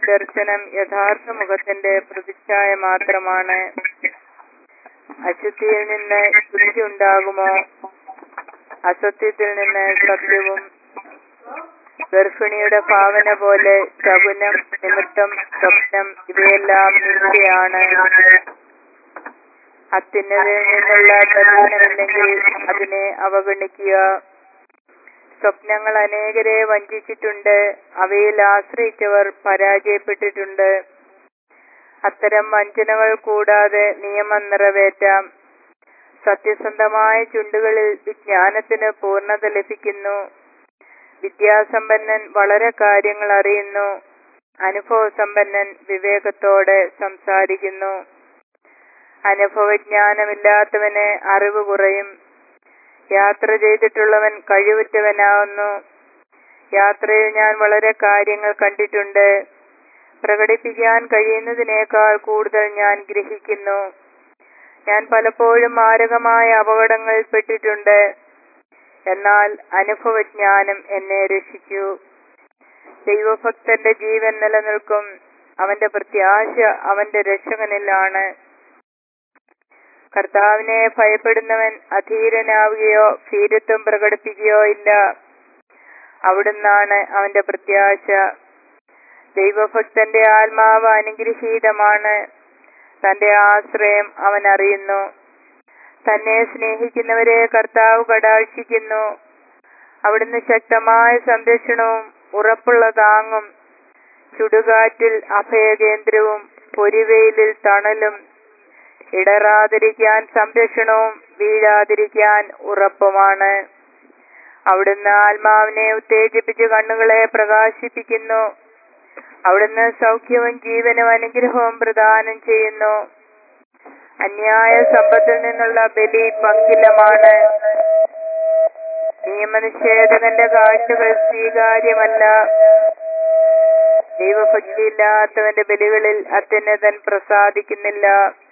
ദർശനം യഥാർത്ഥ മുഖത്തിന്റെ പ്രതിച്ഛായ മാത്രമാണ് അശുദ്ധിയിൽ നിന്ന് ശുദ്ധി ഉണ്ടാകുമോ അസത്യത്തിൽ നിന്ന് സത്യവും ഗർഭിണിയുടെ ഭാവന പോലെ ശകുനം നിമിത്തം സ്വപ്നം ഇവയെല്ലാം നിത്യയാണ് അത്യുന്നതിൽ നിന്നുള്ള ദർശനമില്ലെങ്കിൽ അതിനെ അവഗണിക്കുക സ്വപ്നങ്ങൾ അനേകരെ വഞ്ചിച്ചിട്ടുണ്ട് അവയിൽ ആശ്രയിച്ചവർ പരാജയപ്പെട്ടിട്ടുണ്ട് അത്തരം വഞ്ചനകൾ കൂടാതെ നിയമം നിറവേറ്റാം സത്യസന്ധമായ ചുണ്ടുകളിൽ വിജ്ഞാനത്തിന് പൂർണ്ണത ലഭിക്കുന്നു വിദ്യാസമ്പന്നൻ വളരെ കാര്യങ്ങൾ അറിയുന്നു അനുഭവസമ്പന്നൻ വിവേകത്തോടെ സംസാരിക്കുന്നു അനുഭവജ്ഞാനമില്ലാത്തവന് അറിവ് കുറയും യാത്ര ചെയ്തിട്ടുള്ളവൻ കഴിവുറ്റവനാവുന്നു യാത്രയിൽ ഞാൻ വളരെ കാര്യങ്ങൾ കണ്ടിട്ടുണ്ട് പ്രകടിപ്പിക്കാൻ കഴിയുന്നതിനേക്കാൾ കൂടുതൽ ഞാൻ ഗ്രഹിക്കുന്നു ഞാൻ പലപ്പോഴും മാരകമായ അപകടങ്ങളിൽ പെട്ടിട്ടുണ്ട് എന്നാൽ അനുഭവജ്ഞാനം എന്നെ രക്ഷിച്ചു ദൈവഭക്തന്റെ ജീവൻ നിലനിൽക്കും അവന്റെ പ്രത്യാശ അവന്റെ രക്ഷകനിലാണ് കർത്താവിനെ ഭയപ്പെടുന്നവൻ അധീരനാവുകയോ ഭീരത്വം പ്രകടിപ്പിക്കുകയോ ഇല്ല അവിടുന്നാണ് അവന്റെ പ്രത്യാശ ദൈവഭക്തന്റെ ആത്മാവ് അനുഗ്രഹീതമാണ് തന്റെ ആശ്രയം അവൻ അറിയുന്നു തന്നെ സ്നേഹിക്കുന്നവരെ കർത്താവ് കടാക്ഷിക്കുന്നു അവിടുന്ന് ശക്തമായ സംരക്ഷണവും ഉറപ്പുള്ള താങ്ങും ചുടുകാറ്റിൽ അഭയകേന്ദ്രവും പൊരിവെയിലിൽ തണലും ഇടറാതിരിക്കാൻ സംരക്ഷണവും വീഴാതിരിക്കാൻ ഉറപ്പുമാണ് അവിടുന്ന് ആത്മാവിനെ ഉത്തേജിപ്പിച്ച് കണ്ണുകളെ പ്രകാശിപ്പിക്കുന്നു അവിടുന്ന് സൗഖ്യവും ജീവനും അനുഗ്രഹവും പ്രദാനം ചെയ്യുന്നു അന്യായ സമ്പത്തിൽ നിന്നുള്ള ബലി പങ്കിലമാണ് നിയമനിഷേധകന്റെ കാഴ്ചകൾ സ്വീകാര്യമല്ല ദൈവഭക്തിയില്ലാത്തവന്റെ ബലികളിൽ അത്യുന്നതൻ പ്രസാദിക്കുന്നില്ല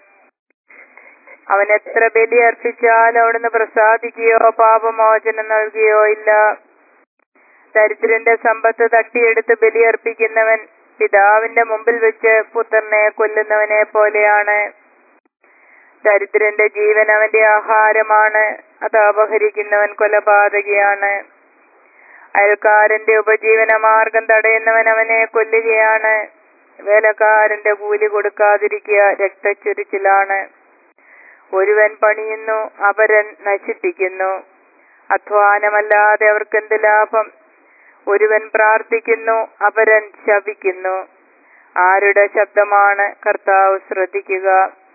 അവൻ എത്ര ബലി അർപ്പിച്ചാലും അവിടുന്ന് പ്രസാദിക്കുകയോ പാപമോചനം നൽകുകയോ ഇല്ല ദരിദ്രന്റെ സമ്പത്ത് തട്ടിയെടുത്ത് ബലിയർപ്പിക്കുന്നവൻ പിതാവിന്റെ മുമ്പിൽ വെച്ച് പുത്രനെ കൊല്ലുന്നവനെ പോലെയാണ് ദരിദ്രന്റെ ജീവൻ അവന്റെ ആഹാരമാണ് അത് അപഹരിക്കുന്നവൻ കൊലപാതകയാണ് അയൽക്കാരന്റെ ഉപജീവന മാർഗം തടയുന്നവൻ അവനെ കൊല്ലുകയാണ് വേലക്കാരന്റെ കൂലി കൊടുക്കാതിരിക്കുക രക്തച്ചൊരിച്ചിലാണ് ഒരുവൻ പണിയുന്നു അപരൻ നശിപ്പിക്കുന്നു അധ്വാനമല്ലാതെ അവർക്കെന്ത് ലാഭം ഒരുവൻ പ്രാർത്ഥിക്കുന്നു അപരൻ ശപിക്കുന്നു ആരുടെ ശബ്ദമാണ് കർത്താവ് ശ്രദ്ധിക്കുക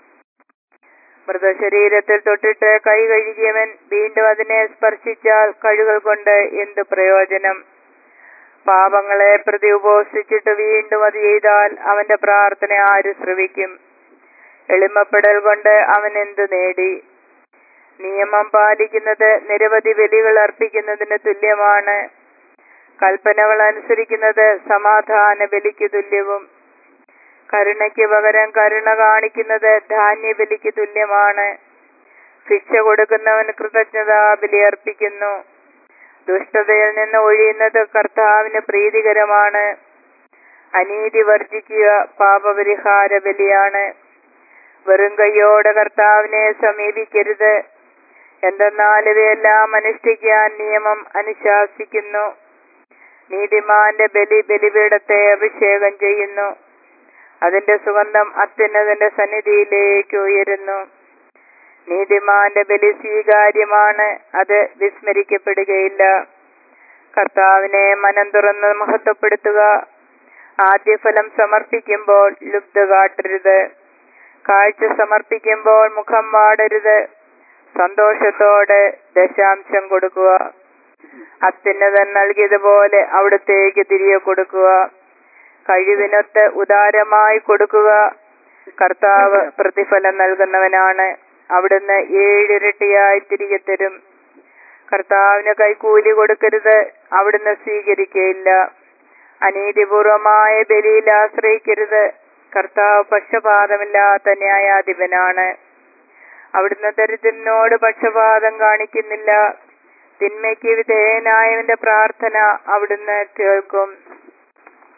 മൃതശരീരത്തിൽ തൊട്ടിട്ട് കൈ കഴുകിയവൻ വീണ്ടും അതിനെ സ്പർശിച്ചാൽ കഴുകൾ കൊണ്ട് എന്ത് പ്രയോജനം പാപങ്ങളെ പ്രതി ഉപസിച്ചിട്ട് വീണ്ടും അത് ചെയ്താൽ അവന്റെ പ്രാർത്ഥന ആര് ശ്രവിക്കും എളിമപ്പെടൽ കൊണ്ട് അവൻ എന്തു നേടി നിയമം പാലിക്കുന്നത് നിരവധി ബലികൾ അർപ്പിക്കുന്നതിന് തുല്യമാണ് കൽപ്പനകൾ അനുസരിക്കുന്നത് സമാധാന ബലിക്ക് തുല്യവും കരുണയ്ക്ക് പകരം കരുണ കാണിക്കുന്നത് ധാന്യബലിക്ക് തുല്യമാണ് ശിക്ഷ കൊടുക്കുന്നവൻ കൃതജ്ഞതാ ബലി അർപ്പിക്കുന്നു ദുഷ്ടതയിൽ നിന്ന് ഒഴിയുന്നത് കർത്താവിന് പ്രീതികരമാണ് അനീതി വർജിക്കുക പാപപരിഹാര ബലിയാണ് വെറും കൈയോടെ കർത്താവിനെ സമീപിക്കരുത് എന്തെന്നാൽ ഇവയെല്ലാം അനുഷ്ഠിക്കാൻ നിയമം അനുശാസിക്കുന്നു നീതിമാന്റെ ബലി ബലിപീഠത്തെ അഭിഷേകം ചെയ്യുന്നു അതിന്റെ സുഗന്ധം അത്യുന്നതന്റെ സന്നിധിയിലേക്ക് ഉയരുന്നു നീതിമാന്റെ ബലി സ്വീകാര്യമാണ് അത് വിസ്മരിക്കപ്പെടുകയില്ല കർത്താവിനെ മനം തുറന്ന് മഹത്വപ്പെടുത്തുക ആദ്യഫലം സമർപ്പിക്കുമ്പോൾ ലുബ്ധ കാട്ടരുത് കാഴ്ച സമർപ്പിക്കുമ്പോൾ മുഖം വാടരുത് സന്തോഷത്തോടെ ദശാംശം കൊടുക്കുക അത്യുന്നതൻ നൽകിയതുപോലെ അവിടത്തേക്ക് തിരികെ കൊടുക്കുക കഴിവിനൊത്ത് ഉദാരമായി കൊടുക്കുക കർത്താവ് പ്രതിഫലം നൽകുന്നവനാണ് അവിടുന്ന് ഏഴിരട്ടിയായി തിരികെ തരും കർത്താവിന് കൈക്കൂലി കൊടുക്കരുത് അവിടുന്ന് സ്വീകരിക്കയില്ല അനീതിപൂർവമായ ബലിയിൽ ആശ്രയിക്കരുത് കർത്താവ് പക്ഷപാതമില്ലാത്ത ന്യായാധിപനാണ് അവിടുന്ന് ദരിദ്രനോട് പക്ഷപാതം കാണിക്കുന്നില്ല തിന്മയ്ക്ക് വിധേയനായവന്റെ പ്രാർത്ഥന അവിടുന്ന് കേൾക്കും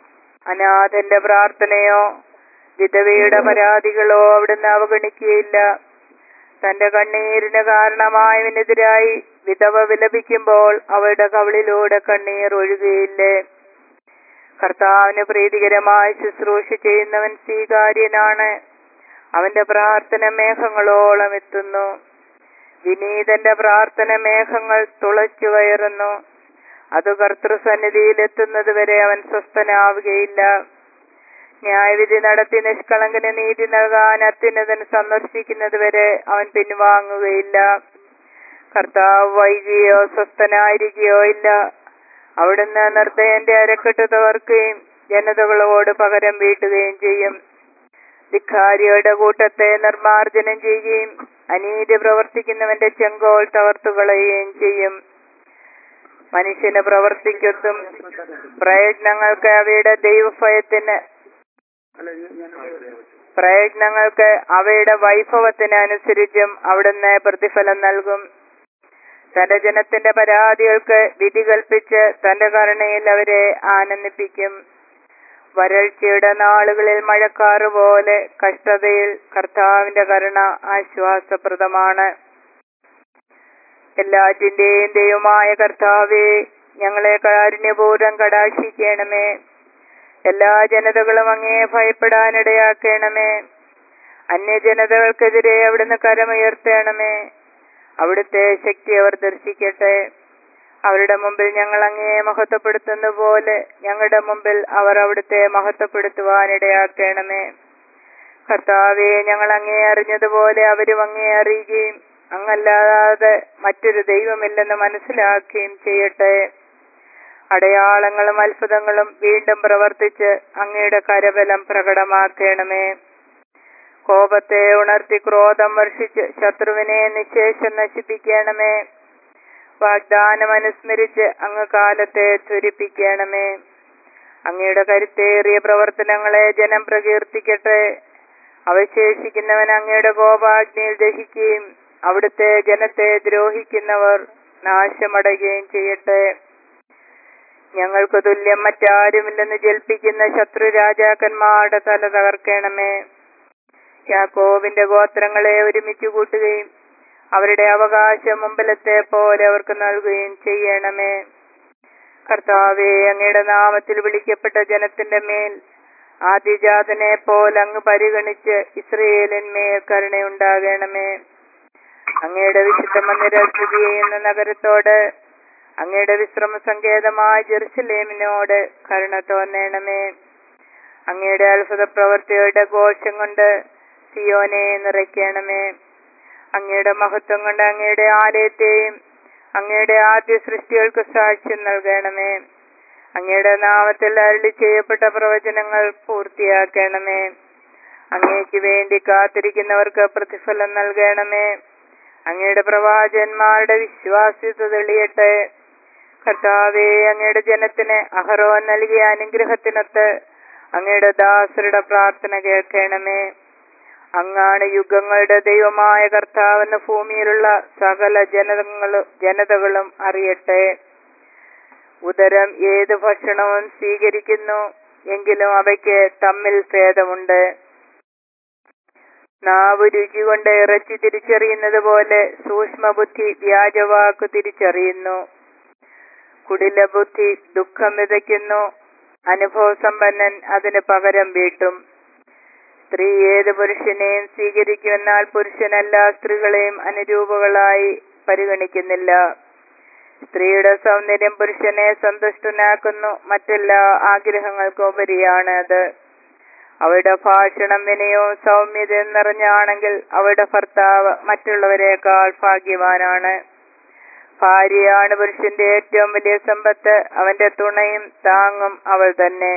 അനാഥന്റെ പ്രാർത്ഥനയോ വിധവയുടെ പരാതികളോ അവിടുന്ന് അവഗണിക്കുകയില്ല തന്റെ കണ്ണീരിന് കാരണമായവനെതിരായി വിധവ വിലപിക്കുമ്പോൾ അവളുടെ കവിളിലൂടെ കണ്ണീർ ഒഴുകുകയില്ലേ കർത്താവിന് പ്രീതികരമായി ശുശ്രൂഷ ചെയ്യുന്നവൻ സ്വീകാര്യനാണ് അവന്റെ പ്രാർത്ഥന മേഘങ്ങളോളം എത്തുന്നു വിനീതന്റെ പ്രാർത്ഥന മേഘങ്ങൾ തുളച്ചു കയറുന്നു അത് കർത്തൃസന്നിധിയിൽ എത്തുന്നത് വരെ അവൻ സ്വസ്ഥനാവുകയില്ല ന്യായവിധി നടത്തി നിഷ്കളങ്കന് നീതി നൽകാൻ അത്യുന്നതൻ സന്ദർശിക്കുന്നത് വരെ അവൻ പിൻവാങ്ങുകയില്ല കർത്താവ് വൈകിയോ സ്വസ്ഥനായിരിക്കുകയോ ഇല്ല അവിടുന്ന് നിർദ്ദയന്റെ അരക്കെട്ട് തകർക്കുകയും ജനതകളോട് പകരം വീട്ടുകയും ചെയ്യും ധിക്കാരിയുടെ കൂട്ടത്തെ നിർമാർജനം ചെയ്യുകയും അനീതി പ്രവർത്തിക്കുന്നവന്റെ ചെങ്കോൽ തകർത്തുകളയുകയും ചെയ്യും മനുഷ്യന് പ്രവർത്തിക്കത്തും പ്രയത്നങ്ങൾക്ക് അവയുടെ ദൈവഭയത്തിന് പ്രയത്നങ്ങൾക്ക് അവയുടെ വൈഭവത്തിന് അനുസരിച്ചും അവിടുന്ന് പ്രതിഫലം നൽകും തന്റെ ജനത്തിന്റെ പരാതികൾക്ക് വിധി കൽപ്പിച്ച് തന്റെ കരുണയിൽ അവരെ ആനന്ദിപ്പിക്കും വരൾച്ചയുടെ നാളുകളിൽ മഴക്കാറ് പോലെ കഷ്ടതയിൽ കർത്താവിന്റെ കരുണ ആശ്വാസപ്രദമാണ് എല്ലാറ്റിന്റെയും ദൈവമായ കർത്താവെ ഞങ്ങളെ കാരുണ്യപൂർവ്വം കടാക്ഷിക്കണമേ എല്ലാ ജനതകളും അങ്ങേ ഭയപ്പെടാനിടയാക്കണമേ അന്യജനതകൾക്കെതിരെ അവിടുന്ന് കരമുയർത്തണമേ അവിടുത്തെ ശക്തി അവർ ദർശിക്കട്ടെ അവരുടെ മുമ്പിൽ ഞങ്ങൾ അങ്ങയെ മഹത്വപ്പെടുത്തുന്ന പോലെ ഞങ്ങളുടെ മുമ്പിൽ അവർ അവിടുത്തെ മഹത്വപ്പെടുത്തുവാനിടയാക്കണമേ കർത്താവെ ഞങ്ങൾ അങ്ങേ അറിഞ്ഞതുപോലെ അവരും അങ്ങേ അറിയുകയും അങ്ങല്ലാതെ മറ്റൊരു ദൈവമില്ലെന്ന് മനസ്സിലാക്കുകയും ചെയ്യട്ടെ അടയാളങ്ങളും അത്ഭുതങ്ങളും വീണ്ടും പ്രവർത്തിച്ച് അങ്ങയുടെ കരബലം പ്രകടമാക്കണമേ കോപത്തെ ഉണർത്തി ക്രോധം വർഷിച്ച് ശത്രുവിനെ നിശേഷം നശിപ്പിക്കണമേ വാഗ്ദാനം അനുസ്മരിച്ച് അങ്ങ് കാലത്തെ ത്വരിപ്പിക്കണമേ അങ്ങയുടെ കരുത്തേറിയ പ്രവർത്തനങ്ങളെ ജനം പ്രകീർത്തിക്കട്ടെ അവശേഷിക്കുന്നവൻ അങ്ങയുടെ കോപാഗ്നിയിൽ ദഹിക്കുകയും അവിടുത്തെ ജനത്തെ ദ്രോഹിക്കുന്നവർ നാശമടയുകയും ചെയ്യട്ടെ ഞങ്ങൾക്ക് തുല്യം മറ്റാരുമില്ലെന്ന് ജൽപ്പിക്കുന്ന ശത്രു രാജാക്കന്മാരുടെ തല തകർക്കണമേ യാക്കോബിന്റെ ഗോത്രങ്ങളെ ഒരുമിച്ച് കൂട്ടുകയും അവരുടെ അവകാശം മുമ്പിലത്തെ പോലെ അവർക്ക് നൽകുകയും ചെയ്യണമേ കർത്താവെ അങ്ങയുടെ നാമത്തിൽ വിളിക്കപ്പെട്ട ജനത്തിന്റെ മേൽ ആദിജാതനെ പോലെ അങ്ങ് പരിഗണിച്ച് ഇസ്രയേലിന്മേൽ കരുണയുണ്ടാകണമേ അങ്ങയുടെ വിശുദ്ധ മന്ദിര സ്ഥിതി ചെയ്യുന്ന നഗരത്തോട് അങ്ങയുടെ വിശ്രമ സങ്കേതമായ ജെറുസലേമിനോട് കരുണ തോന്നണമേ അങ്ങയുടെ അത്ഭുത പ്രവൃത്തിയുടെ ഘോഷം കൊണ്ട് സിയോനെ നിറയ്ക്കണമേ അങ്ങയുടെ മഹത്വം കൊണ്ട് അങ്ങയുടെ ആലയത്തെയും അങ്ങയുടെ ആദ്യ സൃഷ്ടികൾക്ക് സാക്ഷ്യം നൽകണമേ അങ്ങയുടെ നാമത്തിൽ അരളി ചെയ്യപ്പെട്ട പ്രവചനങ്ങൾ പൂർത്തിയാക്കണമേ അങ്ങേക്ക് വേണ്ടി കാത്തിരിക്കുന്നവർക്ക് പ്രതിഫലം നൽകണമേ അങ്ങയുടെ പ്രവാചകന്മാരുടെ വിശ്വാസ്യത തെളിയട്ടെ കർത്താവെ അങ്ങയുടെ ജനത്തിന് അഹറോൻ നൽകിയ അനുഗ്രഹത്തിനൊത്ത് അങ്ങയുടെ ദാസരുടെ പ്രാർത്ഥന കേൾക്കണമേ അങ്ങാണ് യുഗങ്ങളുടെ ദൈവമായ കർത്താവെന്ന് ഭൂമിയിലുള്ള സകല ജനതകളും ജനതകളും അറിയട്ടെ ഉദരം ഏത് ഭക്ഷണവും സ്വീകരിക്കുന്നു എങ്കിലും അവയ്ക്ക് തമ്മിൽ ഭേദമുണ്ട് നാവ് രുചി കൊണ്ട് ഇറച്ചി തിരിച്ചറിയുന്നത് പോലെ സൂക്ഷ്മബുദ്ധി വ്യാജവാക്ക് തിരിച്ചറിയുന്നു കുടില ബുദ്ധി ദുഃഖം വിതയ്ക്കുന്നു അനുഭവസമ്പന്നൻ അതിന് പകരം വീട്ടും സ്ത്രീ ഏത് പുരുഷനെയും സ്വീകരിക്കുമെന്നാൽ പുരുഷനെല്ലാ സ്ത്രീകളെയും അനുരൂപകളായി പരിഗണിക്കുന്നില്ല സ്ത്രീയുടെ സൗന്ദര്യം പുരുഷനെ സന്തുഷ്ടനാക്കുന്നു മറ്റെല്ലാ ആഗ്രഹങ്ങൾക്കും ഉപരിയാണ് അത് അവളുടെ ഭാഷണം വിനയവും സൗമ്യതയും നിറഞ്ഞാണെങ്കിൽ അവളുടെ ഭർത്താവ് മറ്റുള്ളവരെക്കാൾ ഭാഗ്യവാനാണ് ഭാര്യയാണ് പുരുഷന്റെ ഏറ്റവും വലിയ സമ്പത്ത് അവന്റെ തുണയും താങ്ങും അവൾ തന്നെ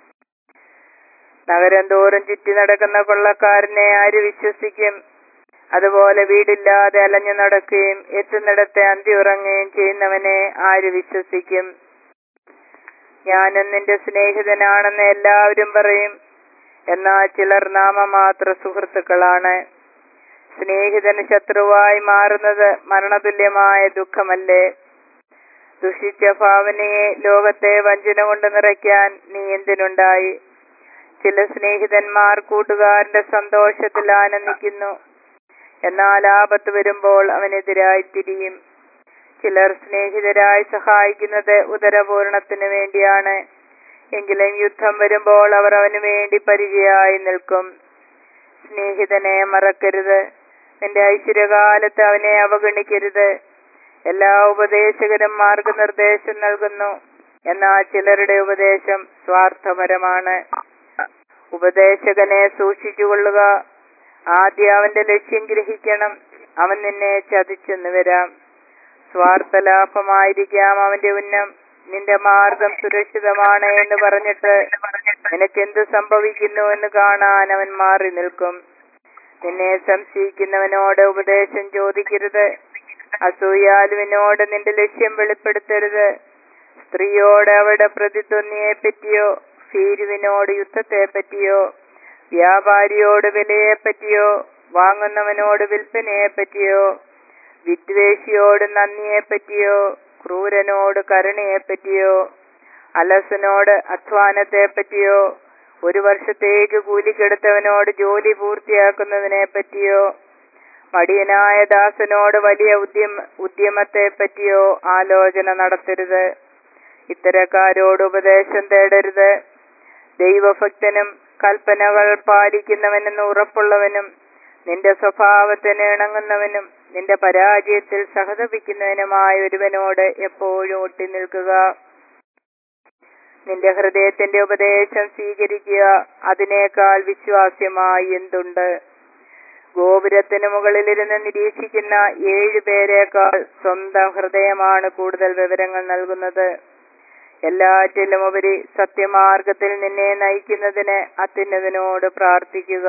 നഗരം തോറും ചുറ്റി നടക്കുന്ന കൊള്ളക്കാരനെ ആര് വിശ്വസിക്കും അതുപോലെ വീടില്ലാതെ അലഞ്ഞു നടക്കുകയും എത്തുന്നിടത്തെ അന്തി ഉറങ്ങുകയും ചെയ്യുന്നവനെ ആര് വിശ്വസിക്കും ഞാനും നിന്റെ സ്നേഹിതനാണെന്ന് എല്ലാവരും പറയും എന്നാൽ ചിലർ നാമമാത്ര സുഹൃത്തുക്കളാണ് സ്നേഹിതന് ശത്രുവായി മാറുന്നത് മരണതുല്യമായ ദുഃഖമല്ലേ ദുഷിച്ച ഭാവനയെ ലോകത്തെ വഞ്ചന കൊണ്ട് നിറയ്ക്കാൻ നീ എന്തിനുണ്ടായി ചില സ്നേഹിതന്മാർ കൂട്ടുകാരന്റെ സന്തോഷത്തിൽ ആനന്ദിക്കുന്നു എന്നാൽ ആപത്ത് വരുമ്പോൾ അവനെതിരായി തിരിയും ചിലർ സ്നേഹിതരായി സഹായിക്കുന്നത് ഉദരപൂരണത്തിന് വേണ്ടിയാണ് എങ്കിലും യുദ്ധം വരുമ്പോൾ അവർ അവന് വേണ്ടി പരിചയമായി നിൽക്കും സ്നേഹിതനെ മറക്കരുത് നിന്റെ ഐശ്വര്യകാലത്ത് അവനെ അവഗണിക്കരുത് എല്ലാ ഉപദേശകരും മാർഗനിർദ്ദേശം നൽകുന്നു എന്നാൽ ചിലരുടെ ഉപദേശം സ്വാർത്ഥപരമാണ് ഉപദേശകനെ സൂക്ഷിച്ചുകൊള്ളുക ആദ്യം അവന്റെ ലക്ഷ്യം ഗ്രഹിക്കണം അവൻ നിന്നെ ചതിച്ചെന്ന് വരാം സ്വാർത്ഥ ലാഭമായിരിക്കാം അവന്റെ ഉന്നം നിന്റെ മാർഗം സുരക്ഷിതമാണ് എന്ന് പറഞ്ഞിട്ട് നിനക്കെന്ത് സംഭവിക്കുന്നു എന്ന് കാണാൻ അവൻ മാറി നിൽക്കും നിന്നെ സംശയിക്കുന്നവനോട് ഉപദേശം ചോദിക്കരുത് അസൂയാലുവിനോട് നിന്റെ ലക്ഷ്യം വെളിപ്പെടുത്തരുത് സ്ത്രീയോട് അവരുടെ പ്രതിദ്വന്ദിയെ പറ്റിയോ ഭീരുവിനോട് യുദ്ധത്തെ പറ്റിയോ വ്യാപാരിയോട് വിലയെ പറ്റിയോ വാങ്ങുന്നവനോട് വിൽപ്പനയെ പറ്റിയോ വിദ്വേഷിയോട് നന്ദിയെ പറ്റിയോ ക്രൂരനോട് കരുണയെ പറ്റിയോ അലസനോട് അധ്വാനത്തെ പറ്റിയോ ഒരു വർഷത്തേക്ക് കൂലിക്കെടുത്തവനോട് ജോലി പൂർത്തിയാക്കുന്നതിനെ പറ്റിയോ മടിയനായ ദാസനോട് വലിയ ഉദ്യമ ഉദ്യമത്തെ പറ്റിയോ ആലോചന നടത്തരുത് ഇത്തരക്കാരോട് ഉപദേശം തേടരുത് ദൈവഭക്തനും കൽപ്പനകൾ പാലിക്കുന്നവനെന്ന് ഉറപ്പുള്ളവനും നിന്റെ സ്വഭാവത്തിന് ഇണങ്ങുന്നവനും നിന്റെ പരാജയത്തിൽ സഹതപിക്കുന്നവനുമായ ഒരുവനോട് എപ്പോഴും ഒട്ടി നിൽക്കുക നിന്റെ ഹൃദയത്തിന്റെ ഉപദേശം സ്വീകരിക്കുക അതിനേക്കാൾ വിശ്വാസ്യമായി എന്തുണ്ട് ഗോപുരത്തിന് മുകളിലിരുന്ന് നിരീക്ഷിക്കുന്ന ഏഴു പേരേക്കാൾ സ്വന്തം ഹൃദയമാണ് കൂടുതൽ വിവരങ്ങൾ നൽകുന്നത് എല്ലാറ്റിലും ഉപരി സത്യമാർഗത്തിൽ നിന്നെ നയിക്കുന്നതിന് അത്യുന്നതിനോട് പ്രാർത്ഥിക്കുക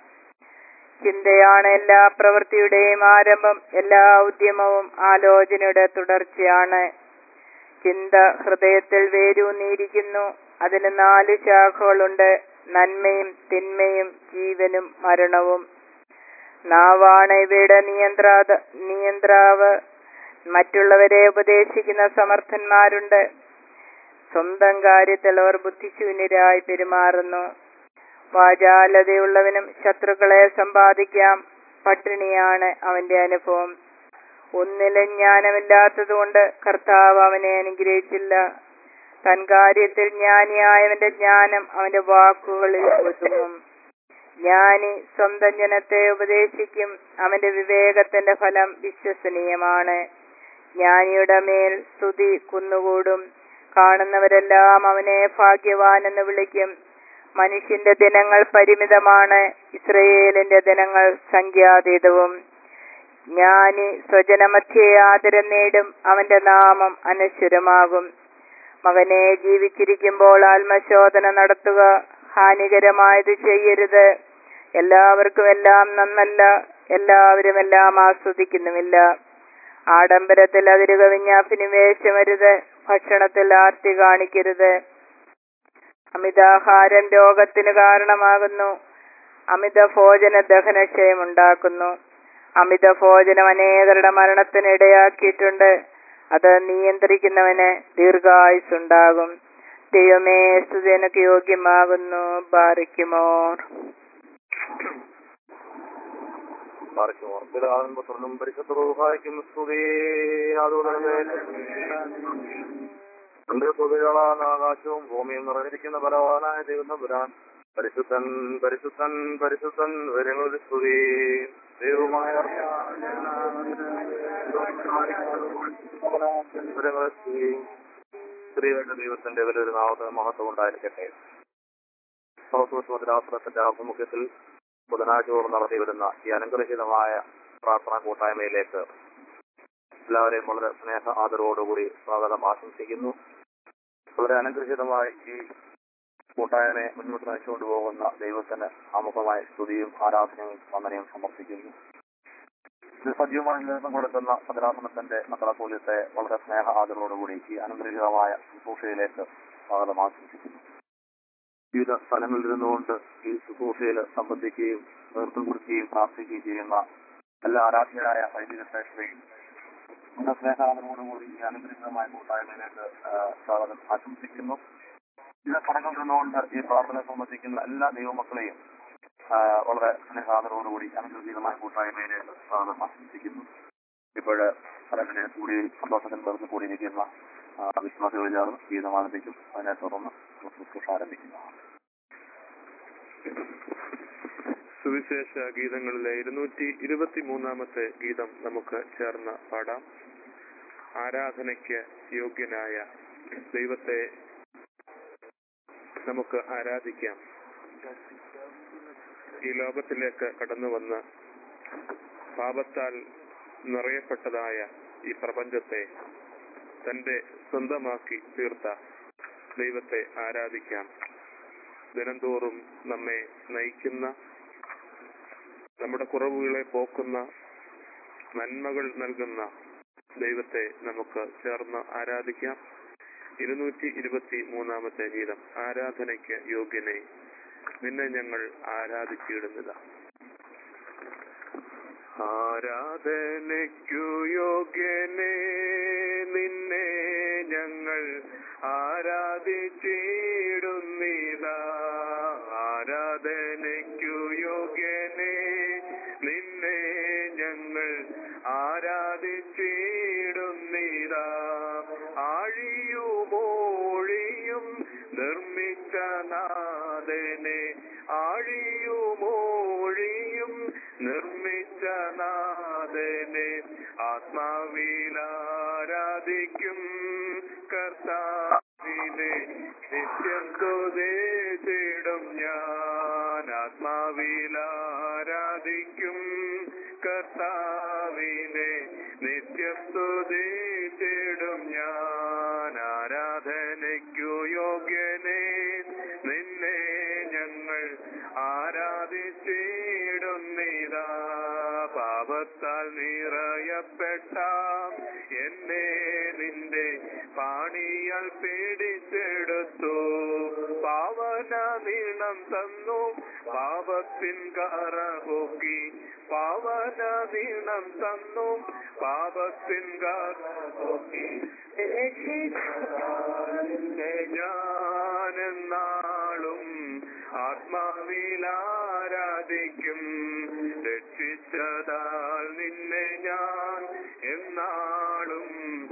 ചിന്തയാണ് എല്ലാ പ്രവൃത്തിയുടെയും ആരംഭം എല്ലാ ഉദ്യമവും ആലോചനയുടെ തുടർച്ചയാണ് ചിന്ത ഹൃദയത്തിൽ വേരൂന്നിയിരിക്കുന്നു അതിന് നാല് ശാഖകളുണ്ട് നന്മയും തിന്മയും ജീവനും മരണവും നാവാണ് ഇവയുടെ നിയന്ത്രാത നിയന്ത്രാവ് മറ്റുള്ളവരെ ഉപദേശിക്കുന്ന സമർത്ഥന്മാരുണ്ട് സ്വന്തം കാര്യത്തിൽ അവർ ബുദ്ധിശൂന്യരായി പെരുമാറുന്നു വാചാലതയുള്ളവനും ശത്രുക്കളെ സമ്പാദിക്കാം പട്ടിണിയാണ് അവന്റെ അനുഭവം ഒന്നിലും ജ്ഞാനമില്ലാത്തതുകൊണ്ട് കർത്താവ് അവനെ അനുഗ്രഹിച്ചില്ല തൻ കാര്യത്തിൽ ജ്ഞാനിയായവന്റെ ജ്ഞാനം അവന്റെ വാക്കുകളിൽ ഒതുങ്ങും ജ്ഞാനി സ്വന്തം ജനത്തെ ഉപദേശിക്കും അവന്റെ വിവേകത്തിന്റെ ഫലം വിശ്വസനീയമാണ് ജ്ഞാനിയുടെ മേൽ സ്തുതി കുന്നുകൂടും കാണുന്നവരെല്ലാം അവനെ ഭാഗ്യവാൻ എന്ന് വിളിക്കും മനുഷ്യന്റെ ദിനങ്ങൾ പരിമിതമാണ് ഇസ്രയേലിന്റെ ദിനങ്ങൾ സംഖ്യാതീതവും ജ്ഞാനി സ്വജനമധ്യേ ആദരം നേടും അവന്റെ നാമം അനശ്വരമാകും മകനെ ജീവിച്ചിരിക്കുമ്പോൾ ആത്മശോധന നടത്തുക ഹാനികരമായത് ചെയ്യരുത് എല്ലാവർക്കും എല്ലാം നന്നല്ല എല്ലാവരും എല്ലാം ആസ്വദിക്കുന്നുമില്ല ആഡംബരത്തിൽ അതിരുകവിഞ്ഞ അഭിനിവേശമരുത് ഭക്ഷണത്തിൽ ആർത്തി കാണിക്കരുത് അമിതാഹാരം രോഗത്തിന് കാരണമാകുന്നു അമിത ഭോജന ദഹനക്ഷയം ഉണ്ടാക്കുന്നു അമിത ഭോജനം അനേകരുടെ മരണത്തിന് ഇടയാക്കിയിട്ടുണ്ട് അത് നിയന്ത്രിക്കുന്നവന് ദീർഘായുസുണ്ടാകും ദൈവമേ സ്തുതിനക്ക് യോഗ്യമാകുന്നു ബാറിക്കുമോർ പാർക്കുമോർ പിതാവിനും പുത്രനും പരിശുദ്ധ റൂഹായ്ക്കും സ്തുതി അതുകൊണ്ട് തന്റെ സ്തുതികളാൽ ആകാശവും ഭൂമിയും നിറഞ്ഞിരിക്കുന്ന ബലവാനായ ദൈവം പരിശുദ്ധൻ പരിശുദ്ധൻ പരിശുദ്ധൻ വരങ്ങളുടെ സ്തുതി ദൈവമായ വരങ്ങളുടെ സ്തുതി സ്ത്രീകളുടെ ദൈവത്തിന്റെ വലിയൊരു നാമത്തിന് മഹത്വം ഉണ്ടായിരിക്കട്ടെ സൗസ്വസ്മതിരാസ്ത്രത്തിന്റെ ആഭിമുഖ്യത്തിൽ ബുധനാഴ്ച തോറും നടത്തി വരുന്ന ഈ അനുഗ്രഹീതമായ പ്രാർത്ഥനാ കൂട്ടായ്മയിലേക്ക് എല്ലാവരെയും വളരെ സ്നേഹ ആദരവോടുകൂടി സ്വാഗതം ആശംസിക്കുന്നു വളരെ അനുഗ്രഹീതമായി ഈ കൂട്ടായ്മയെ മുന്നോട്ട് നയിച്ചുകൊണ്ട് പോകുന്ന ദൈവത്തിന് ആമുഖമായ സ്തുതിയും ആരാധനയും വന്ദനയും സമർപ്പിക്കുന്നു ഇത് സജീവമായി നേതൃത്വം കൊടുക്കുന്ന ഭദ്രാസനത്തിന്റെ മക്കളപ്പോലത്തെ വളരെ സ്നേഹ ആദരവോടുകൂടി ഈ അനുഗ്രഹീതമായ ശുശ്രൂഷയിലേക്ക് സ്വാഗതം ആശംസിക്കുന്നു വിവിധ സ്ഥലങ്ങളിൽ ഇരുന്നുകൊണ്ട് ഈ ശുശ്രൂഷയിൽ സംബന്ധിക്കുകയും നേതൃത്വം കൊടുക്കുകയും പ്രാർത്ഥിക്കുകയും ചെയ്യുന്ന എല്ലാ ആരാധ്യരായ വൈദിക ശ്രേഷ്ഠരെയും നമ്മുടെ സ്നേഹാദരോടുകൂടി ഈ അനുഗ്രഹീതമായ കൂട്ടായ്മയിലേക്ക് ആ, സ്വാഗതം ആശംസിക്കുന്നു ഇത് തുടക്കം നിന്നുകൊണ്ട് ഈ പ്രാർത്ഥന സംബന്ധിക്കുന്ന എല്ലാ ദൈവമക്കളെയും ആ, വളരെ സ്നേഹാദരോടുകൂടി അനുഗ്രഹീതമായ കൂട്ടായ്മയിലേക്ക് സ്വാഗതം ആശംസിക്കുന്നു ഇപ്പോഴ് സ്ഥലത്തിന് കൂടി സന്തോഷത്തിന് ചേർന്ന് കൂടിയിരിക്കുന്ന ആ, വിശ്വാസികൾ ചേർന്ന് ഗീതം ആരംഭിക്കും അതിനെ തുടർന്ന് നമുക്ക് ശുശ്രൂഷ ആരംഭിക്കുന്നതാണ് സുവിശേഷ ഗീതങ്ങളിലെ ഇരുന്നൂറ്റി ഇരുപത്തി മൂന്നാമത്തെ ഗീതം നമുക്ക് ചേർന്ന് പാടാം ആരാധനയ്ക്ക് യോഗ്യനായ ദൈവത്തെ നമുക്ക് ആരാധിക്കാം ഈ ലോകത്തിലേക്ക് കടന്നു വന്ന് പാപത്താൽ നിറയപ്പെട്ടതായ ഈ പ്രപഞ്ചത്തെ തന്റെ സ്വന്തമാക്കി തീർത്ത ദൈവത്തെ ആരാധിക്കാം ദിനംതോറും നമ്മെ നയിക്കുന്ന നമ്മുടെ കുറവുകളെ പോക്കുന്ന നന്മകൾ നൽകുന്ന ദൈവത്തെ നമുക്ക് ചേർന്ന് ആരാധിക്കാം ഇരുന്നൂറ്റി ഇരുപത്തി മൂന്നാമത്തെ ഗീതം ആരാധനയ്ക്ക് യോഗ്യനെ നിന്നെ ഞങ്ങൾ ആരാധിച്ചിടുന്നത് ആരാധനയ്ക്കു യോഗ്യനെ നിന്നെ ഞങ്ങൾ ആരാധിച്ചിടുന്നിതാ ആരാധനയ്ക്കു യോഗ്യനെ നിന്നെ ഞങ്ങൾ ആരാധിച്ചിടുന്നിതാ ആഴിയുമോഴിയും നിർമ്മിച്ച നാഥനെ ആഴിയുമോഴിയും നിർമ്മിച്ച നാഥനെ ആത്മാവിലാരാധിക്കും കർത്താവിനെ നിത്യം സ്തുതിച്ചിടും ഞാൻ ആത്മാവിലാരാധിക്കും കർത്താവിനെ നിത്യം സ്തുതിച്ചിടും ഞാൻ ആരാധനയ്ക്കു യോഗ്യനെ നിന്നെ ഞങ്ങൾ ആരാധിച്ചിടുന്നിതാ പാപത്താൽ നിറയപ്പെട്ട എന്നെ നിന്റെ പാണിയാൽ പിടിച്ചെടുത്തു പാവന നീളം തന്നു പാപത്തിൻ കറപോക്കി പാവന നീളം തന്നു പാപത്തിൻ കറപോക്കി ഞാനെന്നാളും ആത്മാവിലാരാധിക്കും രക്ഷിച്ചതാൽ നിന്നെ ഞാൻ എന്നാളും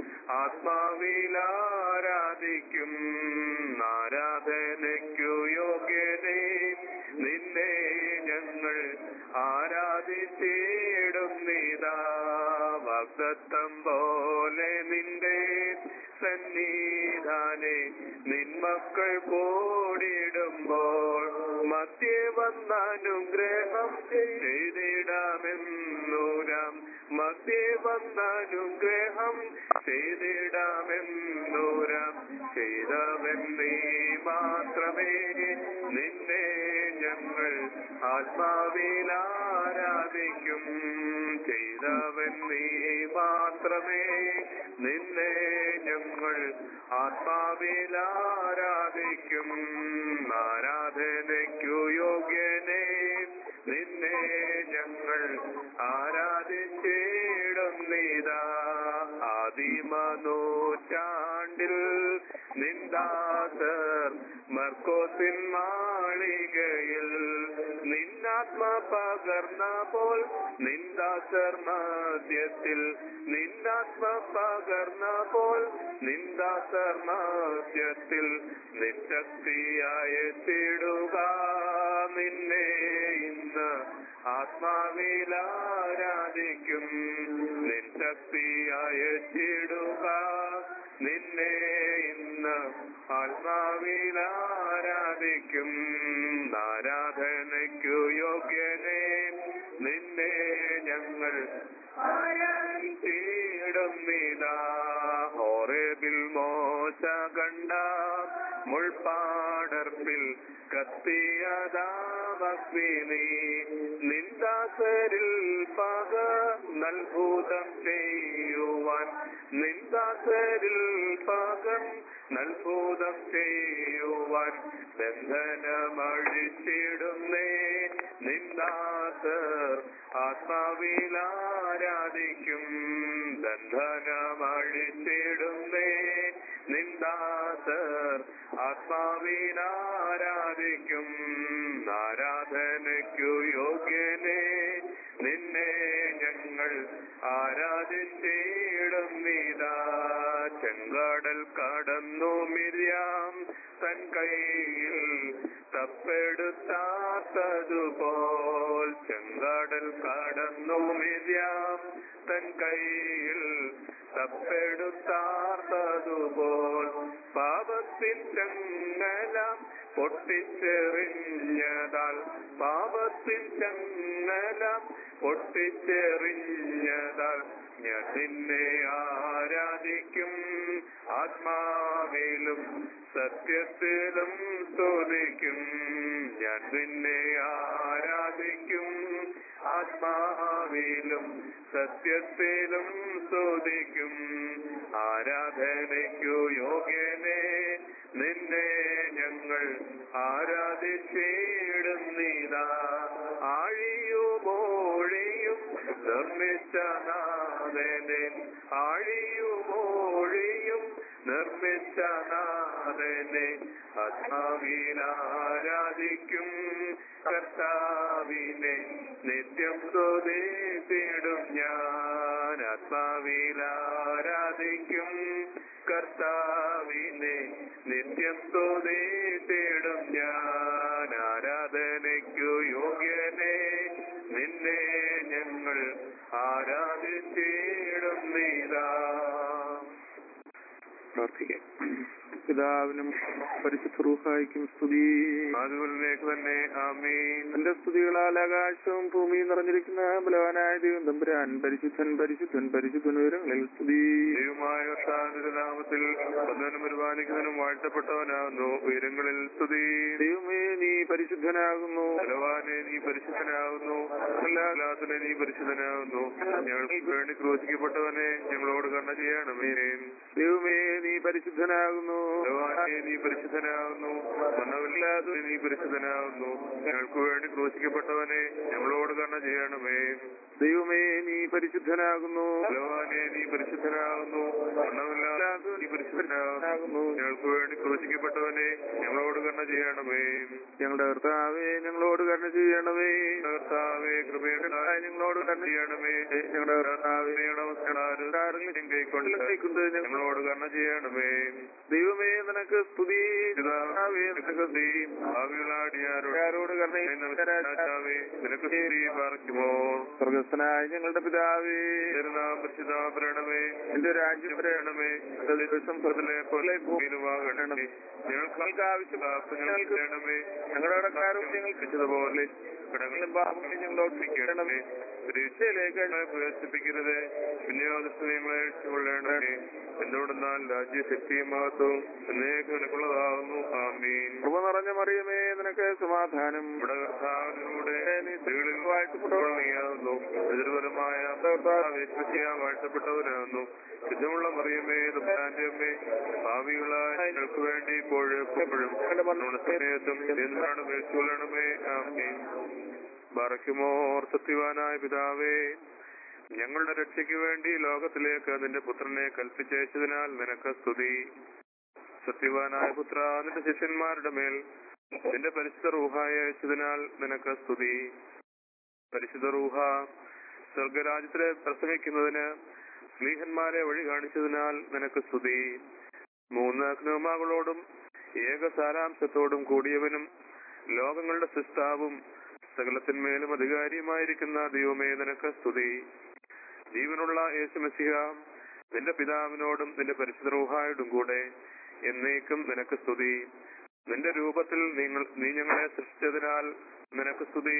ആത്മാവിലാരാധിക്കും ആരാധനയ്ക്കു യോഗ്യനെ നിന്നെ ഞങ്ങൾ ആരാധിച്ചിടുന്നിതാ ഭക്തത്വം പോലെ നിന്റെ സന്നിധാനെ നിന്മക്കൾ കൂടിടുമ്പോൾ മധ്യ വന്നനുഗ്രഹം ചെയ്തിടാമെന്നൂരാം മധ്യ വന്നനുഗ്രഹം ചെയ്തിടാമെന്നൂരാം ചെയ്തവൻ നീ മാത്രമേ നിന്നെ ഞങ്ങൾ ആത്മാവിലാരാധിക്കും ചെയ്തവൻ നീ മാത്രമേ നിന്നെ ഞങ്ങൾ ആത്മാവിലാരാധിക്കും ആരാധനയ്ക്കു യോഗ്യനെ നിന്നെ ഞങ്ങൾ ആരാധിച്ചിടുന്നിതാ ആദിമനൂറ്റാണ്ടിൽ നിന്ദാസർ മർക്കോസിൻ മാളികയിൽ നിന്നാത്മ പകർന്ന പോൽ നിന്ദാസർ മധ്യത്തിൽ നിന്നാത്മ പകർന്ന പോൽ നിന്ദാസർ മധ്യത്തിൽ നിശക്തിയായ തിടുക നിന്നെ ഇന്ന് ആത്മാവിലാരാധിക്കും നിശക്തിയായ തിടുക നിന്നെ ഇന്ന് ആത്മാവിലാരാധിക്കും ആരാധനയ്ക്കു യോഗ്യനെ നിന്നെ ഞങ്ങൾ ആരാധിച്ചിടുന്നിതാ ഹോറേബിൽ മോശ കണ്ട മുൾപ്പാടർപ്പിൽ കത്തിയതാവഗ്നി നിന്ദാസരിൽ പക നൽഭൂതം ചെയ്യുവാൻ നിന്ദാസരിൽ പകൻ നൽഭൂതം ചെയ്യുവാൻ ബന്ധനമഴിച്ചിടുന്നേ നിന്ദാസർ ആത്മാവിലാ ആരാധിക്കും ബന്ധനമഴിച്ചിടുന്നേ നിന്ദാസർ ആത്മാവിനാരാധിക്കും ആരാധനയ്ക്കു യോഗ്യനെ നിന്നെ ഞങ്ങൾ ആരാധിച്ചിടും നീതാ ചെങ്കടൽ കടന്നു മിരിയാം തൻ കയ്യിൽ തപ്പെടുത്താത്തതുപോൽ ചെങ്കടൽ കടന്നു മിരിയാം തൻ കയ്യിൽ തപ്പെടുത്താത്തതുപോൽ പാപത്തിൻ ചങ്ങല പൊട്ടിച്ചെറിഞ്ഞതാൽ പാപത്തിൻ ചങ്ങല പൊട്ടിച്ചെറിഞ്ഞതാൽ ഞാൻ നിന്നെ ആരാധിക്കും ആത്മാവിലും സത്യത്തിലും സ്തുതിക്കും ഞാൻ നിന്നെ ആരാധിക്കും ആത്മാവിലും സത്യത്തിലും സ്തുതിക്കും ആരാധനയ്ക്കു യോഗ്യനെ നിന്നെ ഞങ്ങൾ ആരാധിച്ചിടുന്നീതാ ആഴിയുമോഴിയും നിർമ്മിച്ച നാഥനെ ആഴിയുമോഴിയും നിർമ്മിച്ച നാഥനെ ആത്മാവിനാരാധിക്കും കർത്താവിനെ നിത്യം സ്തുതിച്ചിടും ഞാൻ ആത്മാവിനാരാധിക്കും കർത്താവിനെ നിത്യം സ്തുതിച്ചിടും ഞാൻ ആരാധനയ്ക്കു യോഗ്യനെ നിന്നെ ഞങ്ങൾ ആരാധിച്ചിടും നീതാ പ്രാർത്ഥിക്കാം പിതാവിനും പരിശുദ്ധ റൂഹായിക്കും സ്തുതി അതുപോലേക്ക് തന്നെ ആമീൻ എന്റെ സ്തുതികളാൽ ആകാശവും ഭൂമിയും നിറഞ്ഞിരിക്കുന്ന ബലവാനായ ദൈവം തമ്പുരാൻ പരിശുദ്ധൻ പരിശുദ്ധൻ പരിശുദ്ധൻ ഉയരങ്ങളിൽ സ്തുതി ദൈവമായ കർത്താവിന്റെ നാമത്തിൽ വന്നവനും പരിപാലിക്കുന്നതിനും വാഴ്ത്തപ്പെട്ടവനാകുന്നു ഉയരങ്ങളിൽ സ്തുതി ദൈവമേ നീ പരിശുദ്ധനാകുന്നു ബലവാനെ നീ പരിശുദ്ധനാകുന്നു എല്ലാത്തിനെ നീ പരിശുദ്ധനാകുന്നു ഞങ്ങൾക്ക് വേണ്ടി ക്രൂശിക്കപ്പെട്ടവനെ ഞങ്ങളോട് കണ്ണ ചെയ്യണമേ ദൈവമേ നീ പരിശുദ്ധനാകുന്നു ബലവാനെ നീ പരിശുദ്ധനാകുന്നു മരണമില്ലാതെ നീ പരിശുദ്ധനാകുന്നു ഞങ്ങൾക്ക് വേണ്ടി ക്രൂശിക്കപ്പെട്ടവനെ ഞങ്ങളോട് കണ്ണ ചെയ്യണമേ ദൈവമേ നീ പരിശുദ്ധനാകുന്നു ബലവാനെ നീ പരിശുദ്ധനാകുന്നു മരണമില്ലാതെ നീ പരിശുദ്ധനാകുന്നു ഞങ്ങൾക്ക് വേണ്ടി ക്രൂശിക്കപ്പെട്ടവനെ ഞങ്ങളോട് കണ്ണ ചെയ്യണമേ ഞങ്ങളുടെ കർത്താവേ ഞങ്ങളോട് കരുണ ചെയ്യണമേ കർത്താവേ കൃപയുടെ ഞങ്ങളോട് കണ്ണ ചെയ്യണമേ ഞങ്ങളുടെ കർത്താവേ കൈക്കൊണ്ട് ഞങ്ങളോട് കണ്ണ ചെയ്യണമേ ദൈവമേ നിനക്ക് സ്തുതി പിതാവേ, നിനക്ക് സ്തുതി. ഭാവികളാടിയാരോട് ആരോട് രാജാവേ, നിനക്ക് സ്തുതി പാർക്കുമോ സ്വർഗസ്ഥനായ ഞങ്ങളുടെ പിതാവേ തിരുനാം പരിശുദ്ധാപരണമേ എന്റെ രാജ്യം പറയണമേ ദിവസം പ്രതിലെ പോലെ ഭൂമിയിലുമാകണമേ ഞങ്ങൾക്ക് ആവശ്യം ഞങ്ങൾക്ക് വേണമേ ഞങ്ങളുടെ കടക്കാരും ഞങ്ങൾക്ക് വെച്ചതുപോലെ കടങ്ങളും പാപങ്ങളും ഞങ്ങളോട് ക്ഷമിക്കണമേ പരീക്ഷയിലേക്ക് ഞങ്ങളെ പ്രവേശിപ്പിക്കരുത് വിനിയോഗസ്ഥങ്ങളെ രക്ഷിക്കൊള്ളണമേ എന്നോടെന്നാൽ രാജ്യശക്തിയും മഹത്വവും എന്നേക്കും നിനക്കുള്ളതാകുന്നു ആമീൻ കൃപ നിറഞ്ഞ മറിയമേ നിനക്ക് സമാധാനം നമ്മുടെ കർത്താവിലൂടെ നീ സ്ത്രീകളിൽ വാഴ്ത്തപ്പെട്ടവനാകുന്നു എതിർഫലമായ വിശ്വസിയാൻ വാഴ്ത്തപ്പെട്ടവനാകുന്നു ശുദ്ധമുള്ള മറിയമേ ദുഃഖാന്റെ അമ്മേ ഭാവികളായ ഞങ്ങൾക്ക് വേണ്ടി ഇപ്പോഴും എപ്പോഴും നമ്മുടെ സമയത്തും എന്താണ് മേൽക്കൊള്ളണമേ ആമീൻ ബറയ്ക്കുമോർ സത്യവാനായ പിതാവേ ഞങ്ങളുടെ രക്ഷയ്ക്ക് വേണ്ടി ലോകത്തിലേക്ക് നിന്റെ പുത്രനെ കൽപ്പിച്ചയച്ചതിനാൽ നിനക്ക് സ്തുതി സത്യവാനായ പുത്ര നിന്റെ ശിഷ്യന്മാരുടെ മേൽ നിന്റെ പരിശുദ്ധ റൂഹായി അയച്ചതിനാൽ നിനക്ക് സ്തുതി പരിശുദ്ധ റൂഹ സ്വർഗരാജ്യത്തിലെ പ്രസംഗിക്കുന്നതിന് സ്ലീഹന്മാരെ വഴി കാണിച്ചതിനാൽ നിനക്ക് സ്തുതി മൂന്ന് അഗ്നോമാകളോടും ഏക സാരാംശത്തോടും കൂടിയവനും ലോകങ്ങളുടെ സൃഷ്ടാവും സകലത്തിന്മേലും അധികാരിയുമായിരിക്കുന്ന ദൈവമേ നിനക്ക് സ്തുതി ജീവനുള്ള യേശുമസിഹ നിന്റെ പിതാവിനോടും നിന്റെ പരിശുദ്ധ റൂഹായോടും കൂടെ എന്നേക്കും നിനക്ക് സ്തുതി നിന്റെ രൂപത്തിൽ നിങ്ങൾ നീ ഞങ്ങളെ സൃഷ്ടിച്ചതിനാൽ നിനക്ക് സ്തുതി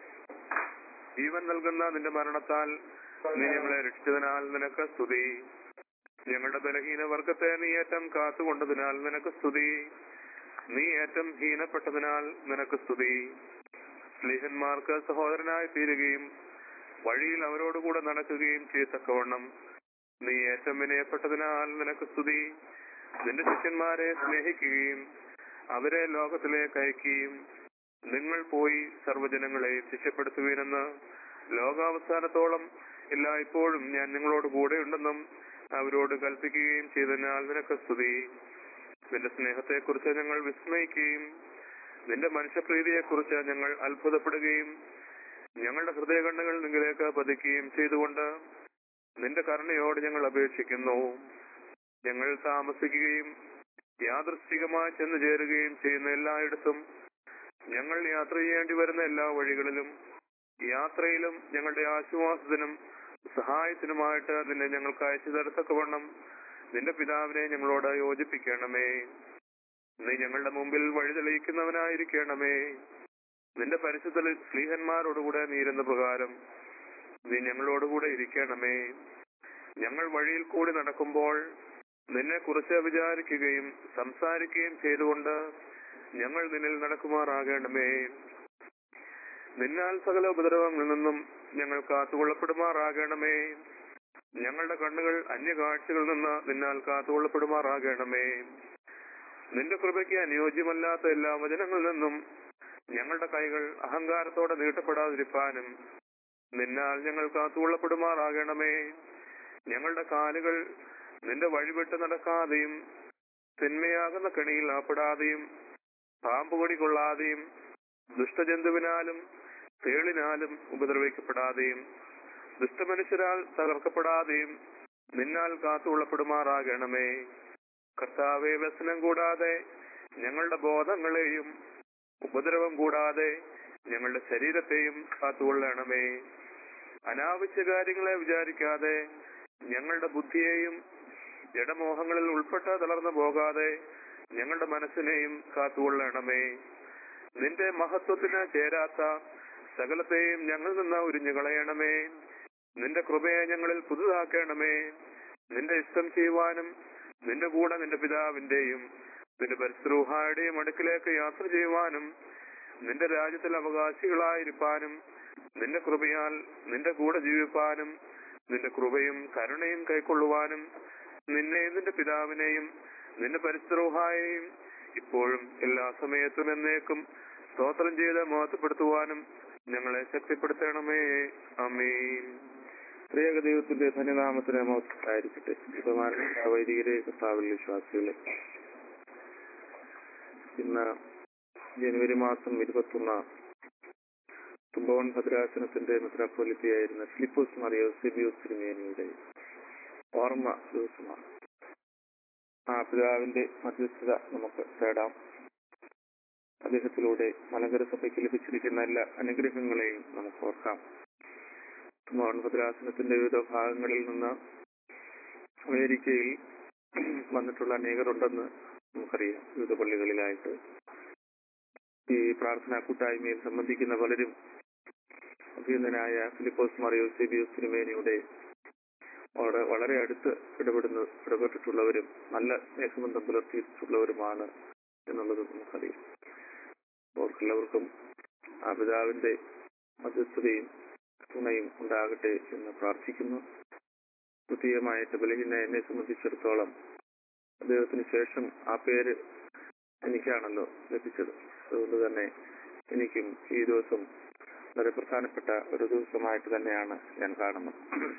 ജീവൻ നൽകുന്ന നിന്റെ മരണത്താൽ നീ ഞങ്ങളെ രക്ഷിച്ചതിനാൽ നിനക്ക് സ്തുതി ഞങ്ങളുടെ ബലഹീന വർഗത്തെ നീ ഏറ്റം കാത്തുകൊണ്ടതിനാൽ നിനക്ക് സ്തുതി നീ ഏറ്റം ഹീനപ്പെട്ടതിനാൽ നിനക്ക് സ്തുതി സ്ലീഹന്മാർക്ക് സഹോദരനായി തീരുകയും വഴിയിൽ അവരോടുകൂടെ നടക്കുകയും ചെയ്യത്തക്കവണ്ണം നീ ഏറ്റം വിനയപ്പെട്ടതിനാൽ നിനക്ക് സ്തുതി നിന്റെ ശിഷ്യന്മാരെ സ്നേഹിക്കുകയും അവരെ ലോകത്തിലേക്ക് അയക്കുകയും നിങ്ങൾ പോയി സർവ്വജനങ്ങളെ ശിക്ഷപ്പെടുത്തുവീനെന്ന് ലോകാവസാനത്തോളം എല്ലായ്പ്പോഴും ഞാൻ നിങ്ങളോട് കൂടെയുണ്ടെന്നും അവരോട് കൽപ്പിക്കുകയും ചെയ്തതിനാൽ നിനക്ക് സ്തുതി നിന്റെ സ്നേഹത്തെക്കുറിച്ച് ഞങ്ങൾ വിസ്മയിക്കുകയും നിന്റെ മനുഷ്യപ്രീതിയെക്കുറിച്ച് ഞങ്ങൾ അത്ഭുതപ്പെടുകയും ഞങ്ങളുടെ ഹൃദയകണ്ണുകൾ നിങ്ങളിലേക്ക് പതിക്കുകയും ചെയ്തുകൊണ്ട് നിന്റെ കരുണയോട് ഞങ്ങൾ അപേക്ഷിക്കുന്നു ഞങ്ങൾ താമസിക്കുകയും യാദൃശ്ചികമായി ചെന്നു ചേരുകയും ചെയ്യുന്ന എല്ലായിടത്തും ഞങ്ങൾ യാത്ര ചെയ്യേണ്ടി വരുന്ന എല്ലാ വഴികളിലും യാത്രയിലും ഞങ്ങളുടെ ആശ്വാസത്തിനും സഹായത്തിനുമായിട്ട് നിന്നെ ഞങ്ങൾക്ക് അയച്ചു തരത്തക്കവണ്ണം നിന്റെ പിതാവിനെ ഞങ്ങളോട് യോജിപ്പിക്കണമേ നീ ഞങ്ങളുടെ മുമ്പിൽ വഴി തെളിയിക്കുന്നവനായിരിക്കണമേ നിന്റെ പരിശുദ്ധ സ്ലീഹന്മാരോടുകൂടെ നീരുന്ന പ്രകാരം നീ ഞങ്ങളോടുകൂടെ ഇരിക്കണമേ ഞങ്ങൾ വഴിയിൽ കൂടി നടക്കുമ്പോൾ നിന്നെ കുറിച്ച് വിചാരിക്കുകയും സംസാരിക്കുകയും ചെയ്തുകൊണ്ട് ഞങ്ങൾ നിന്നിൽ നടക്കുമാറാകണമേ നിന്നാൽ സകല ഉപദ്രവങ്ങളിൽ നിന്നും ഞങ്ങൾ കാത്തുകൊള്ളപ്പെടുമാറാകണമേ ഞങ്ങളുടെ കണ്ണുകൾ അന്യകാഴ്ചകളിൽ നിന്ന് നിന്നാൽ കാത്തുകൊള്ളപ്പെടുമാറാകണമേ നിന്റെ കൃപയ്ക്ക് അനുയോജ്യമല്ലാത്ത എല്ലാ വചനങ്ങളിൽ നിന്നും ഞങ്ങളുടെ കൈകൾ അഹങ്കാരത്തോടെ നീട്ടപ്പെടാതിരിക്കാനും നിന്നാൽ ഞങ്ങൾ കാത്തുകൊള്ളപ്പെടുമാറാകണമേ ഞങ്ങളുടെ കാലുകൾ നിന്റെ വഴിവിട്ട് നടക്കാതെയും തിന്മയാകുന്ന കെണിയിൽ അകപ്പെടാതെയും പാമ്പുകൊടി കൊള്ളാതെയും ദുഷ്ടജന്തുവിനാലും തേളിനാലും ഉപദ്രവിക്കപ്പെടാതെയും ദുഷ്ടമനുഷ്യരാൽ തകർക്കപ്പെടാതെയും നിന്നാൽ കാത്തുകൊള്ളപ്പെടുമാറാകണമേ കർത്താവെ വ്യസനം കൂടാതെ ഞങ്ങളുടെ ബോധങ്ങളെയും ഉപദ്രവം കൂടാതെ ഞങ്ങളുടെ ശരീരത്തെയും കാത്തുകൊള്ളണമേ അനാവശ്യ കാര്യങ്ങളെ വിചാരിക്കാതെ ഞങ്ങളുടെ ബുദ്ധിയെയും ജഡമോഹങ്ങളിൽ ഉൾപ്പെട്ട് തളർന്നു പോകാതെ ഞങ്ങളുടെ മനസ്സിനെയും കാത്തുകൊള്ളണമേ നിന്റെ മഹത്വത്തിന് ചേരാത്ത സകലത്തെയും ഞങ്ങൾ നിന്ന് ഉരിഞ്ഞു കളയണമേ നിന്റെ കൃപയെ ഞങ്ങളിൽ പുതുതാക്കണമേ നിന്റെ ഇഷ്ടം ചെയ്യുവാനും നിന്റെ കൂടെ നിന്റെ പിതാവിന്റെയും നിന്റെ പരിശ്രൂഹായുടെയും അടുക്കിലേക്ക് യാത്ര ചെയ്യുവാനും നിന്റെ രാജ്യത്തിൽ അവകാശികളായിരിക്കാനും നിന്റെ കൃപയാൽ നിന്റെ കൂടെ ജീവിപ്പാനും നിന്റെ കൃപയും കരുണയും കൈക്കൊള്ളുവാനും നിന്നെയും നിന്റെ പിതാവിനെയും നിന്റെ പരിശ്രൂഹായെയും ഇപ്പോഴും എല്ലാ സമയത്തും എന്നേക്കും സ്തോത്രം ചെയ്ത് മഹത്വപ്പെടുത്തുവാനും ഞങ്ങളെ ശക്തിപ്പെടുത്തണമേ അമീൻ ത്രിയേക ദൈവത്തിന്റെ ധന്യനാമത്തിന് മോശമായിരിക്കട്ടെ ബഹുമാനപ്പെട്ട വൈദികരെ കർത്താവിൽ വിശ്വാസികളെ ഇന്ന് ജനുവരി മാസം ഇരുപത്തൊന്ന് തുമ്പോൺ ഭദ്രാസനത്തിന്റെ മെത്രാപ്പൊലിത്തിയായിരുന്ന ഫിലിപ്പോസ് മറിയോ സിബിയോസ് തിരുമേനിയുടെ ഓർമ്മ ദിവസമാണ് ആ പിതാവിന്റെ മധ്യസ്ഥത നമുക്ക് തേടാം അദ്ദേഹത്തിലൂടെ മലങ്കര സഭയ്ക്ക് ലഭിച്ചിരിക്കുന്ന എല്ലാ അനുഗ്രഹങ്ങളെയും നമുക്ക് ഓർക്കാം തുമ്പോൺ ഭദ്രാസനത്തിന്റെ വിവിധ ഭാഗങ്ങളിൽ നിന്ന് അമേരിക്കയിൽ വന്നിട്ടുള്ള അനേകരുണ്ടെന്ന് നമുക്കറിയാം വിവിധ പള്ളികളിലായിട്ട് ഈ പ്രാർത്ഥനാ കൂട്ടായ്മയിൽ സംബന്ധിക്കുന്ന പലരും അഭ്യന്തനായ ഫിലിപ്പോസ് മറിയോ സിബിയോസ് തിരുമേനിയുടെ അവിടെ വളരെ അടുത്ത് ഇടപെടുന്ന ഇടപെട്ടിട്ടുള്ളവരും നല്ല സ്നേഹബന്ധം പുലർത്തിയിട്ടുള്ളവരുമാണ് എന്നുള്ളത് നമുക്കറിയാം അവർക്കെല്ലാവർക്കും ആ പിതാവിന്റെ മധ്യസ്ഥതയും തുണയും ഉണ്ടാകട്ടെ എന്ന് പ്രാർത്ഥിക്കുന്നു പ്രത്യേകമായിട്ട് ബലഹീന എന്നെ സംബന്ധിച്ചിടത്തോളം അദ്ദേഹത്തിന് ശേഷം ആ പേര് എനിക്കാണല്ലോ ലഭിച്ചത് അതുകൊണ്ട് തന്നെ എനിക്കും ഈ ദിവസം വളരെ പ്രധാനപ്പെട്ട ഒരു ദിവസമായിട്ട് തന്നെയാണ് ഞാൻ കാണുന്നത്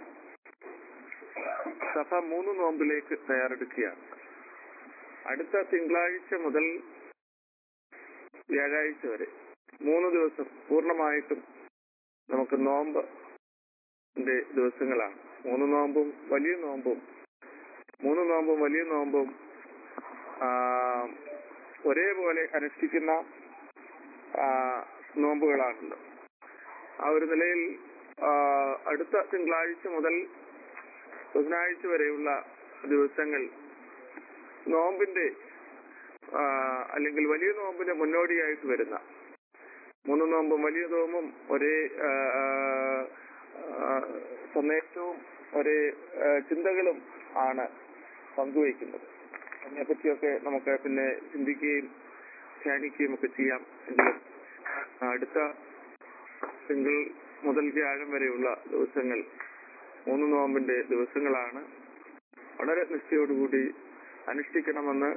സഭ മൂന്ന് നോമ്പിലേക്ക് തയ്യാറെടുക്കുകയാണ് അടുത്ത തിങ്കളാഴ്ച മുതൽ വ്യാഴാഴ്ച വരെ മൂന്ന് ദിവസം പൂർണ്ണമായിട്ടും നമുക്ക് നോമ്പ് ദിവസങ്ങളാണ് മൂന്ന് നോമ്പും വലിയ നോമ്പും മൂന്ന് നോമ്പും വലിയ നോമ്പും ആ, ഒരേപോലെ അനുഷ്ഠിക്കുന്ന ആ, നോമ്പുകളാണല്ലോ ആ ഒരു നിലയിൽ ആ, അടുത്ത തിങ്കളാഴ്ച മുതൽ ബുധനാഴ്ച വരെയുള്ള ദിവസങ്ങൾ നോമ്പിന്റെ ആ, അല്ലെങ്കിൽ വലിയ നോമ്പിന് മുന്നോടിയായിട്ട് വരുന്ന മൂന്ന് നോമ്പും വലിയ നോമ്പും ഒരേ ആ, ആ, സന്ദേശവും ഒരേ ആ, ചിന്തകളും ആണ് പങ്കുവയ്ക്കുന്നത് അതിനെപ്പറ്റിയൊക്കെ നമുക്ക് പിന്നെ ചിന്തിക്കുകയും ധ്യാനിക്കുകയും ഒക്കെ ചെയ്യാം എങ്കിലും അടുത്ത തിങ്കൾ മുതൽ വ്യാഴം വരെയുള്ള ദിവസങ്ങൾ മൂന്ന് നോമ്പിന്റെ ദിവസങ്ങളാണ് വളരെ നിശ്ചയോടുകൂടി അനുഷ്ഠിക്കണമെന്ന്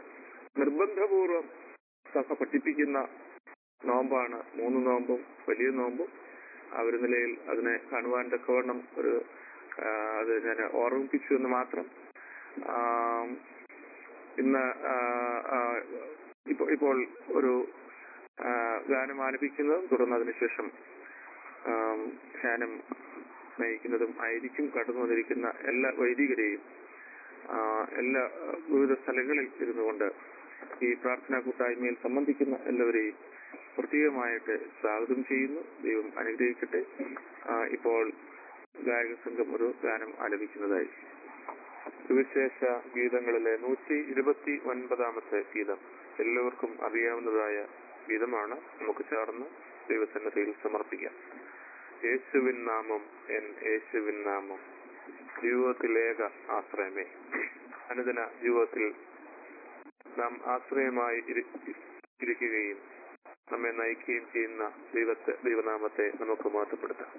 നിർബന്ധപൂർവം സഭ പഠിപ്പിക്കുന്ന നോമ്പാണ് മൂന്ന് നോമ്പും വലിയ നോമ്പും ആ ഒരു നിലയിൽ അതിനെ കാണുവാൻ തക്കവണ്ണം ഒരു ആ, അത് ഞാൻ ഓർമ്മിപ്പിച്ചു എന്ന് മാത്രം ആ, ഇന്ന് ആ, ആ, ഇപ്പൊ ഇപ്പോൾ ഒരു ആ, ഗാനം ആലപിക്കുന്നതും തുടർന്ന് അതിനുശേഷം ആം, ധ്യാനം നയിക്കുന്നതും ആയിരിക്കും കടന്നു വന്നിരിക്കുന്ന എല്ലാ വൈദികരെയും ആ, എല്ലാ ആ, വിവിധ സ്ഥലങ്ങളിൽ ഇരുന്നുകൊണ്ട് ഈ പ്രാർത്ഥനാ കൂട്ടായ്മയിൽ സംബന്ധിക്കുന്ന എല്ലാവരെയും പ്രത്യേകമായിട്ട് സ്വാഗതം ചെയ്യുന്നു ദൈവം അനുഗ്രഹിക്കട്ടെ ആ, ഇപ്പോൾ ഗായക സംഘം ഒരു ഗാനം ആലപിക്കുന്നതായി സുവിശേഷ ഗീതങ്ങളിലെ നൂറ്റി ഇരുപത്തി ഒൻപതാമത്തെ ഗീതം എല്ലാവർക്കും അറിയാവുന്നതായ ഗീതമാണ് നമുക്ക് ചേർന്ന് ദൈവസന്നദ്ധയിൽ സമർപ്പിക്കാം യേശുവിൻ നാമം എൻ യേശുവിൻ നാമം ജീവിതത്തിലേക ആശ്രയമേ അനുദിന ജീവിതത്തിൽ നാം ആശ്രയമായി ഇരി- ഇരിക്കുകയും നമ്മെ നയിക്കുകയും ചെയ്യുന്ന ദൈവത്തെ ദൈവനാമത്തെ നമുക്ക് മാറ്റപ്പെടുത്താം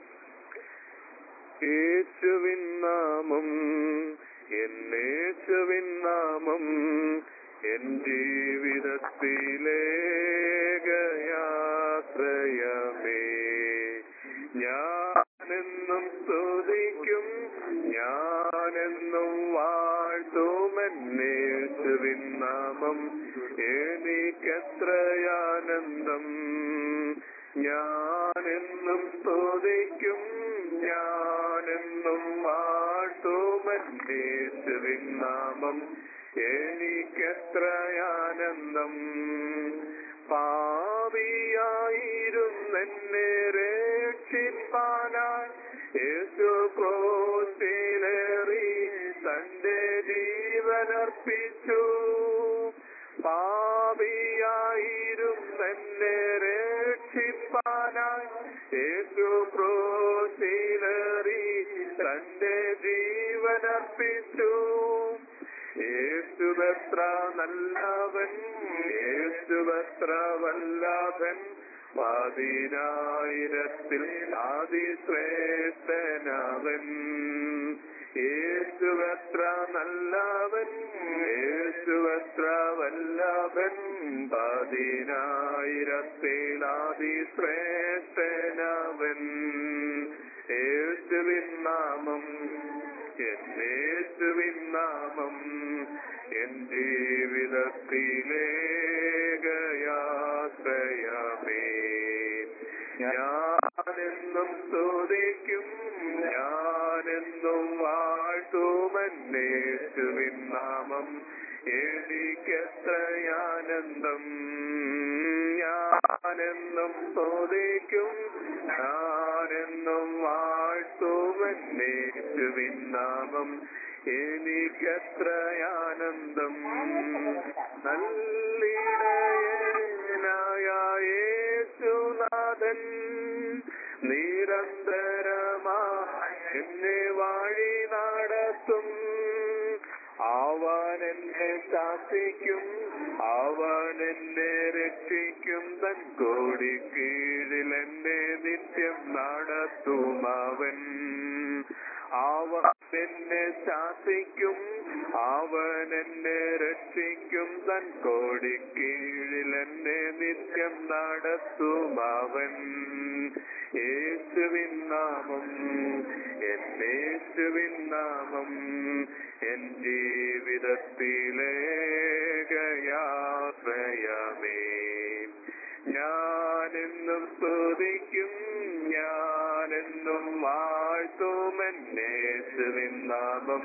യേശുവിൻ നാമം എന്നേശുവിൻ നാമം എൻ ജീവിതത്തിലേകയാശ്രയമേ ഞാനെന്നും സ്തുതിക്കും ഞാനെന്നും വാഴ്ത്തുമെന്നേശുവിൻ നാമം എനിക്കെത്രയാനന്ദം ഞാനെന്നും സ്തുതിക്കും ഞാനെന്നും വാഴ്ത്തുമെന്നേശുവിൻ നാമം എനിക്കെത്രയാനന്ദം പാപിയായിരുന്നെന്നെ രക്ഷിപ്പാനായി യേശു ക്രോസിലേറി തന്റെ ജീവനർപ്പിച്ചു പാപിയായിരുന്നെന്നെ രക്ഷിപ്പാനായി യേശു ക്രോസിലേറി തന്റെ ജീവനർപ്പിച്ചു യേശുവത്ര നല്ലവൻ യേശുവത്ര വല്ലഭൻ പതിനായിരത്തിൽ ആദിശ്രേഷ്ഠനവൻ യേശുവത്ര നല്ലവൻ യേശുവത്ര വല്ലഭൻ പതിനായിരത്തിൽ ആദിശ്രേഷ്ഠനവൻ യേശുവിൻ നാമം എന്നേശുവിൻ നാമം എൻ ജീവിതത്തിലേകയാശ്രയമേ ഞാനെന്നും സ്തുതിക്കും ഞാനെന്നും വാഴ്ത്തുമെന്നേശുവിൻ നാമം എനിക്കെത്രയാനന്ദം ഞാനെന്നും സ്തുതിക്കും ഞാനെന്നും വാഴ്ത്തുമെന്നേശുവിൻ നാമം എനിക്കെത്രയാനന്ദം നല്ലിടയനായ യേശുനാഥൻ നിരന്തരമായി എന്നെ വഴി നടത്തും അവൻ എന്നെ ശാസിക്കും അവൻ എന്നെ രക്ഷിക്കും തൻ കോടി കീഴിൽ എന്നെ നിത്യം നടത്തും അവൻ അവൻ എന്നെ ശാസിക്കും അവൻ എന്നെ രക്ഷിക്കും തൻ കോടി കീഴിൽ എന്നെ നിത്യം നടത്തും അവൻ യേശുവിൻ നാമം എന്നേശുവിൻ നാമം എൻ ജീവിതത്തിലേകയാശ്രയമേ ഞാനെന്നും സ്തുതിക്കും ഞാനെന്നും വാഴ്ത്തുമെന്നേശുവിൻ നാമം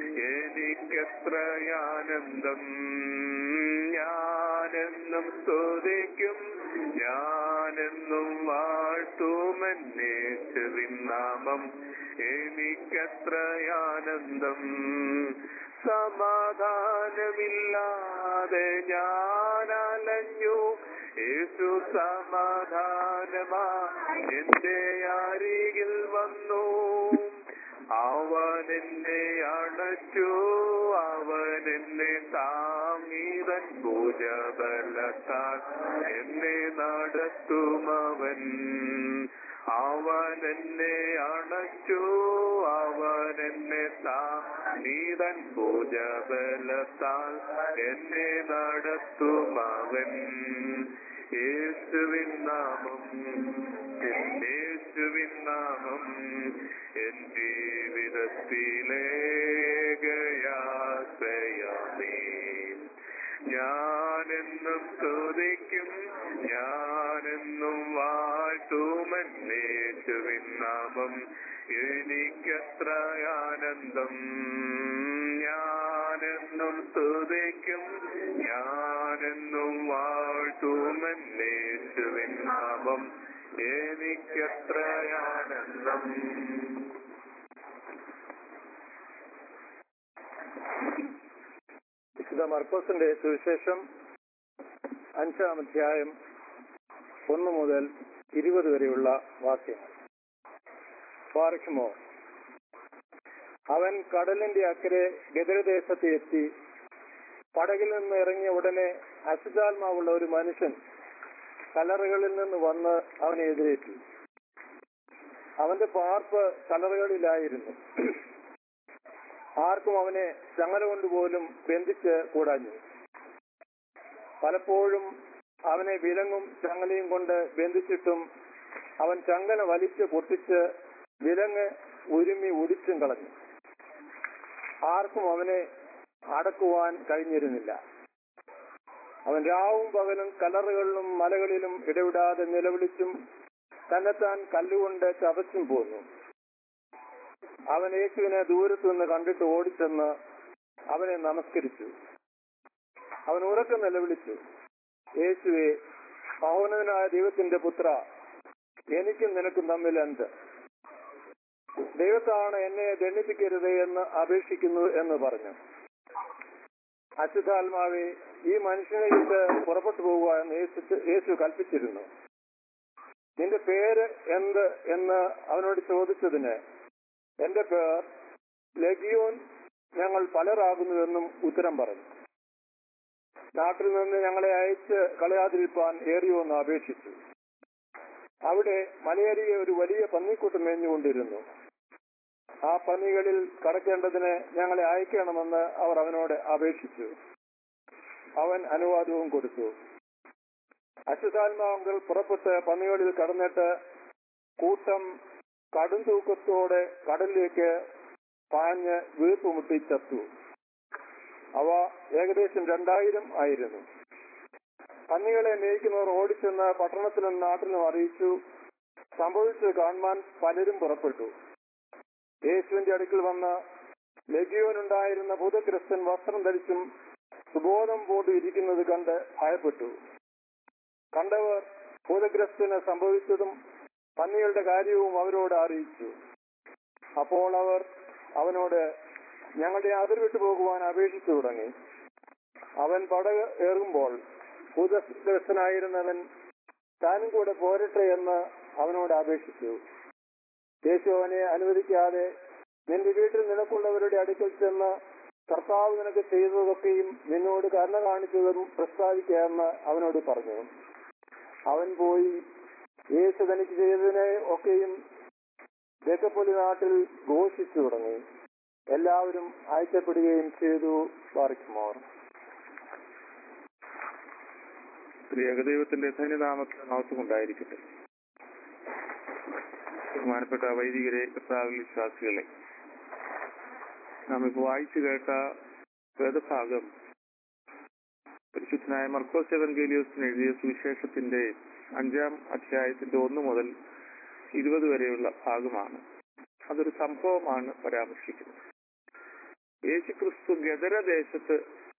എനിക്കെത്രയാനന്ദം ഞാനെന്നും സ്തുതിക്കും ഞാനെന്നും വാഴ്ത്തുമെന്നേശുവിൻ നാമം എനിക്കെത്രയാനന്ദം സമാധാനമില്ലാതെ ഞാൻ അലഞ്ഞു യേശു സമാധാനമാ എന്റെ അരികിൽ വന്നു അവൻ എന്നെ അണച്ചു അവൻ എന്നെ താങ്ങിതൻ ഭുജബലത്താൽ എന്നെ നടത്തുമവൻ അവൻ എന്നെ അണച്ചു അവൻ എന്നെ താങ്ങിതൻ ഭുജബലത്താൽ എന്നെ നടത്തുമവൻ യേശുവിൻ നാമം യേശു നാമം എൻ ജീവിതത്തിലെ ഗയാശ്രയമേ ഞാനെന്നും സ്തുതിക്കും ഞാനെന്നും വാഴ്ത്തുമന്നേശുവിൻ നാമം എനിക്കത്ര ആനന്ദം ഞാനെന്നും സ്തുതിക്കും ഞാനെന്നും വാഴ്ത്തുമന്നേശുവിൻ നാമം എനിക്കത്ര ആനന്ദം വിശുദ്ധ മർക്കോസിന്റെ സുവിശേഷം അഞ്ചാം അധ്യായം ഒന്ന് മുതൽ ഇരുപത് വരെയുള്ള വാക്യങ്ങൾ പാർക്കുമോ അവൻ കടലിന്റെ അക്കരെ ഗദരദേശത്ത് എത്തി പടകിൽ നിന്ന് ഇറങ്ങിയ ഉടനെ അശുദ്ധാത്മാവുള്ള ഒരു മനുഷ്യൻ കലറുകളിൽ നിന്ന് വന്ന് അവനെ എതിരേറ്റു അവന്റെ പാർപ്പ് കലറുകളിലായിരുന്നു ആർക്കും അവനെ ചങ്ങല കൊണ്ടുപോലും ബന്ധിച്ച് കൂടാഞ്ഞു പലപ്പോഴും അവനെ വിലങ്ങും ചങ്ങലയും കൊണ്ട് ബന്ധിച്ചിട്ടും അവൻ ചങ്ങല വലിച്ച് പൊട്ടിച്ച് വിലങ്ങ് ഉരുമി ഒടിച്ചും കളഞ്ഞു ആർക്കും അവനെ അടക്കുവാൻ കഴിഞ്ഞിരുന്നില്ല അവൻ രാവും പകലും കലറുകളിലും മലകളിലും ഇടവിടാതെ നിലവിളിച്ചും തന്നെത്താൻ കല്ലുകൊണ്ട് ചതച്ചും പോന്നു അവൻ യേശുവിനെ ദൂരത്തു നിന്ന് കണ്ടിട്ട് ഓടിച്ചെന്ന് അവനെ നമസ്കരിച്ചു അവൻ ഉറക്കം നിലവിളിച്ചു യേശുവെ മഹോന്നതനായ ദൈവത്തിന്റെ പുത്ര എനിക്കും നിനക്കും തമ്മിൽ എന്ത് ദൈവത്താണ് എന്നെ ദണ്ഡിപ്പിക്കരുത് എന്ന് അപേക്ഷിക്കുന്നു എന്ന് പറഞ്ഞു അച്യുതാത്മാവെ ഈ മനുഷ്യനെ വിട്ട് പുറപ്പെട്ടു പോകുക എന്ന് യേശു യേശു കൽപ്പിച്ചിരുന്നു നിന്റെ പേര് എന്ത് എന്ന് അവനോട് ചോദിച്ചതിന് എന്റെ പേർ ലഗിയോൻ ഞങ്ങൾ പലരാകുന്നുവെന്നും ഉത്തരം പറഞ്ഞു നാട്ടിൽ നിന്ന് ഞങ്ങളെ അയച്ച് കളയാതിരിക്കാൻ ഏറിയോന്ന് അപേക്ഷിച്ചു അവിടെ മലയരിയെ ഒരു വലിയ പന്നിക്കൂട്ടം മേഞ്ഞുകൊണ്ടിരുന്നു ആ പന്നികളിൽ കടക്കേണ്ടതിന് ഞങ്ങളെ അയക്കണമെന്ന് അവർ അവനോട് അപേക്ഷിച്ചു അവൻ അനുവാദവും കൊടുത്തു അശുതാത്മാവുകൾ പുറപ്പെട്ട് പന്നികളിൽ കടന്നിട്ട് കൂട്ടം കടും തൂക്കത്തോടെ കടലിലേക്ക് പാഞ്ഞ് വീർപ്പുമുട്ടി ചത്തു അവ ഏകദേശം രണ്ടായിരം ആയിരുന്നു പന്നികളെ മേയ്ക്കുന്നവർ ഓടിച്ചെന്ന് പട്ടണത്തിലും നാട്ടിലും അറിയിച്ചു സംഭവിച്ചത് കാണുവാൻ പലരും പുറപ്പെട്ടു യേശുവിന്റെ അടുക്കൽ വന്ന് ലഗിയോനുണ്ടായിരുന്ന ഭൂതഗ്രസ്തൻ വസ്ത്രം ധരിച്ചും സുബോധം പൂണ്ടു ഇരിക്കുന്നത് കണ്ട് ഭയപ്പെട്ടു കണ്ടവർ ഭൂതഗ്രസ്തന് സംഭവിച്ചതും പന്നികളുടെ കാര്യവും അവരോട് അറിയിച്ചു അപ്പോൾ അവർ അവനോട് ഞങ്ങളുടെ അതിർ വിട്ടു പോകുവാൻ അപേക്ഷിച്ചു തുടങ്ങി അവൻ പടക ഏറുമ്പോൾ ഭൂതഗ്രസ്തനായിരുന്നവൻ താനും കൂടെ പോരട്ടെ എന്ന് അവനോട് അപേക്ഷിച്ചു യേശു അവനെ അനുവദിക്കാതെ നിന്റെ വീട്ടിൽ നിനക്കുള്ളവരുടെ അടുക്കൽ ചെന്ന് കർത്താവ് നിനക്ക് ചെയ്തതൊക്കെയും നിന്നോട് കരുണ കാണിച്ചതും പ്രസ്താവിക്കാമെന്ന് അവനോട് പറഞ്ഞു അവൻ പോയി യേശു തനിക്ക് ചെയ്തതിനെ ഒക്കെയും ദേക്കപ്പൊലി നാട്ടിൽ ഘോഷിച്ചു തുടങ്ങി എല്ലാവരും അയക്കപ്പെടുകയും ചെയ്തു പാർക്കുമോർ ഏകദൈവത്തിന്റെ ധന്യനാമത്തിന് മഹത്വമുണ്ടായിരിക്കട്ടെ ബഹുമാനപ്പെട്ട വൈദികരെ കർത്താവിൽ വിശ്വാസികളെ നാം ഇപ്പോൾ വായിച്ചു കേട്ട വേദഭാഗം പരിശുദ്ധനായ മർക്കോസ് എവൻഗേലിയോസിന് എഴുതിയ സുവിശേഷത്തിന്റെ അഞ്ചാം അധ്യായത്തിന്റെ ഒന്ന് മുതൽ ഇരുപത് വരെയുള്ള ഭാഗമാണ് അതൊരു സംഭവമാണ് പരാമർശിക്കുന്നത് യേശുക്രിസ്തു ഗദരദേശത്ത്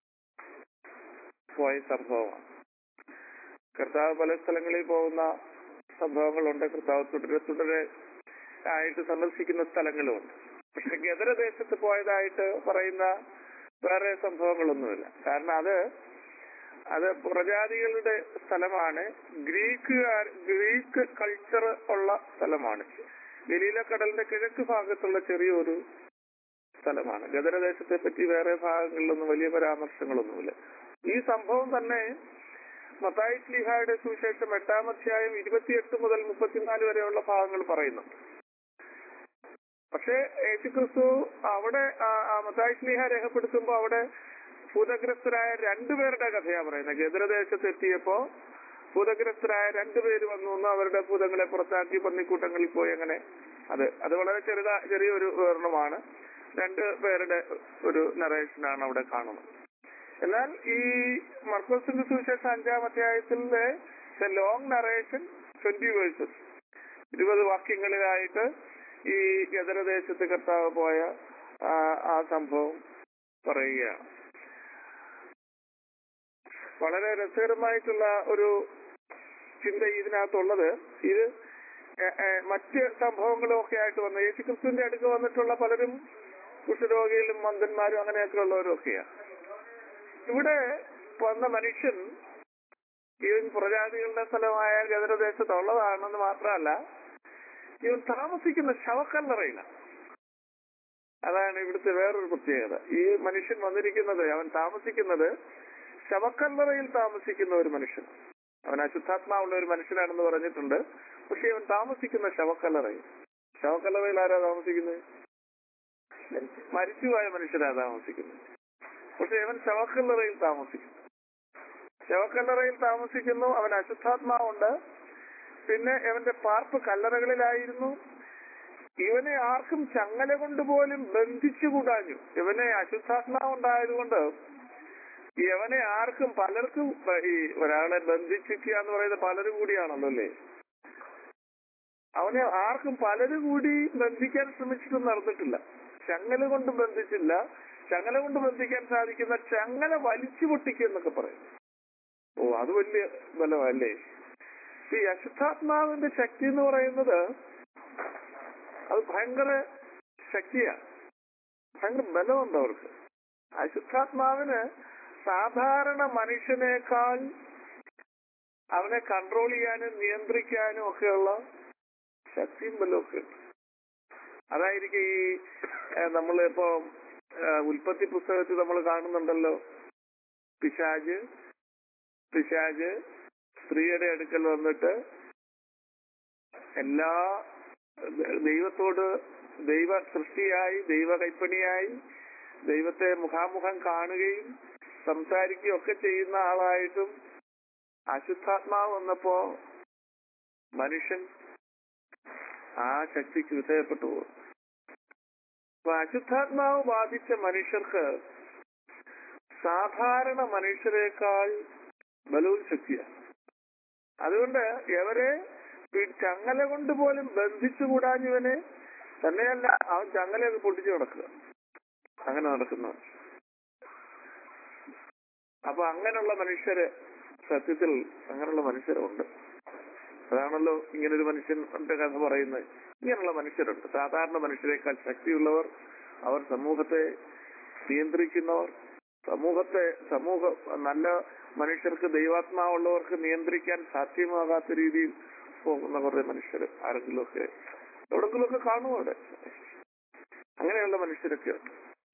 പോയ സംഭവമാണ് കർത്താവ് പല സ്ഥലങ്ങളിൽ പോകുന്ന സംഭവങ്ങളുണ്ട് കർത്താവ് തുടരെ തുടരെ ആയിട്ട് സന്ദർശിക്കുന്ന സ്ഥലങ്ങളുമുണ്ട് പക്ഷെ ഗദരദേശത്ത് പോയതായിട്ട് പറയുന്ന വേറെ സംഭവങ്ങളൊന്നുമില്ല കാരണം അത് അത് പ്രജാതികളുടെ സ്ഥലമാണ് ഗ്രീക്കുകാർ ഗ്രീക്ക് കൾച്ചർ ഉള്ള സ്ഥലമാണ് ഗലീല കടലിന്റെ കിഴക്ക് ഭാഗത്തുള്ള ചെറിയൊരു സ്ഥലമാണ് ഗദരദേശത്തെ പറ്റി വേറെ ഭാഗങ്ങളിലൊന്നും വലിയ പരാമർശങ്ങളൊന്നുമില്ല ഈ സംഭവം തന്നെ മത്തായി സ്ലിഹായുടെ സുവിശേഷം എട്ടാം അധ്യായം ഇരുപത്തിയെട്ട് മുതൽ മുപ്പത്തിനാല് വരെയുള്ള ഭാഗങ്ങൾ പറയുന്നുണ്ട് പക്ഷേ യേശുക്രിസ്തു അവിടെ മത്തായി സ്ലിഹ രേഖപ്പെടുത്തുമ്പോൾ അവിടെ ഭൂതഗ്രസ്തരായ രണ്ടുപേരുടെ കഥയാ പറയുന്നത് ഗദരദേശത്ത് എത്തിയപ്പോ ഭൂതഗ്രസ്തരായ രണ്ടുപേര് വന്നു എന്ന് അവരുടെ ഭൂതങ്ങളെ പുറത്താക്കി പന്നിക്കൂട്ടങ്ങളിൽ പോയി അങ്ങനെ അത് അത് വളരെ ചെറുതാ ചെറിയൊരു വിവരണമാണ് രണ്ട് പേരുടെ ഒരു നറേഷനാണ് അവിടെ കാണുന്നത് എന്നാൽ ഈ മർക്കോസിന്റെ സുവിശേഷം അഞ്ചാം അധ്യായത്തിലെ ലോങ് നറേഷൻ ട്വന്റി വേഴ്സസ് ഇരുപത് വാക്യങ്ങളിലായിട്ട് ഈ ഗദരദേശത്ത് കർത്താവ് പോയ ആ, ആ സംഭവം പറയുകയാണ് വളരെ രസകരമായിട്ടുള്ള ഒരു ചിന്ത ഇതിനകത്തുള്ളത് ഇത് എ- എ- മറ്റ് സംഭവങ്ങളും ഒക്കെ ആയിട്ട് വന്ന യേശുക്രിസ്തുവിന്റെ അടുക്ക് വന്നിട്ടുള്ള പലരും കുഷ്ഠരോഗികളും മന്ദന്മാരും അങ്ങനെയൊക്കെ ഉള്ളവരും ഒക്കെയാണ് ഇവിടെ വന്ന മനുഷ്യൻ ഇവൻ പ്രജാതികളുടെ സ്ഥലമായ ഗദരദേശത്തുള്ളതാണെന്ന് മാത്രമല്ല ഇവൻ താമസിക്കുന്ന ശവക്കല്ലറയിലാണ് അതാണ് ഇവിടുത്തെ വേറൊരു പ്രത്യേകത ഈ മനുഷ്യൻ വന്നിരിക്കുന്നത് അവൻ താമസിക്കുന്നത് ശവക്കല്ലറയിൽ താമസിക്കുന്ന ഒരു മനുഷ്യൻ അവൻ അശുദ്ധാത്മാവുള്ള ഒരു മനുഷ്യനാണെന്ന് പറഞ്ഞിട്ടുണ്ട് പക്ഷെ അവൻ താമസിക്കുന്ന ശവക്കല്ലറയിൽ ശവക്കല്ലറയിൽ ആരാ താമസിക്കുന്നത് മരിച്ചുപോയ മനുഷ്യരാ താമസിക്കുന്നത് പക്ഷെ അവൻ ശവക്കല്ലറയിൽ താമസിക്കുന്നു ശവക്കല്ലറയിൽ താമസിക്കുന്നു അവൻ അശുദ്ധാത്മാവുണ്ട് പിന്നെ അവന്റെ പാർപ്പ് കല്ലറകളിലായിരുന്നു ഇവനെ ആർക്കും ചങ്ങല കൊണ്ട് പോലും ബന്ധിച്ചുകൂടാഞ്ഞു ഇവനെ അശുദ്ധാത്മാവ് ഉണ്ടായതുകൊണ്ട് ഇവനെ ആർക്കും പലർക്കും പ- ഈ ഒരാളെ ബന്ധിച്ചിരിക്കുക എന്ന് പറയുന്നത് പലരും കൂടിയാണല്ലോ അല്ലേ അവനെ ആർക്കും പലരും കൂടി ബന്ധിക്കാൻ ശ്രമിച്ചിട്ടും നടന്നിട്ടില്ല ചങ്ങല കൊണ്ട് ബന്ധിച്ചില്ല ചങ്ങല കൊണ്ട് ബന്ധിക്കാൻ സാധിക്കുന്ന ചങ്ങല വലിച്ചു പൊട്ടിക്കുക എന്നൊക്കെ പറയും ഓ അത് വലിയ ബലമല്ലേ ഈ അശുദ്ധാത്മാവിന്റെ ശക്തി എന്ന് പറയുന്നത് അത് ഭയങ്കര ശക്തിയാണ് ഭയങ്കര ബലമുണ്ട് അവർക്ക് അശുദ്ധാത്മാവിന് സാധാരണ മനുഷ്യനേക്കാൾ അവനെ കൺട്രോൾ ചെയ്യാനും നിയന്ത്രിക്കാനും ഒക്കെയുള്ള ശക്തിയും ബലമൊക്കെ ഉണ്ട് അതായിരിക്കും ഈ ഏഹ്, നമ്മളിപ്പോ ഏഹ്, ഉൽപ്പത്തി പുസ്തകത്തിൽ നമ്മൾ കാണുന്നുണ്ടല്ലോ പിശാജ് പിശാജ് സ്ത്രീയുടെ അടുക്കൽ വന്നിട്ട് എല്ലാ ദൈവത്തോട് ദൈവ സൃഷ്ടിയായി ദൈവ കൈപ്പണിയായി ദൈവത്തെ മുഖാമുഖം കാണുകയും സംസാരിക്കുകയും ഒക്കെ ചെയ്യുന്ന ആളായിട്ടും അശുദ്ധാത്മാവ് വന്നപ്പോ മനുഷ്യൻ ആ ശക്തിക്ക് വിധേയപ്പെട്ടു പോകും അപ്പൊ അശുദ്ധാത്മാവ് ബാധിച്ച മനുഷ്യർക്ക് സാധാരണ മനുഷ്യരെക്കാൾ ബലവും ശക്തിയാണ് അതുകൊണ്ട് എവരെ ഈ ചങ്ങല കൊണ്ട് പോലും ബന്ധിച്ചുകൂടാഞ്ഞവനെ തന്നെയല്ല അവൻ ചങ്ങലയൊക്കെ പൊട്ടിച്ചു നടക്കുക അങ്ങനെ നടക്കുന്നു അപ്പൊ അങ്ങനെയുള്ള മനുഷ്യര് സത്യത്തിൽ അങ്ങനെയുള്ള മനുഷ്യരുണ്ട് അതാണല്ലോ ഇങ്ങനൊരു മനുഷ്യന്റെ കഥ പറയുന്നത് ഇങ്ങനെയുള്ള മനുഷ്യരുണ്ട് സാധാരണ മനുഷ്യരെക്കാൾ ശക്തിയുള്ളവർ അവർ സമൂഹത്തെ നിയന്ത്രിക്കുന്നവർ സമൂഹത്തെ സമൂഹ നല്ല മനുഷ്യർക്ക് ദൈവാത്മാവുള്ളവർക്ക് നിയന്ത്രിക്കാൻ സാധ്യമാകാത്ത രീതിയിൽ പോകുന്ന കുറെ മനുഷ്യർ ആരെങ്കിലുമൊക്കെ എവിടെങ്കിലുമൊക്കെ കാണും അവിടെ അങ്ങനെയുള്ള മനുഷ്യരൊക്കെ ഉണ്ട്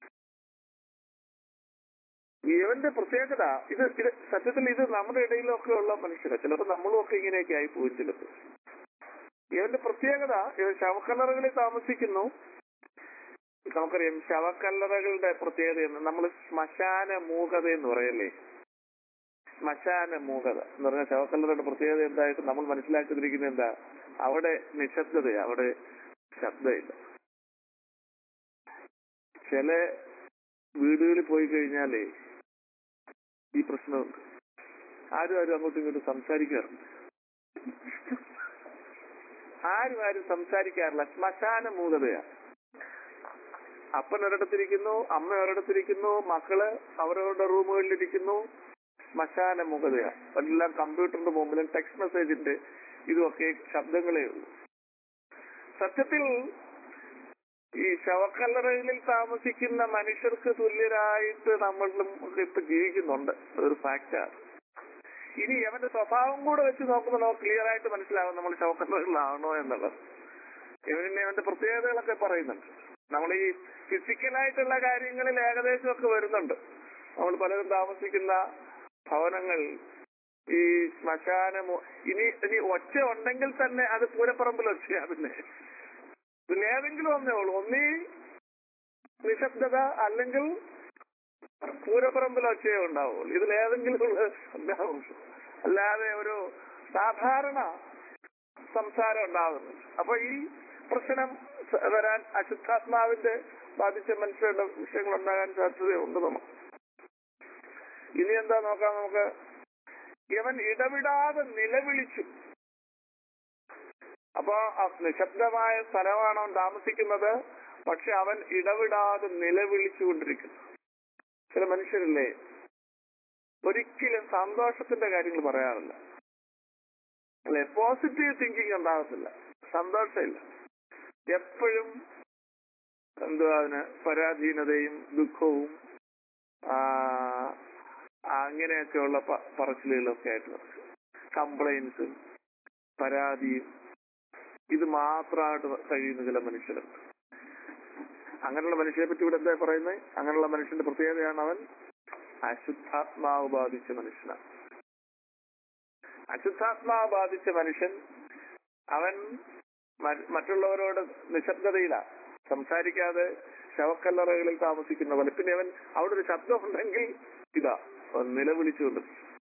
ഇവന്റെ പ്രത്യേകത ഇത് ഇത് സത്യത്തിൽ ഇത് നമ്മുടെ ഇടയിലൊക്കെ ഉള്ള മനുഷ്യരാണ് ചിലപ്പോൾ നമ്മളും ഒക്കെ ഇങ്ങനെയൊക്കെ ആയി പോകും ചിലപ്പോൾ ഇവന്റെ പ്രത്യേകത ഇവൻ ശവക്കല്ലറകളിൽ താമസിക്കുന്നു നമുക്കറിയാം ശവക്കല്ലറകളുടെ പ്രത്യേകത എന്ന് നമ്മൾ ശ്മശാന മൂകത എന്ന് പറയല്ലേ ശ്മശാന മൂകത എന്ന് പറഞ്ഞാൽ ശവക്കല്ലറയുടെ പ്രത്യേകത എന്തായിട്ട് നമ്മൾ മനസ്സിലാക്കിയിരിക്കുന്നത് എന്താ അവിടെ നിശബ്ദതയാ അവിടെ ശബ്ദമില്ല ചില വീടുകളിൽ പോയി കഴിഞ്ഞാലേ ഈ പ്രശ്നമുണ്ട് ആരും ആരും അങ്ങോട്ടും ഇങ്ങോട്ടും സംസാരിക്കാറുണ്ട് ആരും ആരും സംസാരിക്കാറില്ല ശ്മശാന മൂകതയാണ് അപ്പൻ ഒരിടത്തിരിക്കുന്നു അമ്മ ഒരിടത്തിരിക്കുന്നു മക്കള് അവരവരുടെ റൂമുകളിലിരിക്കുന്നു ശ്മശാന മുഖതയാണ് എല്ലാം കമ്പ്യൂട്ടറിന്റെ മുമ്പിലും ടെക്സ്റ്റ് മെസ്സേജിന്റെ ഇതുമൊക്കെ ശബ്ദങ്ങളേ ഉള്ളൂ സത്യത്തിൽ ഈ ശവക്കല്ലറകളിൽ താമസിക്കുന്ന മനുഷ്യർക്ക് തുല്യരായിട്ട് നമ്മളും ഒക്കെ ഇപ്പൊ ജീവിക്കുന്നുണ്ട് അതൊരു ഫാക്റ്റാണ് ഇനി അവന്റെ സ്വഭാവം കൂടെ വെച്ച് നോക്കുമ്പോൾ നമുക്ക് ക്ലിയർ ആയിട്ട് മനസ്സിലാവും നമ്മൾ ശവക്കല്ലറകളിലാണോ എന്നുള്ളത് ഇവന് അവന്റെ പ്രത്യേകതകളൊക്കെ പറയുന്നുണ്ട് നമ്മൾ ഈ ഫിസിക്കലായിട്ടുള്ള കാര്യങ്ങളിൽ ഏകദേശം ഒക്കെ വരുന്നുണ്ട് നമ്മൾ പലരും താമസിക്കുന്ന ഭവനങ്ങൾ ഈ ശ്മശാനമോ ഇനി ഇനി ഒച്ച ഉണ്ടെങ്കിൽ തന്നെ അത് പൂരപ്പറമ്പിൽ ഒച്ചയാ പിന്നെ ഇതിലേതെങ്കിലും ഒന്നേ ഉള്ളൂ ഒന്നീ നിശബ്ദത അല്ലെങ്കിൽ പൂരപ്പറമ്പിൽ ഒച്ചയേ ഉണ്ടാവുള്ളൂ ഇതിലേതെങ്കിലും ഉള്ള ഉണ്ടാവും അല്ലാതെ ഒരു സാധാരണ സംസാരം ഉണ്ടാകുന്നത് അപ്പൊ ഈ പ്രശ്നം സ- വരാൻ അശുദ്ധാത്മാവിന്റെ ബാധിച്ച മനുഷ്യരുടെ വിഷയങ്ങൾ ഉണ്ടാകാൻ സാധ്യതയുണ്ട് നമുക്ക് ഇനി എന്താ നോക്കാം നമുക്ക് ഇവൻ ഇടവിടാതെ നിലവിളിച്ചു അപ്പൊ ആ നിശബ്ദമായ സ്ഥലമാണ് അവൻ താമസിക്കുന്നത് പക്ഷെ അവൻ ഇടവിടാതെ നിലവിളിച്ചുകൊണ്ടിരിക്കുന്നു ചില മനുഷ്യരില്ലേ ഒരിക്കലും സന്തോഷത്തിന്റെ കാര്യങ്ങൾ പറയാറില്ല അല്ലെ പോസിറ്റീവ് തിങ്കിങ് ഉണ്ടാകത്തില്ല സന്തോഷമില്ല എപ്പോഴും എന്തുവാ അതിന് പരാധീനതയും ദുഃഖവും ആ, അങ്ങനെയൊക്കെയുള്ള പ- പറച്ചിലുകളൊക്കെ ആയിട്ട് നടക്കും കംപ്ലൈൻസും പരാതിയും ഇത് മാത്രമായിട്ട് കഴിയുന്ന ചില മനുഷ്യരുണ്ട് അങ്ങനെയുള്ള മനുഷ്യരെ പറ്റി ഇവിടെ എന്താ പറയുന്നത് അങ്ങനെയുള്ള മനുഷ്യന്റെ പ്രത്യേകതയാണ് അവൻ അശുദ്ധാത്മാവ് ബാധിച്ച മനുഷ്യനാണ് അശുദ്ധാത്മാവ് ബാധിച്ച മനുഷ്യൻ അവൻ മ- മറ്റുള്ളവരോട് നിശബ്ദതയിലാണ് സംസാരിക്കാതെ ശവക്കല്ലറകളിൽ താമസിക്കുന്ന പോലെ പിന്നെ അവൻ അവിടെ ഒരു ശബ്ദമുണ്ടെങ്കിൽ ഇതാ അവൻ നിലവിളിച്ചുകൊണ്ട്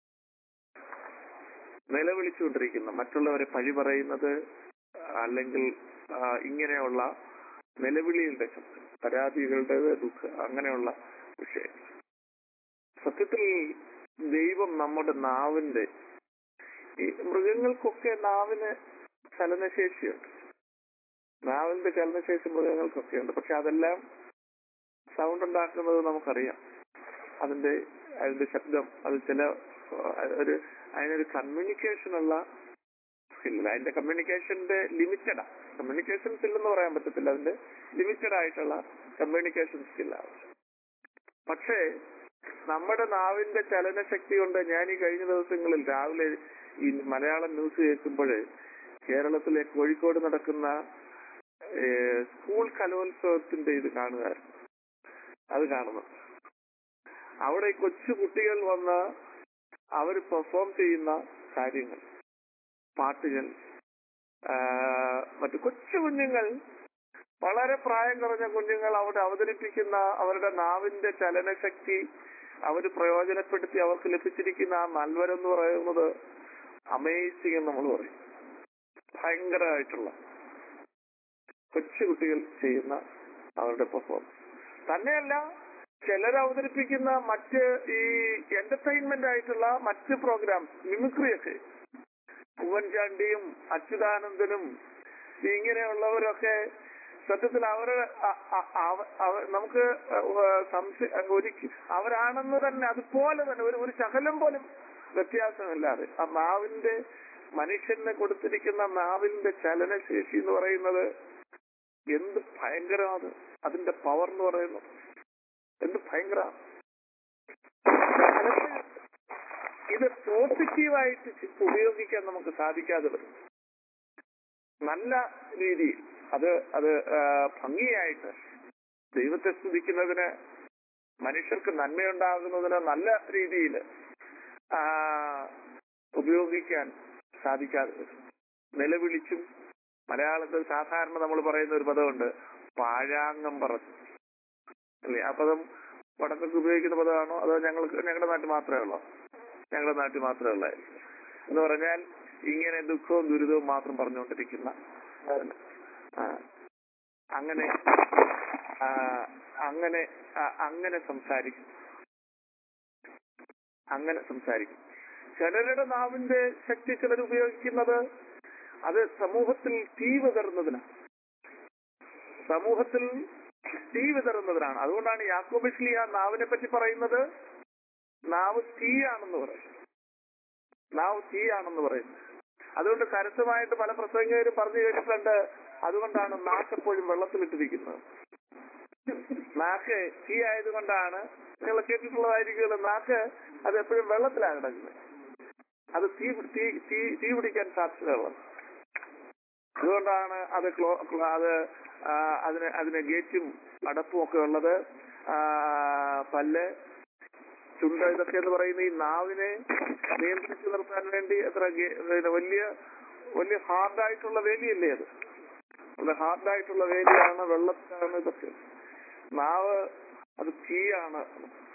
നിലവിളിച്ചുകൊണ്ടിരിക്കുന്ന മറ്റുള്ളവരെ പഴി പറയുന്നത് അല്ലെങ്കിൽ ആ, ഇങ്ങനെയുള്ള നിലവിളികളുടെ ശബ്ദം പരാതികളുടെ ദുഃഖം അങ്ങനെയുള്ള വിഷയം സത്യത്തിൽ ദൈവം നമ്മുടെ നാവിന്റെ ഈ മൃഗങ്ങൾക്കൊക്കെ നാവിന് ചലനശേഷിയുണ്ട് നാവിന്റെ ചലനശേഷി മൃഗങ്ങൾക്കൊക്കെ ഉണ്ട് പക്ഷെ അതെല്ലാം സൗണ്ട് ഉണ്ടാക്കുന്നത് നമുക്കറിയാം അതിന്റെ അതിന്റെ ശബ്ദം അത് ചില ആ, ഒരു അതിനൊരു കമ്മ്യൂണിക്കേഷൻ ഉള്ള സ്കില്ലില്ല അതിന്റെ കമ്മ്യൂണിക്കേഷന്റെ ലിമിറ്റഡാ കമ്മ്യൂണിക്കേഷൻ സ്കിൽ എന്ന് പറയാൻ പറ്റത്തില്ല അതിന്റെ ലിമിറ്റഡ് ആയിട്ടുള്ള കമ്മ്യൂണിക്കേഷൻ സ്കില്ലാണ് പക്ഷേ നമ്മുടെ നാവിന്റെ ചലനശക്തി കൊണ്ട് ഞാൻ ഈ കഴിഞ്ഞ ദിവസങ്ങളിൽ രാവിലെ ഈ മലയാളം ന്യൂസ് കേൾക്കുമ്പോൾ കേരളത്തിലെ കോഴിക്കോട് നടക്കുന്ന ഏഹ്, സ്കൂൾ കലോത്സവത്തിന്റെ ഇത് കാണുകയായിരുന്നു അത് കാണുന്നു അവിടെ ഈ കൊച്ചു കുട്ടികൾ വന്ന് അവർ പെർഫോം ചെയ്യുന്ന കാര്യങ്ങൾ പാട്ടുകൾ ആ, മറ്റു കൊച്ചു കുഞ്ഞുങ്ങൾ വളരെ പ്രായം കുറഞ്ഞ കുഞ്ഞുങ്ങൾ അവിടെ അവതരിപ്പിക്കുന്ന അവരുടെ നാവിന്റെ ചലനശക്തി അവർ പ്രയോജനപ്പെടുത്തി അവർക്ക് ലഭിച്ചിരിക്കുന്ന ആ നൽവരെന്ന് പറയുന്നത് അമേസിംഗ് എന്ന് നമ്മൾ പറയും ഭയങ്കരമായിട്ടുള്ള കൊച്ചു കുട്ടികൾ ചെയ്യുന്ന അവരുടെ പെർഫോമൻസ് തന്നെയല്ല ചിലർ അവതരിപ്പിക്കുന്ന മറ്റ് ഈ എന്റർടൈൻമെന്റ് ആയിട്ടുള്ള മറ്റ് പ്രോഗ്രാംസ് മിമിക്രിയൊക്കെ ഉമ്മൻചാണ്ടിയും അച്യുതാനന്ദനും ഇങ്ങനെയുള്ളവരൊക്കെ സത്യത്തിൽ അവരുടെ അ- അ- അവ- അവ- നമുക്ക് സംശയ ഒരിക്കൽ അവരാണെന്ന് തന്നെ അതുപോലെ തന്നെ ഒരു ഒരു ശകലം പോലും വ്യത്യാസമില്ലാതെ ആ നാവിന്റെ മനുഷ്യന് കൊടുത്തിരിക്കുന്ന നാവിന്റെ ചലനശേഷി എന്ന് പറയുന്നത് എന്ത് ഭയങ്കരമാണ് അതിന്റെ പവർ എന്ന് പറയുന്നത് എന്ത് ഭയങ്കര ഇത് പോസിറ്റീവായിട്ട് ചി- ഉപയോഗിക്കാൻ നമുക്ക് സാധിക്കാതെ വരും നല്ല രീതിയിൽ അത് അത് ആ, ഭംഗിയായിട്ട് ദൈവത്തെ സ്തുതിക്കുന്നതിന് മനുഷ്യർക്ക് നന്മയുണ്ടാകുന്നതിന് നല്ല രീതിയിൽ ഉപയോഗിക്കാൻ സാധിക്കാതെ വരും നിലവിളിച്ചും മലയാളത്തിൽ സാധാരണ നമ്മൾ പറയുന്ന ഒരു പദമുണ്ട് പാഴാങ്കം പറഞ്ഞു അല്ലേ ആ പദം വടക്കൊക്കെ ഉപയോഗിക്കുന്ന പദമാണോ അതോ ഞങ്ങൾക്ക് ഞങ്ങളുടെ നാട്ടിൽ മാത്രമേ ഉള്ളോ ഞങ്ങളുടെ നാട്ടിൽ മാത്രമേ ഉള്ളായിരിക്കും എന്ന് പറഞ്ഞാൽ ഇങ്ങനെ ദുഃഖവും ദുരിതവും മാത്രം പറഞ്ഞുകൊണ്ടിരിക്കുന്ന ആ, അങ്ങനെ ആ, അങ്ങനെ ആ, അങ്ങനെ സംസാരിക്കും അങ്ങനെ സംസാരിക്കും ചിലരുടെ നാവിന്റെ ശക്തി ചിലർ ഉപയോഗിക്കുന്നത് അത് സമൂഹത്തിൽ തീ വിതറുന്നതിനാണ് സമൂഹത്തിൽ തീ വിതറുന്നതിനാണ് അതുകൊണ്ടാണ് യാക്കോബിസ്ലി ആ നാവിനെ പറ്റി പറയുന്നത് നാവ് തീയാണെന്ന് പറയും നാവ് തീയാണെന്ന് പറയുന്നത് അതുകൊണ്ട് കരസ്ഥമായിട്ട് പല പ്രസംഗകരും പറഞ്ഞു കേട്ടിട്ടുണ്ട് അതുകൊണ്ടാണ് നാക്ക് എപ്പോഴും വെള്ളത്തിലിട്ടിരിക്കുന്നത് നാക്ക് തീ ആയതുകൊണ്ടാണ് നിങ്ങൾ കേട്ടിട്ടുള്ളതായിരിക്കുമല്ലോ നാക്ക് അത് എപ്പോഴും വെള്ളത്തിലാണ് കിടക്കുന്നത് അത് തീ തീ തീ തീ പിടിക്കാൻ സാധ്യതയുള്ളത് അതുകൊണ്ടാണ് അത് ക്ലോ ക്ലോ- അത് ആ, അതിന് അതിന് ഗേറ്റും അടപ്പും ഒക്കെ ഉള്ളത് ആ, പല്ല് ചുണ്ട ഇതൊക്കെ എന്ന് പറയുന്ന ഈ നാവിനെ നിയന്ത്രിച്ചു നിർത്താൻ വേണ്ടി എത്ര ഗേ- പിന്നെ വലിയ വലിയ ഹാർഡായിട്ടുള്ള വേലിയല്ലേ അത് അത് ഹാർഡായിട്ടുള്ള വേലിയാണ് വെള്ളത്തിലാണ് ഇതൊക്കെ നാവ് അത് തീയാണ്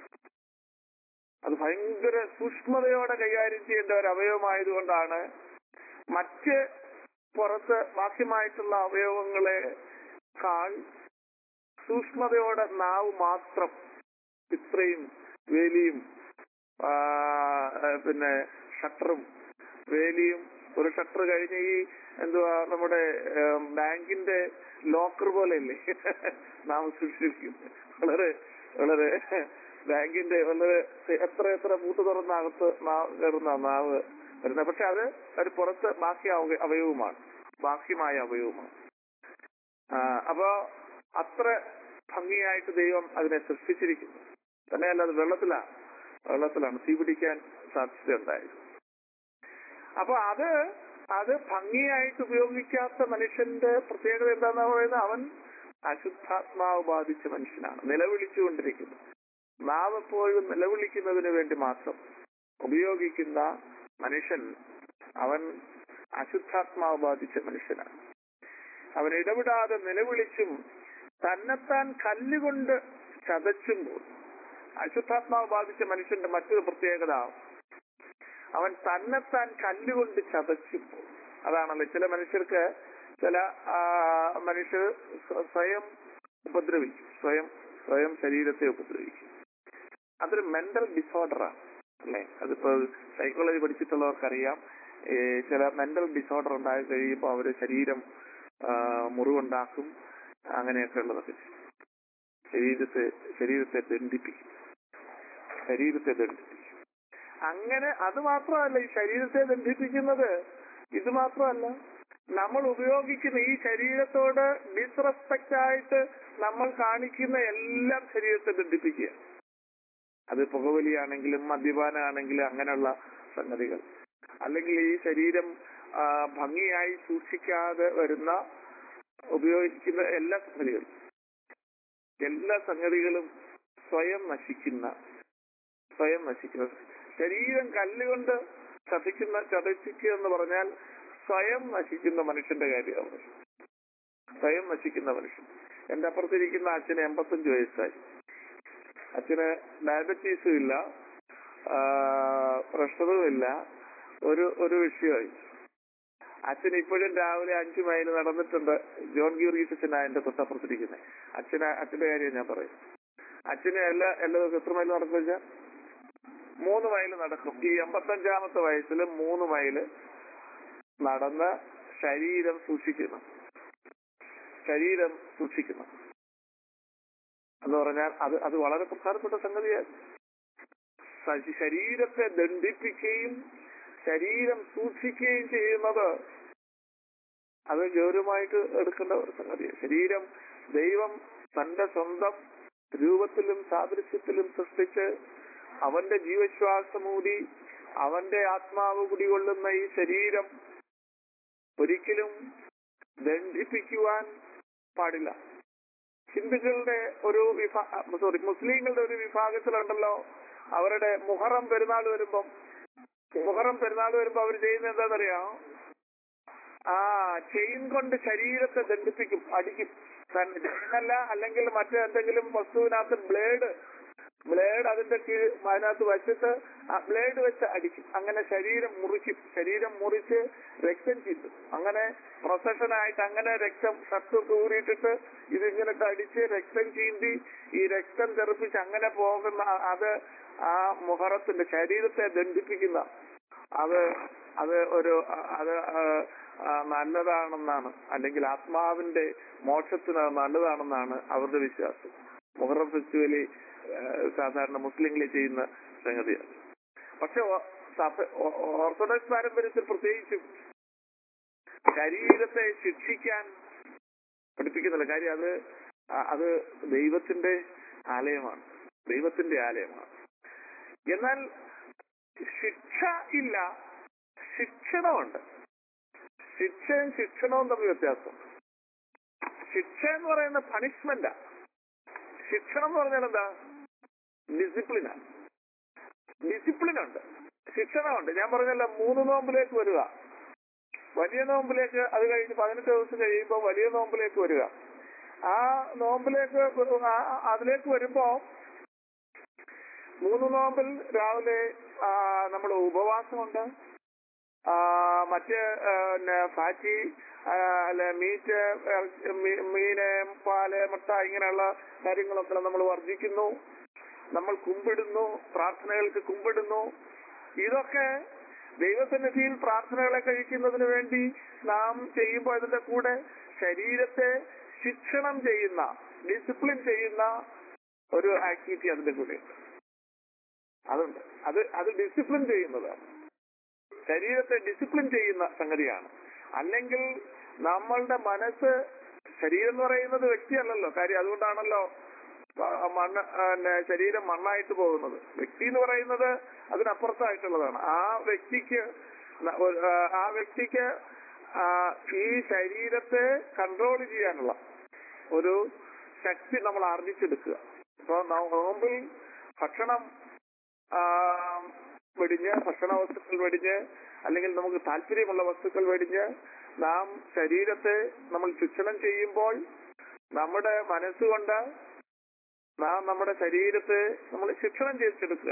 അത് ഭയങ്കര സൂക്ഷ്മതയോടെ കൈകാര്യം ചെയ്യേണ്ട ഒരു അവയവമായതുകൊണ്ടാണ് മറ്റ് പുറത്ത് ബാഹ്യമായിട്ടുള്ള അവയവങ്ങളെക്കാൾ സൂക്ഷ്മതയോടെ നാവ് മാത്രം ഇത്രയും വേലിയും ആ, ആ, പിന്നെ ഷട്ടറും വേലിയും ഒരു ഷട്ടർ കഴിഞ്ഞ് ഈ എന്തുവാ നമ്മുടെ ഏം, ബാങ്കിന്റെ ലോക്കർ പോലെയല്ലേ നാം സൂക്ഷിക്കുന്നത് വളരെ വളരെ ബാങ്കിന്റെ വളരെ എത്ര എത്ര പൂട്ട് തുറന്ന അകത്ത് നാവ് കയറുന്ന നാവ് വരുന്നത് പക്ഷെ അത് ഒരു പുറത്ത് ബാഹ്യ അവയ- അവയവമാണ് ബാഹ്യമായ അവയവമാണ് ആ, അപ്പോ അത്ര ഭംഗിയായിട്ട് ദൈവം അതിനെ സൃഷ്ടിച്ചിരിക്കുന്നു തന്നെയല്ല അത് വെള്ളത്തിലാണ് വെള്ളത്തിലാണ് തീ പിടിക്കാൻ സാധ്യതയുണ്ടായത് അപ്പൊ അത് അത് ഭംഗിയായിട്ട് ഉപയോഗിക്കാത്ത മനുഷ്യന്റെ പ്രത്യേകത എന്താന്ന് പറയുന്നത് അവൻ അശുദ്ധാത്മാവ് ബാധിച്ച മനുഷ്യനാണ് നിലവിളിച്ചുകൊണ്ടിരിക്കുന്നു നാവ് എപ്പോഴും നിലവിളിക്കുന്നതിന് വേണ്ടി മാത്രം ഉപയോഗിക്കുന്ന മനുഷ്യൻ അവൻ അശുദ്ധാത്മാവ് ബാധിച്ച മനുഷ്യനാണ് അവൻ ഇടപെടാതെ നിലവിളിച്ചും തന്നെത്താൻ കല്ലുകൊണ്ട് ചതച്ചുമ്പോൾ അശുദ്ധാത്മാവ് ബാധിച്ച മനുഷ്യന്റെ മറ്റൊരു പ്രത്യേകത അവൻ തന്നെത്താൻ കല്ലുകൊണ്ട് ചതച്ചുമ്പോൾ അതാണല്ലോ ചില മനുഷ്യർക്ക് ചില ആ, മനുഷ്യർ സ്വ- സ്വയം ഉപദ്രവിക്കും സ്വയം സ്വയം ശരീരത്തെ ഉപദ്രവിക്കും അതൊരു മെന്റൽ ഡിസോർഡറാണ് അല്ലെ അതിപ്പോ സൈക്കോളജി പഠിച്ചിട്ടുള്ളവർക്കറിയാം ഏ, ചില മെന്റൽ ഡിസോർഡർ ഉണ്ടായി കഴിയുമ്പോൾ അവര് ശരീരം ആ, മുറിവുണ്ടാക്കും അങ്ങനെയൊക്കെ ഉള്ളതൊക്കെ ചെയ്യും. ശരീരത്തെ ശരീരത്തെ ദണ്ഡിപ്പിക്കും ശരീരത്തെ ദണ്ഡിപ്പിക്കും അങ്ങനെ അത് മാത്രമല്ല ഈ ശരീരത്തെ ദണ്ഡിപ്പിക്കുന്നത് ഇത് മാത്രമല്ല നമ്മൾ ഉപയോഗിക്കുന്ന ഈ ശരീരത്തോട് ഡിസ്റെസ്പെക്റ്റ് ആയിട്ട് നമ്മൾ കാണിക്കുന്ന എല്ലാം ശരീരത്തെ ദണ്ഡിപ്പിക്കുക അത് പുകവലിയാണെങ്കിലും മദ്യപാനാണെങ്കിലും അങ്ങനെയുള്ള സംഗതികൾ അല്ലെങ്കിൽ ഈ ശരീരം ആ, ഭംഗിയായി സൂക്ഷിക്കാതെ വരുന്ന ഉപയോഗിക്കുന്ന എല്ലാ സംഗതികളും എല്ലാ സംഗതികളും സ്വയം നശിക്കുന്ന സ്വയം നശിക്കുന്ന ശരീരം കല്ലുകൊണ്ട് ചതിക്കുന്ന ചതച്ചിക്കുക എന്ന് പറഞ്ഞാൽ സ്വയം നശിക്കുന്ന മനുഷ്യന്റെ കാര്യമാണ് സ്വയം നശിക്കുന്ന മനുഷ്യൻ എന്റെ അപ്പുറത്തിരിക്കുന്ന അച്ഛന് എൺപത്തഞ്ച് വയസ്സായി അച്ഛന് ഡയബറ്റീസും ഇല്ല ആ, പ്രഷറും ഇല്ല ഒരു ഒരു വിഷയമായി അച്ഛൻ ഇപ്പോഴും രാവിലെ അഞ്ചു മൈൽ നടന്നിട്ടുണ്ട് ജോൺ ഗീർഗീസ് അച്ഛനാ എന്റെ തൊട്ടപ്പുറത്തിരിക്കുന്നത് അച്ഛന് അച്ഛന്റെ കാര്യം ഞാൻ പറയും അച്ഛന് എല്ലാ എല്ലാ ദിവസവും എത്ര മൈൽ നടക്കും വെച്ചാൽ മൂന്ന് മൈൽ നടക്കും ഈ എൺപത്തഞ്ചാമത്തെ വയസ്സിൽ മൂന്ന് മൈല് നടന്ന് ശരീരം സൂക്ഷിക്കണം ശരീരം സൂക്ഷിക്കണം എന്ന് പറഞ്ഞാൽ അത് അത് വളരെ പ്രധാനപ്പെട്ട സംഗതിയാണ് സ- ശരീരത്തെ ദണ്ഡിപ്പിക്കുകയും ശരീരം സൂക്ഷിക്കുകയും ചെയ്യുന്നത് അത് ഗൗരവമായിട്ട് എടുക്കേണ്ട ഒരു സംഗതിയാണ് ശരീരം ദൈവം തന്റെ സ്വന്തം രൂപത്തിലും സാദൃശ്യത്തിലും സൃഷ്ടിച്ച് അവന്റെ ജീവശ്വാസമൂടി അവന്റെ ആത്മാവ് കുടികൊള്ളുന്ന ഈ ശരീരം ഒരിക്കലും ദണ്ഡിപ്പിക്കുവാൻ പാടില്ല ഹിന്ദുക്കളുടെ ഒരു വിഭാ സോറി മുസ്ലിങ്ങളുടെ ഒരു വിഭാഗത്തിലുണ്ടല്ലോ അവരുടെ മുഹറം പെരുന്നാൾ വരുമ്പം മുഹറം പെരുന്നാൾ വരുമ്പോ അവർ ചെയ്യുന്നത് എന്താണെന്നറിയാം ആ ചെയിൻ കൊണ്ട് ശരീരത്തെ ദണ്ഡിപ്പിക്കും അടിക്കും തന്നെ ചെയിനല്ല അല്ലെങ്കിൽ മറ്റെന്തെങ്കിലും വസ്തുവിനകത്ത് ബ്ലേഡ് ബ്ലേഡ് അതിന്റെ കീഴ് അതിനകത്ത് വച്ചിട്ട് ആ ബ്ലേഡ് വെച്ച് അടിക്കും അങ്ങനെ ശരീരം മുറിക്കും ശരീരം മുറിച്ച് രക്തം ചീന്തും അങ്ങനെ പ്രൊസഷനായിട്ട് അങ്ങനെ രക്തം ഷർട്ടൊക്കെ ഊരിയിട്ടിട്ട് ഇതിങ്ങനെ ഇട്ട് അടിച്ച് രക്തം ചീന്തി ഈ രക്തം തെറിപ്പിച്ച് അങ്ങനെ പോകുന്ന ആ- അത് ആ മുഹറത്തിന്റെ ശരീരത്തെ ദണ്ഡിപ്പിക്കുന്ന അത് അത് ഒരു അ- അത് ആ, ആ, നല്ലതാണെന്നാണ് അല്ലെങ്കിൽ ആത്മാവിന്റെ മോക്ഷത്തിന് അത് നല്ലതാണെന്നാണ് അവരുടെ വിശ്വാസം മുഹറം ഫെസ്റ്റിവലി സാധാരണ മുസ്ലിങ്ങൾ ചെയ്യുന്ന സംഗതിയാണ് പക്ഷെ ഓ- സഭ- ഓ- ഓർത്തഡോക്സ് പാരമ്പര്യത്തിൽ പ്രത്യേകിച്ചും ശരീരത്തെ ശിക്ഷിക്കാൻ പഠിപ്പിക്കുന്നില്ല കാര്യം അത് അ- അത് ദൈവത്തിന്റെ ആലയമാണ് ദൈവത്തിന്റെ ആലയമാണ് എന്നാൽ ശിക്ഷ ഇല്ല ശിക്ഷണമുണ്ട് ശിക്ഷയും ശിക്ഷണവും തമ്മിൽ വ്യത്യാസമുണ്ട് ശിക്ഷ എന്ന് പറയുന്ന പണിഷ്മെന്റാ ശിക്ഷണം എന്ന് പറഞ്ഞാൽ എന്താ ഡിസിപ്ലിനാണ് ഡിസിപ്ലിൻ ഉണ്ട് ശിക്ഷണമുണ്ട് ഞാൻ പറഞ്ഞല്ലോ മൂന്ന് നോമ്പിലേക്ക് വരിക വലിയ നോമ്പിലേക്ക് അത് കഴിഞ്ഞ് പതിനെട്ട് ദിവസം കഴിയുമ്പോൾ വലിയ നോമ്പിലേക്ക് വരിക ആ നോമ്പിലേക്ക് ആ- ആ- അതിലേക്ക് വരുമ്പോ മൂന്ന് നോമ്പിൽ രാവിലെ നമ്മൾ ഉപവാസമുണ്ട് ആ, മറ്റ് ആ, പിന്നെ ഫാറ്റി ആ, അല്ലെ മീറ്റ് ഇറച്ചി, മീ- മീന് പാല് മുട്ട ഇങ്ങനെയുള്ള കാര്യങ്ങളൊക്കെ നമ്മൾ വർജിക്കുന്നു നമ്മൾ കുമ്പിടുന്നു പ്രാർത്ഥനകൾക്ക് കുമ്പിടുന്നു ഇതൊക്കെ ദൈവസന്നിധിയിൽ പ്രാർത്ഥനകളെ കഴിക്കുന്നതിന് വേണ്ടി നാം ചെയ്യുമ്പോൾ അതിന്റെ കൂടെ ശരീരത്തെ ശിക്ഷണം ചെയ്യുന്ന ഡിസിപ്ലിൻ ചെയ്യുന്ന ഒരു ആക്ടിവിറ്റി അതിന്റെ കൂടെ ഉണ്ട്. അതുണ്ട് അത് അത് ഡിസിപ്ലിൻ ചെയ്യുന്നതാണ് ശരീരത്തെ ഡിസിപ്ലിൻ ചെയ്യുന്ന സംഗതിയാണ് അല്ലെങ്കിൽ നമ്മളുടെ മനസ്സ് ശരീരം എന്ന് പറയുന്നത് വ്യക്തിയല്ലല്ലോ കാര്യം അതുകൊണ്ടാണല്ലോ ആ, മണ്ണ് ആ, പിന്നെ ശരീരം മണ്ണായിട്ട് പോകുന്നത് വ്യക്തി എന്ന് പറയുന്നത് അതിനപ്പുറത്തായിട്ടുള്ളതാണ് ആ വ്യക്തിക്ക് ന- ഒരു, ആ, ആ വ്യക്തിക്ക് ആ, ഈ ശരീരത്തെ കൺട്രോൾ ചെയ്യാനുള്ള ഒരു ശക്തി നമ്മൾ ആർജിച്ചെടുക്കുക ഇപ്പൊ നോമ്പിൽ ഭക്ഷണം ആ, വെടിഞ്ഞ് ഭക്ഷണ വസ്തുക്കൾ വെടിഞ്ഞ് അല്ലെങ്കിൽ നമുക്ക് താല്പര്യമുള്ള വസ്തുക്കൾ വെടിഞ്ഞ് നാം ശരീരത്തെ നമ്മൾ ചുറ്റണം ചെയ്യുമ്പോൾ നമ്മുടെ മനസ്സുകൊണ്ട് നാം നമ്മുടെ ശരീരത്തെ നമ്മൾ ശിക്ഷണം ചെയ്തെടുക്കുക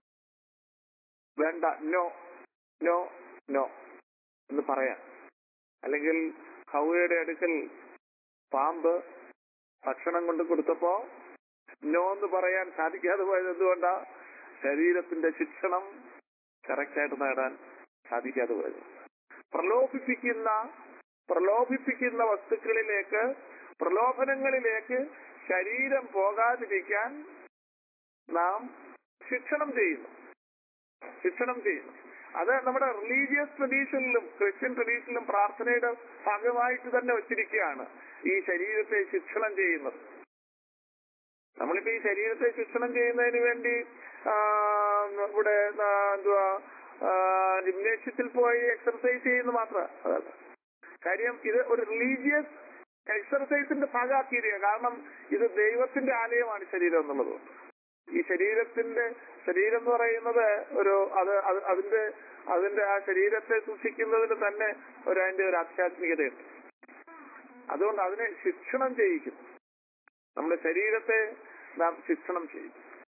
വേണ്ട നോ നോ നോ എന്ന് പറയാം അല്ലെങ്കിൽ ഹൗവയുടെ അടുക്കൽ പാമ്പ് ഭക്ഷണം കൊണ്ട് കൊടുത്തപ്പോ നോ എന്ന് പറയാൻ സാധിക്കാതെ പോയത് എന്തുകൊണ്ടാ ശരീരത്തിന്റെ ശിക്ഷണം കറക്റ്റായിട്ട് നേടാൻ സാധിക്കാതെ പോയത് പ്രലോഭിപ്പിക്കുന്ന പ്രലോഭിപ്പിക്കുന്ന വസ്തുക്കളിലേക്ക് പ്രലോഭനങ്ങളിലേക്ക് ശരീരം പോകാതിരിക്കാൻ നാം ശിക്ഷണം ചെയ്യുന്നു ശിക്ഷണം ചെയ്യുന്നു അത് നമ്മുടെ റിലീജിയസ് ട്രഡീഷനിലും ക്രിസ്ത്യൻ ട്രഡീഷനിലും പ്രാർത്ഥനയുടെ ഭാഗമായിട്ട് തന്നെ വച്ചിരിക്കുകയാണ് ഈ ശരീരത്തെ ശിക്ഷണം ചെയ്യുന്നത് നമ്മളിപ്പോ ഈ ശരീരത്തെ ശിക്ഷണം ചെയ്യുന്നതിന് വേണ്ടി ആ, ഇവിടെ ആ, എന്തുവാ ജിംനേഷ്യത്തിൽ പോയി എക്സർസൈസ് ചെയ്യുന്ന മാത്രം അതല്ല കാര്യം ഇത് ഒരു റിലീജിയസ് എക്സർസൈസിന്റെ ഭാഗമാക്കിയിരിക്കുക കാരണം ഇത് ദൈവത്തിന്റെ ആലയമാണ് ശരീരം എന്നുള്ളത് ഈ ശരീരത്തിന്റെ ശരീരം എന്ന് പറയുന്നത് ഒരു അത് അത് അതിന്റെ അതിന്റെ ആ ശരീരത്തെ സൂക്ഷിക്കുന്നതിന് തന്നെ ഒരു അതിന്റെ ഒരു ആധ്യാത്മികതയുണ്ട് അതുകൊണ്ട് അതിനെ ശിക്ഷണം ചെയ്യിക്കും നമ്മുടെ ശരീരത്തെ നാം ശിക്ഷണം ചെയ്യും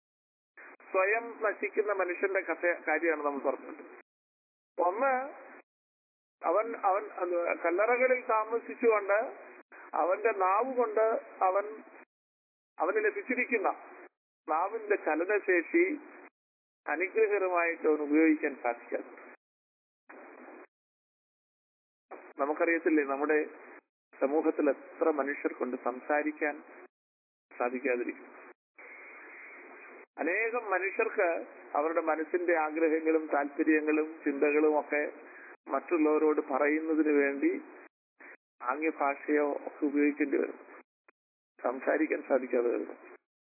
സ്വയം നശിക്കുന്ന മനുഷ്യന്റെ കഥ കാര്യമാണ് നമ്മൾ പറഞ്ഞത് ഒന്ന് അവൻ അവൻ അത് കല്ലറകളിൽ താമസിച്ചുകൊണ്ട് അവന്റെ നാവ് കൊണ്ട് അവൻ അവന് ലഭിച്ചിരിക്കുന്ന നാവിന്റെ ചലനശേഷി അനുഗ്രഹകരമായിട്ട് അവൻ ഉപയോഗിക്കാൻ സാധിക്കാതെ നമുക്കറിയത്തില്ലേ നമ്മുടെ സമൂഹത്തിൽ എത്ര മനുഷ്യർക്കുണ്ട് സംസാരിക്കാൻ സാധിക്കാതിരിക്കും അനേകം മനുഷ്യർക്ക് അവരുടെ മനസ്സിന്റെ ആഗ്രഹങ്ങളും താല്പര്യങ്ങളും ചിന്തകളും ഒക്കെ മറ്റുള്ളവരോട് പറയുന്നതിന് വേണ്ടി ആംഗ്യഭാഷയോ ഒക്കെ ഉപയോഗിക്കേണ്ടി വരും സംസാരിക്കാൻ സാധിക്കാതെ വരുന്നു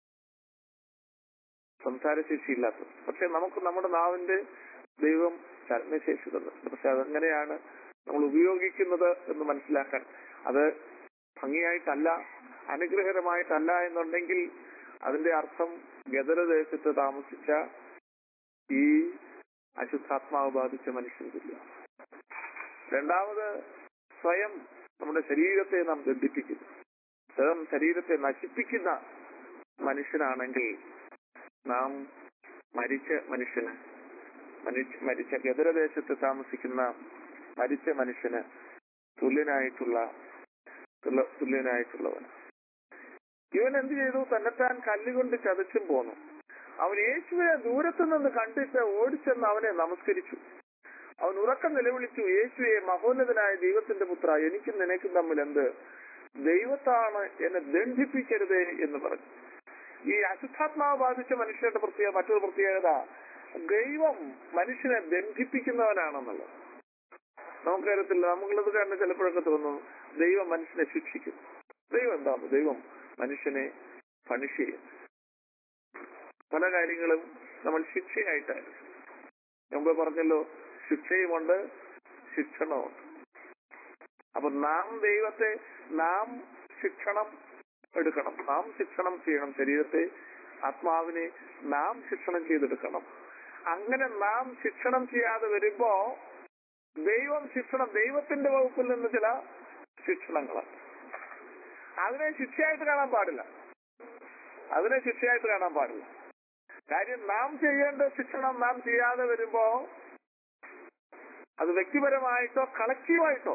സംസാരശേഷി ഇല്ലാത്തത് പക്ഷെ നമുക്ക് നമ്മുടെ നാവിന്റെ ദൈവം ചലനശേഷി തന്നു പക്ഷെ അതെങ്ങനെയാണ് നമ്മൾ ഉപയോഗിക്കുന്നത് എന്ന് മനസ്സിലാക്കാൻ അത് ഭംഗിയായിട്ടല്ല അനുഗ്രഹകരമായിട്ടല്ല എന്നുണ്ടെങ്കിൽ അതിന്റെ അർത്ഥം ഗദരദേശത്ത് താമസിച്ച ഈ അശുദ്ധാത്മാവ് ബാധിച്ച മനുഷ്യനില്ല രണ്ടാമത് സ്വയം നമ്മുടെ ശരീരത്തെ നാം ബന്ധിപ്പിക്കുന്നു സ്വയം ശരീരത്തെ നശിപ്പിക്കുന്ന മനുഷ്യനാണെങ്കിൽ നാം മരിച്ച മനുഷ്യന് മരിച്ച മരിച്ച ഗദരദേശത്ത് താമസിക്കുന്ന മരിച്ച മനുഷ്യന് തുല്യനായിട്ടുള്ള തുല- തുല്യനായിട്ടുള്ളവൻ ഇവൻ എന്ത് ചെയ്തു തന്നെത്താൻ കല്ലുകൊണ്ട് ചതച്ചും പോന്നു അവൻ യേശുവിനെ ദൂരത്തു നിന്ന് കണ്ടിട്ട് ഓടിച്ചെന്ന് അവനെ നമസ്കരിച്ചു അവൻ ഉറക്കം നിലവിളിച്ചു യേശുവെ മഹോന്നതനായ ദൈവത്തിന്റെ പുത്ര എനിക്കും നിനക്കും തമ്മിൽ എന്ത് ദൈവത്താണ് എന്നെ ദണ്ഡിപ്പിക്കരുതേ എന്ന് പറഞ്ഞു ഈ അശുദ്ധാത്മാവ് ബാധിച്ച മനുഷ്യരുടെ പ്രത്യേക മറ്റൊരു പ്രത്യേകത ദൈവം മനുഷ്യനെ ബന്ധിപ്പിക്കുന്നവനാണെന്നുള്ളത് നമുക്കറിയത്തില്ല നമുക്കുള്ളത് കാരണം ചിലപ്പോഴൊക്കെ തോന്നുന്നു ദൈവം മനുഷ്യനെ ശിക്ഷിക്കും ദൈവം എന്താണ് ദൈവം മനുഷ്യനെ പണിഷ് ചെയ്യും പല കാര്യങ്ങളും നമ്മൾ ശിക്ഷയായിട്ടാണ് മുമ്പ് പറഞ്ഞല്ലോ ശിക്ഷയുമുണ്ട് ശിക്ഷണമുണ്ട് അപ്പൊ നാം ദൈവത്തെ നാം ശിക്ഷണം എടുക്കണം നാം ശിക്ഷണം ചെയ്യണം ശരീരത്തെ ആത്മാവിനെ നാം ശിക്ഷണം ചെയ്തെടുക്കണം അങ്ങനെ നാം ശിക്ഷണം ചെയ്യാതെ വരുമ്പോ ദൈവം ശിക്ഷണം ദൈവത്തിന്റെ വകുപ്പിൽ നിന്ന് ചില ശിക്ഷണങ്ങളാണ് അതിനെ ശിക്ഷയായിട്ട് കാണാൻ പാടില്ല അതിനെ ശിക്ഷയായിട്ട് കാണാൻ പാടില്ല കാര്യം നാം ചെയ്യേണ്ട ശിക്ഷണം നാം ചെയ്യാതെ വരുമ്പോ അത് വ്യക്തിപരമായിട്ടോ കളക്റ്റീവായിട്ടോ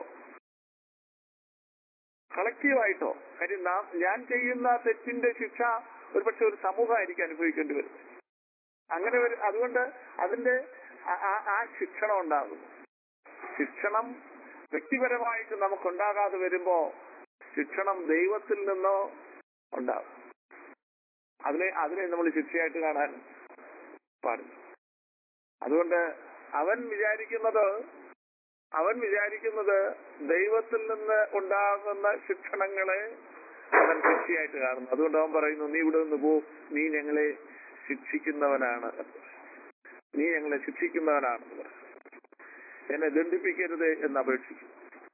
കളക്റ്റീവായിട്ടോ കാര്യം നാം ഞാൻ ചെയ്യുന്ന തെറ്റിന്റെ ശിക്ഷ ഒരുപക്ഷെ ഒരു സമൂഹമായിരിക്കും അനുഭവിക്കേണ്ടി വരും അങ്ങനെ ഒരു അതുകൊണ്ട് അതിന്റെ ആ- ആ- ആ ശിക്ഷണം ഉണ്ടാകും ശിക്ഷണം വ്യക്തിപരമായിട്ട് നമുക്കുണ്ടാകാതെ വരുമ്പോ ശിക്ഷണം ദൈവത്തിൽ നിന്നോ ഉണ്ടാകും അതിനെ അതിനെ നമ്മൾ ശിക്ഷയായിട്ട് കാണാൻ പാടില്ല അതുകൊണ്ട് അവൻ വിചാരിക്കുന്നത് അവൻ വിചാരിക്കുന്നത് ദൈവത്തിൽ നിന്ന് ഉണ്ടാകുന്ന ശിക്ഷണങ്ങളെ അവൻ ശിക്ഷയായിട്ട് കാണുന്നു അതുകൊണ്ട് അവൻ പറയുന്നു നീ ഇവിടെ നിന്ന് പോ നീ ഞങ്ങളെ ശിക്ഷിക്കുന്നവനാണ് നീ ഞങ്ങളെ ശിക്ഷിക്കുന്നവനാണെന്ന് പറഞ്ഞു എന്നെ ദണ്ഡിപ്പിക്കരുത് എന്ന് അപേക്ഷിച്ചു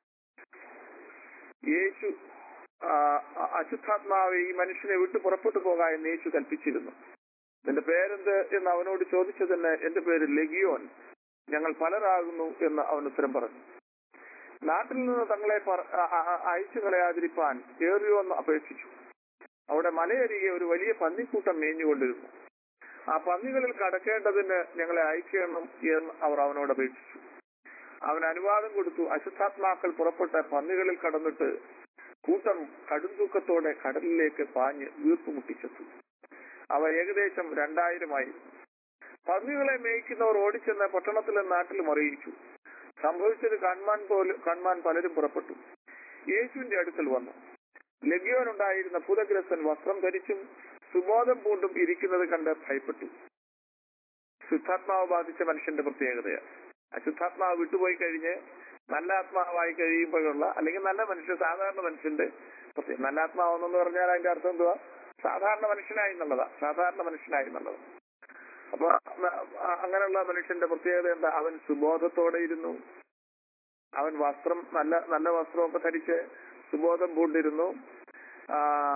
യേശു ആ, അ- അശുദ്ധാത്മാവ് ഈ മനുഷ്യനെ വിട്ടു പുറപ്പെട്ടു പോകാൻ എന്ന് യേശു കൽപ്പിച്ചിരുന്നു നിന്റെ പേരെന്ത് എന്ന് അവനോട് ചോദിച്ചതിന് എന്റെ പേര് ലഗിയോൻ ഞങ്ങൾ പലരാകുന്നു എന്ന് അവൻ ഉത്തരം പറഞ്ഞു നാട്ടിൽ നിന്ന് തങ്ങളെ പറ- അ- അ- അയച്ചു കളയാതിരിപ്പാൻ ഏറിയോ എന്ന് അപേക്ഷിച്ചു അവിടെ മലയരികെ ഒരു വലിയ പന്നിക്കൂട്ടം മേഞ്ഞുകൊണ്ടിരുന്നു ആ പന്നികളിൽ കടക്കേണ്ടതിന് ഞങ്ങളെ അയക്കണം എന്ന് അവർ അവനോട് അപേക്ഷിച്ചു അവൻ അനുവാദം കൊടുത്തു അശുദ്ധാത്മാക്കൾ പുറപ്പെട്ട പന്നികളിൽ കടന്നിട്ട് കൂട്ടം കടുംതൂക്കത്തോടെ കടലിലേക്ക് പാഞ്ഞ് വീർപ്പ് മുട്ടിച്ചെത്തു അവ ഏകദേശം രണ്ടായിരമായി പന്നികളെ മേയ്ക്കുന്നവർ ഓടിച്ചെന്ന് പട്ടണത്തിലും നാട്ടിലും അറിയിച്ചു സംഭവിച്ചത് കൺമാൻ പോലും കൺമാൻ പലരും പുറപ്പെട്ടു യേശുവിന്റെ അടുക്കൽ വന്നു ലഗ്യോനുണ്ടായിരുന്ന ഭൂതഗ്രസ്തൻ വസ്ത്രം ധരിച്ചും സുബോധം പൂണ്ടും ഇരിക്കുന്നത് കണ്ട് ഭയപ്പെട്ടു ശുദ്ധാത്മാവ് ബാധിച്ച മനുഷ്യന്റെ പ്രത്യേകതയാണ് അശുദ്ധാത്മാവ് വിട്ടുപോയി കഴിഞ്ഞ് നല്ല ആത്മാവായി കഴിയുമ്പോഴുള്ള അല്ലെങ്കിൽ നല്ല മനുഷ്യൻ സാധാരണ മനുഷ്യന്റെ പ്രത്യേക നല്ല ആത്മാവെന്ന് പറഞ്ഞാൽ അതിന്റെ അർത്ഥം എന്തുവാ സാധാരണ മനുഷ്യനായി എന്നുള്ളതാ സാധാരണ മനുഷ്യനായി എന്നുള്ളത് അപ്പൊ അ- അങ്ങനെയുള്ള മനുഷ്യന്റെ പ്രത്യേകത എന്താ അവൻ സുബോധത്തോടെ ഇരുന്നു അവൻ വസ്ത്രം നല്ല നല്ല വസ്ത്രമൊക്കെ ധരിച്ച് സുബോധം പൂണ്ടിരുന്നു ആ,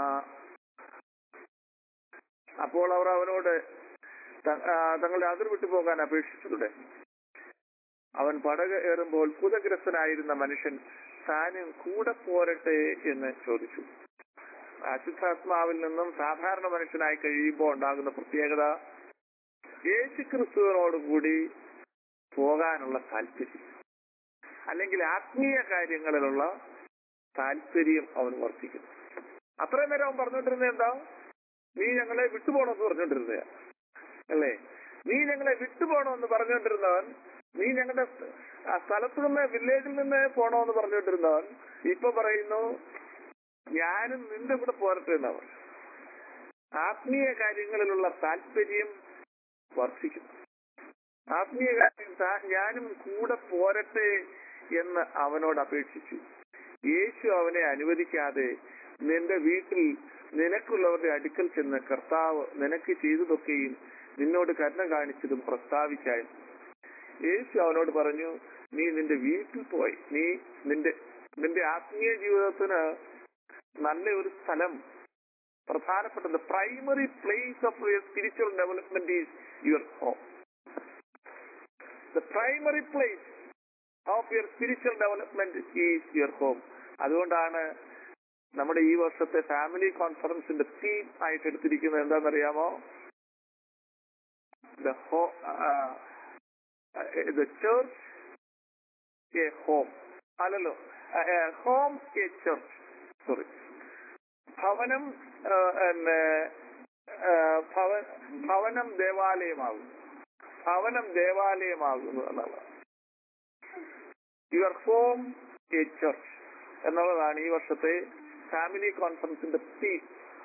അപ്പോൾ അവർ അവനോട് ത- ആ, തങ്ങളുടെ അതിർ വിട്ടു പോകാൻ അപേക്ഷിച്ചു തുടങ്ങി അവൻ പടക ഏറുമ്പോൾ ഭൂതഗ്രസ്തനായിരുന്ന മനുഷ്യൻ താനും കൂടെ പോരട്ടെ എന്ന് ചോദിച്ചു അശുദ്ധാത്മാവിൽ നിന്നും സാധാരണ മനുഷ്യനായി കഴിയുമ്പോൾ ഉണ്ടാകുന്ന പ്രത്യേകത യേശു ക്രിസ്തുവിനോടുകൂടി പോകാനുള്ള താല്പര്യം അല്ലെങ്കിൽ ആത്മീയ കാര്യങ്ങളിലുള്ള താല്പര്യം അവൻ വർദ്ധിക്കുന്നു അത്രയും നേരം അവൻ പറഞ്ഞുകൊണ്ടിരുന്നത് എന്താ നീ ഞങ്ങളെ വിട്ടുപോകണമെന്ന് പറഞ്ഞുകൊണ്ടിരുന്ന അല്ലേ നീ ഞങ്ങളെ വിട്ടുപോകണമെന്ന് പറഞ്ഞുകൊണ്ടിരുന്നവൻ നീ ഞങ്ങളുടെ സ്ഥ- ആ സ്ഥലത്ത് നിന്ന് വില്ലേജിൽ നിന്ന് പോകണമെന്ന് പറഞ്ഞുകൊണ്ടിരുന്നവൻ ഇപ്പൊ പറയുന്നു ഞാനും നിന്റെ കൂടെ പോരട്ടെ എന്നവർ ആത്മീയ കാര്യങ്ങളിലുള്ള താല്പര്യം വർദ്ധിക്കുന്നു ആത്മീയ കാര്യം താ- ഞാനും കൂടെ പോരട്ടെ എന്ന് അവനോട് അപേക്ഷിച്ചു യേശു അവനെ അനുവദിക്കാതെ നിന്റെ വീട്ടിൽ നിനക്കുള്ളവരുടെ അടുക്കൽ ചെന്ന് കർത്താവ് നിനക്ക് ചെയ്തതൊക്കെയും നിന്നോട് കരുണ കാണിച്ചതും പ്രസ്താവിച്ചായി യേശു അവനോട് പറഞ്ഞു നീ നിന്റെ വീട്ടിൽ പോയി നീ നിന്റെ നിന്റെ ആത്മീയ ജീവിതത്തിന് നല്ല ഒരു സ്ഥലം പ്രധാനപ്പെട്ടത് primary place of your spiritual development is your home the primary place of your spiritual development is your home അതുകൊണ്ടാണ് നമ്മുടെ ഈ വർഷത്തെ ഫാമിലി കോൺഫറൻസിന്റെ തീം ആയിട്ട് എടുത്തിരിക്കുന്നത് എന്താണെന്നറിയാമോ the ho the church a home അല്ലല്ലോ ഹോം എ ചർച്ച് സോറി ഭവനം ആ, പിന്നെ, ആ, ഭവ- ഭവനം ദേവാലയമാകും ഭവനം ദേവാലയമാകുന്നു എന്നുള്ളതാണ് യുവർ ഹോം എ ചർച്ച് എന്നുള്ളതാണ് ഈ വർഷത്തെ ഫാമിലി കോൺഫറൻസിന്റെ തീം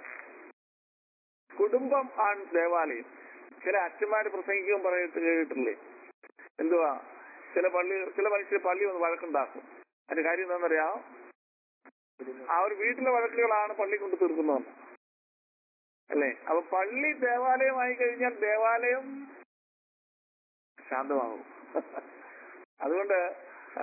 കുടുംബം ആണ് ദേവാലയം ചില അച്ഛന്മാര് പ്രസംഗിക്കുമ്പോൾ പറയിട്ട് കേട്ടിട്ടില്ലേ എന്തുവാ ചില പള്ളി ചില മനുഷ്യർ പള്ളി ഒന്ന് വഴക്കുണ്ടാക്കും അതിന്റെ കാര്യം എന്താണെന്നറിയാം ആ ഒരു വീട്ടിലെ വഴക്കുകളാണ് പള്ളി കൊണ്ട് തീർക്കുന്നത് അല്ലേ അപ്പൊ പള്ളി ദേവാലയമായി കഴിഞ്ഞാൽ ദേവാലയം ശാന്തമാകും അതുകൊണ്ട് ആ,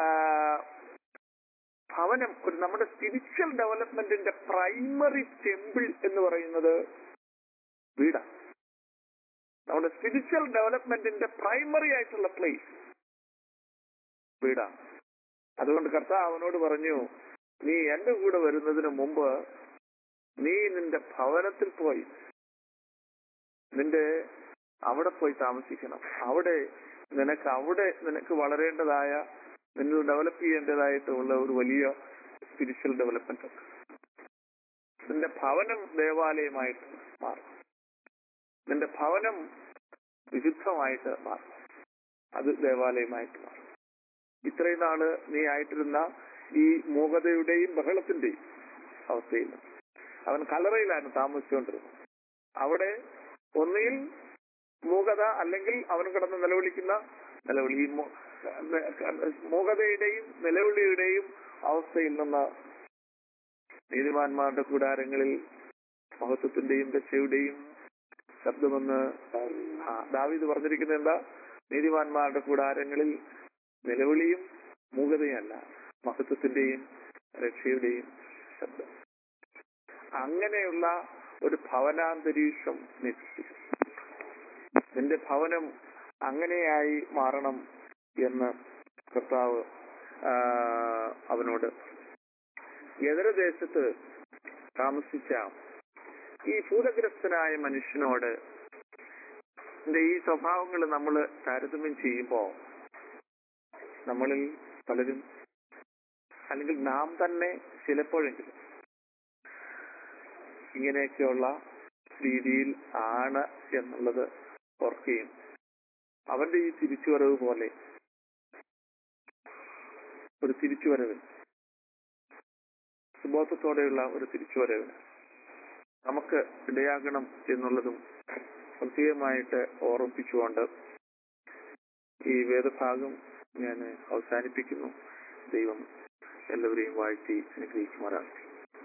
ഭവനം ഒരു നമ്മുടെ സ്പിരിച്വൽ ഡെവലപ്മെന്റിന്റെ പ്രൈമറി ടെമ്പിൾ എന്ന് പറയുന്നത് വീടാണ് നമ്മുടെ സ്പിരിച്വൽ ഡെവലപ്മെന്റിന്റെ പ്രൈമറി ആയിട്ടുള്ള പ്ലേസ് വീടാണ് അതുകൊണ്ട് കർത്താവ് അവനോട് പറഞ്ഞു നീ എന്റെ കൂടെ വരുന്നതിന് മുമ്പ് നീ നിന്റെ ഭവനത്തിൽ പോയി നിന്റെ അവിടെ പോയി താമസിക്കണം അവിടെ നിനക്ക് അവിടെ നിനക്ക് വളരേണ്ടതായ നിന്നെ ഡെവലപ്പ് ചെയ്യേണ്ടതായിട്ടുള്ള ഒരു വലിയ സ്പിരിച്വൽ ഡെവലപ്മെന്റ് ഉണ്ട് നിന്റെ ഭവനം ദേവാലയമായിട്ട് മാറും നിന്റെ ഭവനം വിശുദ്ധമായിട്ട് മാറും അത് ദേവാലയമായിട്ട് മാറും ഇത്രയും നാള് നീ ആയിട്ടിരുന്ന ഈ മൂകതയുടെയും ബഹളത്തിന്റെയും അവസ്ഥയിൽ അവൻ കലറയിലാണ് താമസിച്ചുകൊണ്ടിരുന്നത് അവിടെ ഒന്നുകിൽ മൂകത അല്ലെങ്കിൽ അവൻ കിടന്ന് നിലവിളിക്കുന്ന നിലവിളി ഈ മൂ- മൂകതയുടെയും നിലവിളിയുടെയും അവസ്ഥയിൽ നിന്ന് നീതിമാന്മാരുടെ കൂടാരങ്ങളിൽ മഹത്വത്തിന്റെയും രക്ഷയുടെയും ശബ്ദമെന്ന് ആ, ദാവീദ് പറഞ്ഞിരിക്കുന്നത് എന്താ നീതിമാന്മാരുടെ കൂടാരങ്ങളിൽ നിലവിളിയും മൂകതയല്ല മഹത്വത്തിന്റെയും രക്ഷയുടെയും ശബ്ദം അങ്ങനെയുള്ള ഒരു ഭവനാന്തരീക്ഷം നീ സൃഷ്ടിക്കും നിന്റെ ഭവനം അങ്ങനെയായി മാറണം എന്ന് കർത്താവ് ആ, അവനോട് എതിരദേശത്ത് താമസിച്ച ഈ ഭൂതഗ്രസ്തനായ മനുഷ്യനോട് ഇതിന്റെ ഈ സ്വഭാവങ്ങൾ നമ്മൾ താരതമ്യം ചെയ്യുമ്പോ നമ്മളിൽ പലരും അല്ലെങ്കിൽ നാം തന്നെ ചിലപ്പോഴെങ്കിലും ഇങ്ങനെയൊക്കെയുള്ള രീതിയിൽ ആണ് എന്നുള്ളത് ഓർക്കുകയും അവന്റെ ഈ തിരിച്ചുവരവ് പോലെ ഒരു തിരിച്ചുവരവിന് സുബോധത്തോടെയുള്ള ഒരു തിരിച്ചുവരവിന് നമുക്ക് ഇടയാകണം എന്നുള്ളതും പ്രത്യേകമായിട്ട് ഓർമ്മിപ്പിച്ചുകൊണ്ട് ഈ വേദഭാഗം ഞാൻ അവസാനിപ്പിക്കുന്നു ദൈവം എല്ലാവരെയും വാഴ്ത്തി അനുഗ്രഹിക്കുമാറാകട്ടെ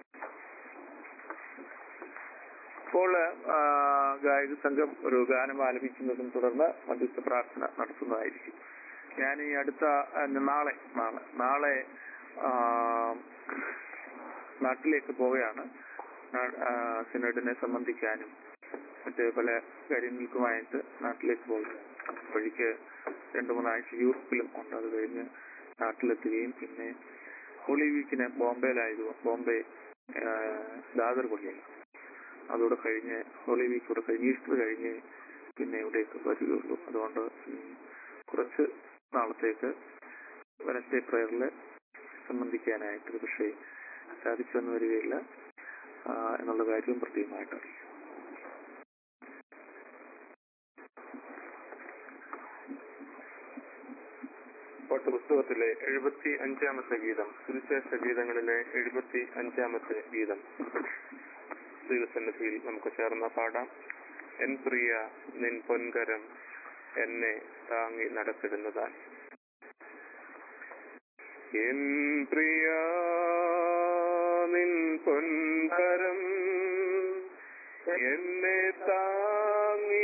ഇപ്പോൾ ആ, ഗായക സംഘം ഒരു ഗാനം ആലപിക്കുന്നതും തുടർന്ന് മധ്യസ്ഥ പ്രാർത്ഥന നടത്തുന്നതായിരിക്കും ഞാൻ ഈ അടുത്ത ആ, നാളെ നാളെ നാളെ ആ, നാട്ടിലേക്ക് പോവുകയാണ് നാ- ആ, സിനഡിനെ സംബന്ധിക്കാനും മറ്റ് പല കാര്യങ്ങൾക്കുമായിട്ട് നാട്ടിലേക്ക് പോകും വഴിക്ക് രണ്ടു മൂന്നാഴ്ച യൂറോപ്പിലും ഉണ്ട് അത് കഴിഞ്ഞ് നാട്ടിലെത്തുകയും പിന്നെ ഹോളി വീക്കിന് ബോംബെയിലായത് ബോംബെ ആ, ദാദർ പള്ളിയിൽ അതോടെ കഴിഞ്ഞ് ഹോളി വീക്ക് കൂടെ കഴിഞ്ഞ് ഈസ്റ്റർ കഴിഞ്ഞ് പിന്നെ ഇവിടേക്ക് വരികയുള്ളൂ അതുകൊണ്ട് ഉം, കുറച്ച് നാളത്തേക്ക് വെനസ്ഡേ പ്രയറിൽ സംബന്ധിക്കാനായിട്ട് പക്ഷേ സാധിച്ചു എന്ന് വരികയില്ല ആ, എന്നുള്ള കാര്യവും പ്രത്യേകമായിട്ട് അറിയിക്കും പുസ്തകത്തിലെ എഴുപത്തി അഞ്ചാമത്തെ ഗീതം സുവിശേഷ ഗീതങ്ങളിലെ എഴുപത്തി അഞ്ചാമത്തെ ഗീതം ദൈവസന്നിധിയിൽ നമുക്ക് ചേർന്ന് പാടാം എൻ പ്രിയ നിൻ പൊൻകരം എന്നെ താങ്ങി നടത്തിടുന്നതായി എൻ പ്രിയ നിൻ പൊൻകരം എന്നെ താങ്ങി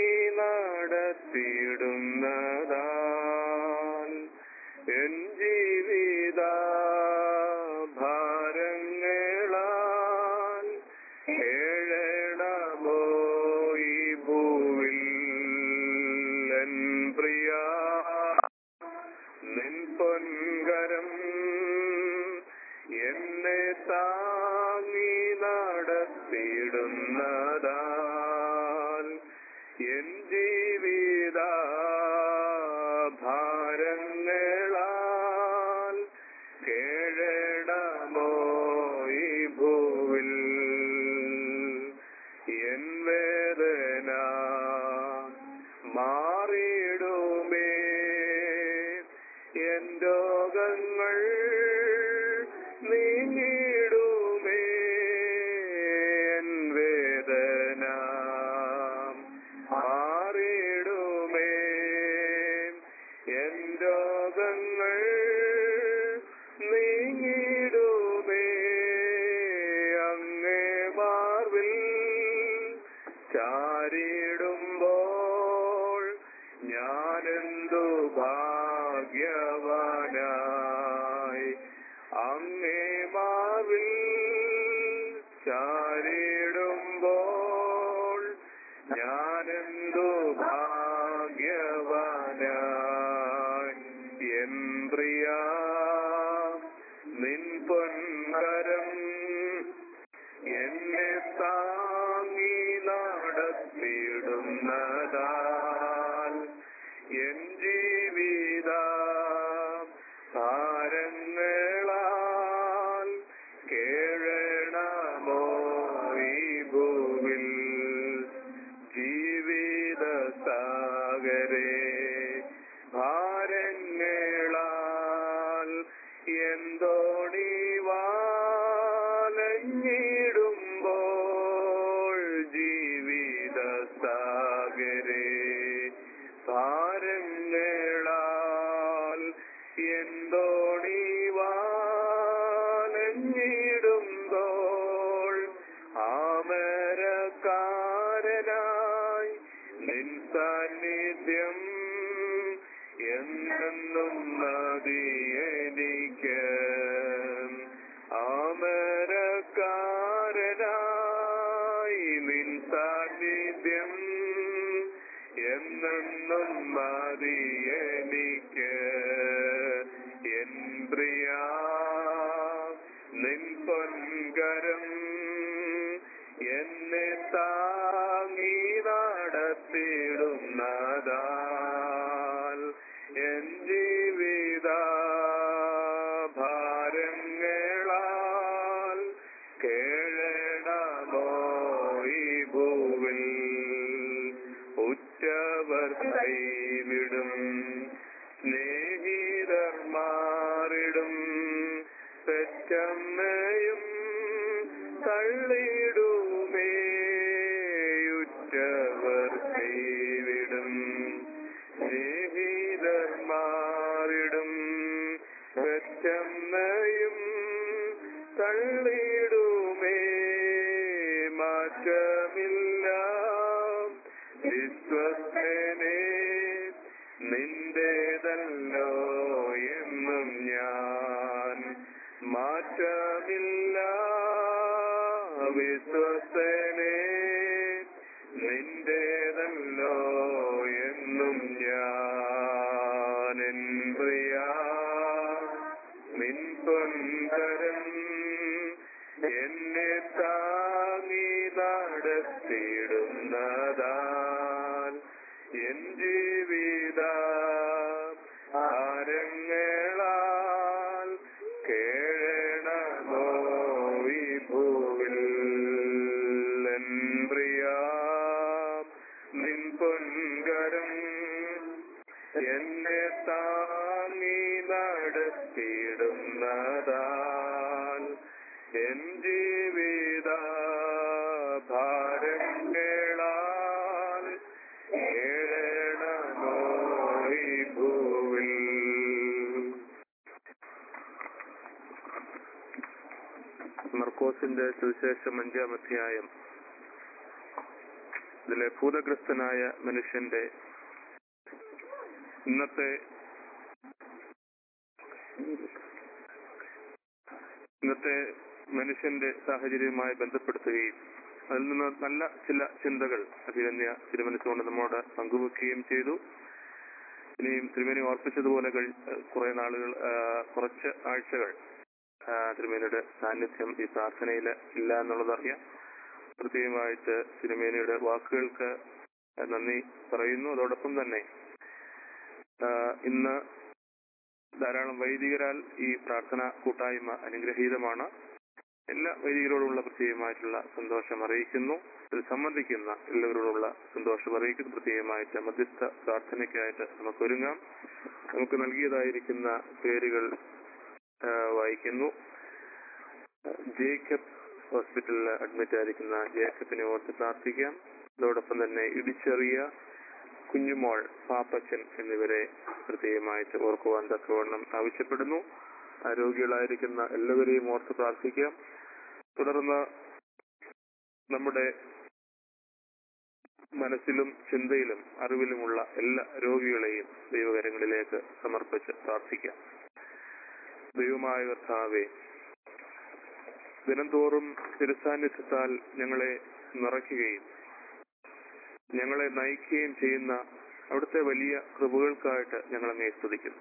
നടത്തിയിടുന്നതാൽ എൻ ജീവിത ഭാരങ്ങളാൽ ഏഴണമോ ഈ ഭൂവിൽ എൻ പ്രിയ നിൻ പൊൻകരം എന്നെ താങ്ങി നടത്തിയിടുന്നതാൽ എൻ ജീവിത ഭാരങ്ങളാൽ കേഴണമോ ഈ ഭൂവിൽ എൻ വേദന മാറിയിടുമേ എൻ രോഗങ്ങൾ നീങ്ങിടുമേ എൻ വേദന മാറിയിടുമേ എൻ രോഗങ്ങൾ നീങ്ങിടുമേ അങ്ങേ മാർവിൽ ചാരിടുമ്പോൾ ഞാനെന്തു ഭാഗ്യവാനായി അങ്ങേ മാവിൽ ചാരിടുമ്പോൾ ഞാനെന്തു ഭാഗ്യവാനായി എൻ പ്രിയ നിൻ പൊൻകരം എന്നെ താങ്ങി നടത്തിയിടുന്നതാൽ എൻ ജീവിത എന്നെന്നും മതി എനിക്ക് ആമരക്കാരനായി നിൻ സാന്നിധ്യം എന്നെന്നും മതി എനിക്ക് എൻ പ്രിയ നിൻ പൊൻകരം എന്നെ താങ്ങി നടത്തിടുന്നതാൽ എൻ ജീവിത ഭാരങ്ങളാൽ കേഴണമോ ഈ ഭൂവിൽ ഉറ്റവർ കൈവിടും സ്നേഹിതർ മാറിടും പെറ്റമ്മയും തള്ളിടുമേ ഉറ്റവർ കൈവിടും സ്നേഹിതർ മാറിടും പെറ്റമ്മയും തള്ളിടുമേ മാറ്റമില്ല വിശ്വസനെ നിന്റേതല്ലോ എന്നും ഞാൻ മാറ്റമില്ല വിശ്വസനെ നിന്റേതല്ലോ എന്നും ഞാൻ എൻ പ്രിയ നിൻ പൊൻകരം എന്നെ താങ്ങി നടത്തിയിടുന്നതാൽ എൻ ജീവിത ആരങ്ങളാൽ കേഴണമോ ഈ ഭൂവിൽ എൻ പ്രിയ നിൻ പൊൻകരം എന്നെ താങ്ങി നടത്തിയിടുന്നതാൽ എൻ ജീവിത ഭാരങ്ങളാൽ കേഴണമോ ഈ ഭൂവിൽ മർക്കോസിന്റെ സുവിശേഷം അഞ്ചാം അധ്യായം ഇതിലെ ഭൂതഗ്രസ്തനായ മനുഷ്യന്റെ ഇന്നത്തെ ഇന്നത്തെ മനുഷ്യന്റെ സാഹചര്യവുമായി ബന്ധപ്പെടുത്തുകയും അതിൽ നിന്ന് നല്ല ചില ചിന്തകൾ അഭിഗന്യ തിരുമനസ്സുകൊണ്ട് നമ്മോട് പങ്കുവെക്കുകയും ചെയ്തു ഇനിയും തിരുമേനി ഓർപ്പിച്ചതുപോലെ കഴി കുറെ നാളുകൾ ആ, കുറച്ച് ആഴ്ചകൾ ആ, തിരുമേനിയുടെ സാന്നിധ്യം ഈ പ്രാർത്ഥനയിൽ ഇല്ല എന്നുള്ളതറിയാം പ്രത്യേകമായിട്ട് തിരുമേനിയുടെ വാക്കുകൾക്ക് നന്ദി പറയുന്നു അതോടൊപ്പം തന്നെ ആ, ഇന്ന് ധാരാളം വൈദികരാൽ ഈ പ്രാർത്ഥന കൂട്ടായ്മ അനുഗ്രഹീതമാണ് എല്ലാ വൈദികരോടുമുള്ള പ്രത്യേകമായിട്ടുള്ള സന്തോഷം അറിയിക്കുന്നു ഇതിൽ സംബന്ധിക്കുന്ന എല്ലാവരോടുള്ള സന്തോഷം അറിയിക്കുന്നു പ്രത്യേകമായിട്ട് മധ്യസ്ഥ പ്രാർത്ഥനയ്ക്കായിട്ട് നമുക്ക് ഒരുങ്ങാം നമുക്ക് നൽകിയതായിരിക്കുന്ന പേരുകൾ ആ, വായിക്കുന്നു ജേക്കബ് ഹോസ്പിറ്റലിൽ അഡ്മിറ്റ് ആയിരിക്കുന്ന ജേക്കബിനെ ഓർത്ത് പ്രാർത്ഥിക്കാം അതോടൊപ്പം തന്നെ ഇടിച്ചെറിയ കുഞ്ഞുമോൾ പാപ്പച്ചൻ എന്നിവരെ പ്രത്യേകമായിട്ട് ഓർക്കുവാൻ തക്കവണ്ണം ആവശ്യപ്പെടുന്നു ആരോഗ്യങ്ങളായിരിക്കുന്ന എല്ലാവരെയും ഓർത്ത് പ്രാർത്ഥിക്കാം തുടർന്ന് നമ്മുടെ മനസ്സിലും ചിന്തയിലും അറിവിലുമുള്ള എല്ലാ രോഗികളെയും ദൈവകരങ്ങളിലേക്ക് സമർപ്പിച്ച് പ്രാർത്ഥിക്കാം ദൈവമായ കർത്താവെ ദിനംതോറും തിരുസാന്നിധ്യത്താൽ ഞങ്ങളെ നിറയ്ക്കുകയും ഞങ്ങളെ നയിക്കുകയും ചെയ്യുന്ന അവിടുത്തെ വലിയ കൃപകൾക്കായിട്ട് ഞങ്ങൾ അങ്ങേ സ്തുതിക്കുന്നു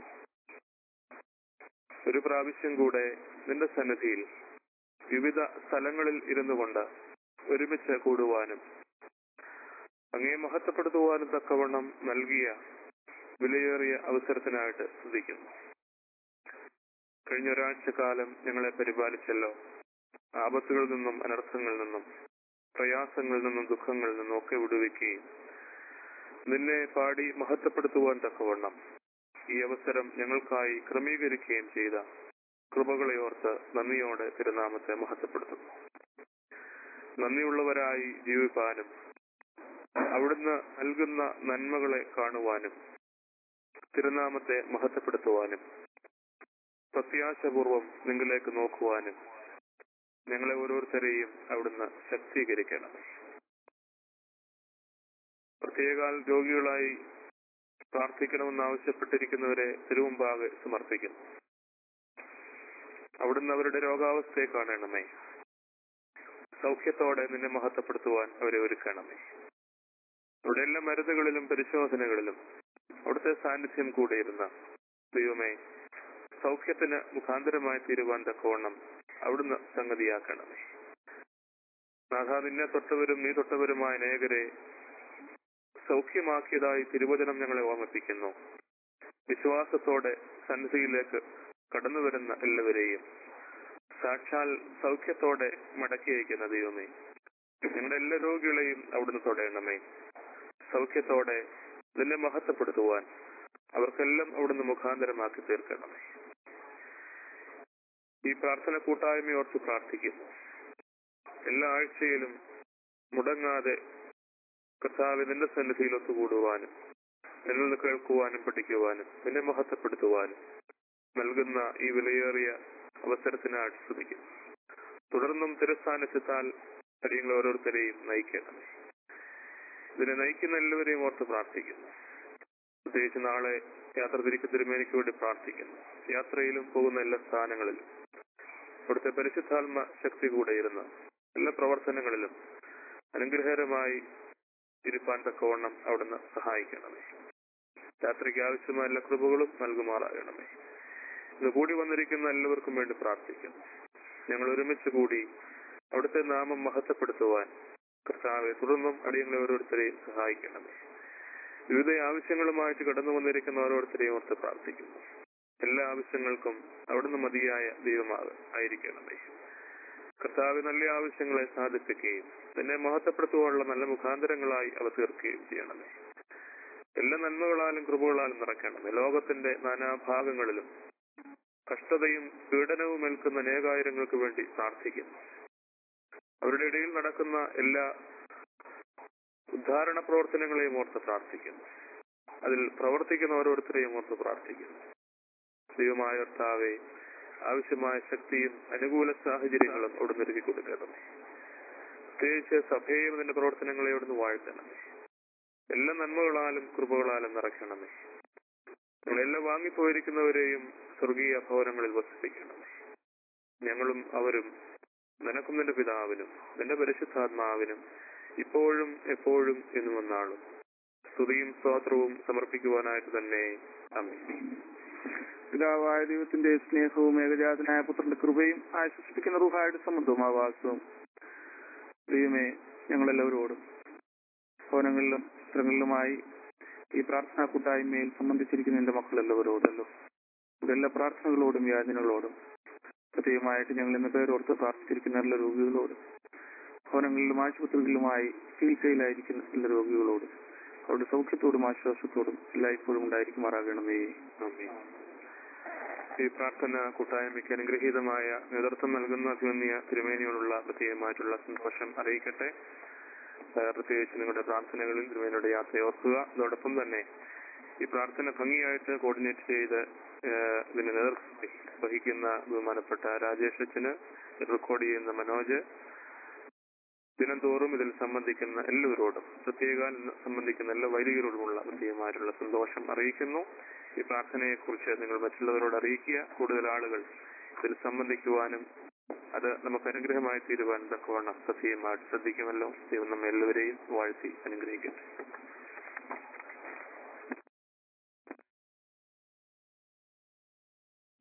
ഒരു പ്രാവശ്യം കൂടെ നിന്റെ സന്നിധിയിൽ വിവിധ സ്ഥലങ്ങളിൽ ഇരുന്നു കൊണ്ട് ഒരുമിച്ച് കൂടുവാനും അങ്ങേ മഹത്വപ്പെടുത്തുവാനും തക്കവണ്ണം നൽകിയ വിലയേറിയ അവസരത്തിനായിട്ട് സ്തുതിക്കുന്നു കഴിഞ്ഞ ഒരാഴ്ച കാലം ഞങ്ങളെ പരിപാലിച്ചല്ലോ ആപത്തുകളിൽ നിന്നും അനർത്ഥങ്ങളിൽ നിന്നും പ്രയാസങ്ങളിൽ നിന്നും ദുഃഖങ്ങളിൽ നിന്നും ഒക്കെ വിടുവിക്കുകയും നിന്നെ പാടി മഹത്വപ്പെടുത്തുവാൻ തക്കവണ്ണം ഈ അവസരം ഞങ്ങൾക്കായി ക്രമീകരിക്കുകയും ചെയ്ത കൃപകളെ ഓർത്ത് നന്ദിയോടെ തിരുനാമത്തെ മഹത്വപ്പെടുത്തുന്നു നന്ദിയുള്ളവരായി ജീവിപ്പാനും അവിടുന്ന് നൽകുന്ന നന്മകളെ കാണുവാനും തിരുനാമത്തെ മഹത്വപ്പെടുത്തുവാനും പ്രത്യാശപൂർവം നിങ്ങളിലേക്ക് നോക്കുവാനും ഞങ്ങളെ ഓരോരുത്തരെയും അവിടുന്ന് ശക്തീകരിക്കണം പ്രത്യേകാൽ രോഗികളായി പ്രാർത്ഥിക്കണമെന്ന് ആവശ്യപ്പെട്ടിരിക്കുന്നവരെ തിരുമുമ്പാകെ സമർപ്പിക്കുന്നു അവിടുന്ന് അവരുടെ രോഗാവസ്ഥയെ കാണണമേ സൗഖ്യത്തോടെ നിന്നെ മഹത്വപ്പെടുത്തുവാൻ അവരെ ഒരുക്കണമേ അവിടെ എല്ലാ മരുന്നുകളിലും പരിശോധനകളിലും അവിടുത്തെ സാന്നിധ്യം കൂടിയിരുന്ന ദൈവമേ സൗഖ്യത്തിന് മുഖാന്തരമായി തീരുവാൻ തക്കവണ്ണം അവിടുന്ന് സംഗതിയാക്കണമേ നാഥ നിന്നെ തൊട്ടവരും നീ തൊട്ടവരുമായ അനേകരെ സൗഖ്യമാക്കിയതായി തിരുവചനം ഞങ്ങളെ ഓർമ്മിപ്പിക്കുന്നു വിശ്വാസത്തോടെ സന്നിധിയിലേക്ക് കടന്നു വരുന്ന എല്ലാവരെയും സാക്ഷാൽ സൗഖ്യത്തോടെ മടക്കി അയക്കുന്ന ദൈവമേ ഞങ്ങളുടെ എല്ലാ രോഗികളെയും അവിടുന്ന് തൊടയണമേ സൗഖ്യത്തോടെ നിന്നെ മഹത്വപ്പെടുത്തുവാൻ അവർക്കെല്ലാം അവിടുന്ന് മുഖാന്തരമാക്കി തീർക്കണമേ ഈ പ്രാർത്ഥന കൂട്ടായ്മയോർത്ത് പ്രാർത്ഥിക്കുന്നു എല്ലാ ആഴ്ചയിലും മുടങ്ങാതെ കർത്താവ് നിന്റെ സന്നിധിയിൽ ഒത്തുകൂടുവാനും നിന്നിൽ നിന്ന് കേൾക്കുവാനും പഠിക്കുവാനും നിന്നെ മഹത്വപ്പെടുത്തുവാനും നൽകുന്ന ഈ വിലയേറിയ അവസരത്തിനായിട്ട് ശ്രമിക്കുന്നു തുടർന്നും തിരസ്ഥാനത്താൽ കാര്യങ്ങൾ ഓരോരുത്തരെയും നയിക്കണം ഇതിനെ നയിക്കുന്ന എല്ലാവരെയും ഓർത്ത് പ്രാർത്ഥിക്കുന്നു പ്രത്യേകിച്ച് നാളെ യാത്ര തിരിക്ക് തിരുമേനിക്ക് വേണ്ടി പ്രാർത്ഥിക്കുന്നു യാത്രയിലും പോകുന്ന എല്ലാ സ്ഥാനങ്ങളിലും ഇവിടുത്തെ പരിശുദ്ധാത്മ ശക്തി കൂടെ ഇരുന്ന് എല്ലാ പ്രവർത്തനങ്ങളിലും അനുഗ്രഹകരമായി ഇരുപ്പാൻ തക്കവണ്ണം അവിടുന്ന് സഹായിക്കണമേ യാത്രയ്ക്ക് ആവശ്യമായ എല്ലാ കൃപകളും നൽകുമാറാകണമേ ഇത് കൂടി വന്നിരിക്കുന്ന എല്ലാവർക്കും വേണ്ടി പ്രാർത്ഥിക്കുന്നു ഞങ്ങൾ ഒരുമിച്ച് കൂടി അവിടുത്തെ നാമം മഹത്വപ്പെടുത്തുവാൻ കർത്താവെ തുടർന്നും അടിയങ്ങളെ ഓരോരുത്തരെയും സഹായിക്കണമേ വിവിധ ആവശ്യങ്ങളുമായിട്ട് കടന്നു വന്നിരിക്കുന്ന ഓരോരുത്തരെയും ഓർത്ത് പ്രാർത്ഥിക്കുന്നു എല്ലാ ആവശ്യങ്ങൾക്കും അവിടുന്ന് മതിയായ ദൈവമാക ആയിരിക്കണമേ കർത്താവ് നല്ല ആവശ്യങ്ങളെ സാധിപ്പിക്കുകയും നിന്നെ മഹത്വപ്പെടുത്തുവാനുള്ള നല്ല മുഖാന്തരങ്ങളായി അവ തീർക്കുകയും ചെയ്യണമേ എല്ലാ നന്മകളാലും കൃപകളാലും നിറയ്ക്കണമേ ലോകത്തിന്റെ നാനാഭാഗങ്ങളിലും കഷ്ടതയും പീഡനവും ഏൽക്കുന്ന അനേകായിരങ്ങൾക്ക് വേണ്ടി പ്രാർത്ഥിക്കുന്നു അവരുടെ ഇടയിൽ നടക്കുന്ന എല്ലാ ഉദ്ധാരണ പ്രവർത്തനങ്ങളെയും ഓർത്ത് പ്രാർത്ഥിക്കുന്നു അതിൽ പ്രവർത്തിക്കുന്ന ഓരോരുത്തരെയും ഓർത്ത് പ്രാർത്ഥിക്കുന്നു ദൈവമായ കർത്താവെ ആവശ്യമായ ശക്തിയും അനുകൂല സാഹചര്യങ്ങളും അവിടെ ഒരുക്കി കൊടുക്കണമേ പ്രത്യേകിച്ച് സഭയെയും അതിന്റെ പ്രവർത്തനങ്ങളെ അവിടുന്ന് വാഴ്ത്തണമേ എല്ലാ നന്മകളാലും കൃപകളാലും നിറയ്ക്കണമേ ഞങ്ങളെല്ലാം വാങ്ങിപ്പോയിരിക്കുന്നവരെയും സ്വർഗീയ ഭവനങ്ങളിൽ വസിപ്പിക്കണമേ ഞങ്ങളും അവരും നിനക്കും നിന്റെ പിതാവിനും നിന്റെ പരിശുദ്ധാത്മാവിനും ഇപ്പോഴും എപ്പോഴും എന്നും വന്നാളും സ്തുതിയും സ്തോത്രവും സമർപ്പിക്കുവാനായിട്ട് തന്നെ അമ്മേ പിതാവായ ദൈവത്തിന്റെ സ്നേഹവും ഏകജാതനായ പുത്രന്റെ കൃപയും ആശ്വസിപ്പിക്കുന്ന റുഹായുടെ സമ്മതവും ആവാസവും ദൈവമേ ഞങ്ങളെല്ലാവരോടും ഭവനങ്ങളിലും ചിത്രങ്ങളിലുമായി ഈ പ്രാർത്ഥനാ കൂട്ടായ്മയിൽ സംബന്ധിച്ചിരിക്കുന്ന എന്റെ മക്കളെല്ലാവരോടല്ലോ ഇവിടെ എല്ലാ പ്രാർത്ഥനകളോടും യാചനകളോടും പ്രത്യേകമായിട്ട് ഞങ്ങൾ ഇന്ന് പേരോർത്ത് പ്രാർത്ഥിച്ചിരിക്കുന്ന എല്ലാ രോഗികളോടും ഭവനങ്ങളിലും ആശുപത്രികളിലുമായി ചികിത്സയിലായിരിക്കുന്ന എല്ലാ രോഗികളോടും അവരുടെ സൗഖ്യത്തോടും ആശ്വാസത്തോടും എല്ലായ്പ്പോഴും ഉണ്ടായിരിക്കുമാറാകണമേ ആമേൻ. ഈ പ്രാർത്ഥന കൂട്ടായ്മയ്ക്ക് അനുഗ്രഹീതമായ നേതൃത്വം നൽകുന്ന അഭിമന്യ തിരുമേനിയോടുള്ള പ്രത്യേകമായിട്ടുള്ള സന്തോഷം അറിയിക്കട്ടെ ഏഹ് പ്രത്യേകിച്ച് നിങ്ങളുടെ പ്രാർത്ഥനകളിൽ തിരുമേനിയുടെ യാത്ര ഓർക്കുക അതോടൊപ്പം തന്നെ ഈ പ്രാർത്ഥന ഭംഗിയായിട്ട് കോർഡിനേറ്റ് ചെയ്ത് ഏഹ് ഇതിന് നേതൃത്വം വഹിക്കുന്ന ബഹുമാനപ്പെട്ട രാജേഷ് അച്ഛന് റെക്കോർഡ് ചെയ്യുന്ന മനോജ് ദിനംതോറും ഇതിൽ സംബന്ധിക്കുന്ന എല്ലാവരോടും പ്രത്യേക സംബന്ധിക്കുന്ന എല്ലാ വൈദികരോടുമുള്ള പ്രത്യേകമായിട്ടുള്ള സന്തോഷം അറിയിക്കുന്നു ഈ പ്രാർത്ഥനയെക്കുറിച്ച് നിങ്ങൾ മറ്റുള്ളവരോട് അറിയിക്കുക കൂടുതൽ ആളുകൾ ഇതിൽ സംബന്ധിക്കുവാനും അത് നമുക്ക് അനുഗ്രഹമായി തീരുവാൻ തക്കവണ്ണം പ്രത്യേകമായിട്ട് ശ്രദ്ധിക്കുമല്ലോ ദൈവം നമ്മെ എല്ലാവരെയും വാഴ്ത്തി അനുഗ്രഹിക്കട്ടെ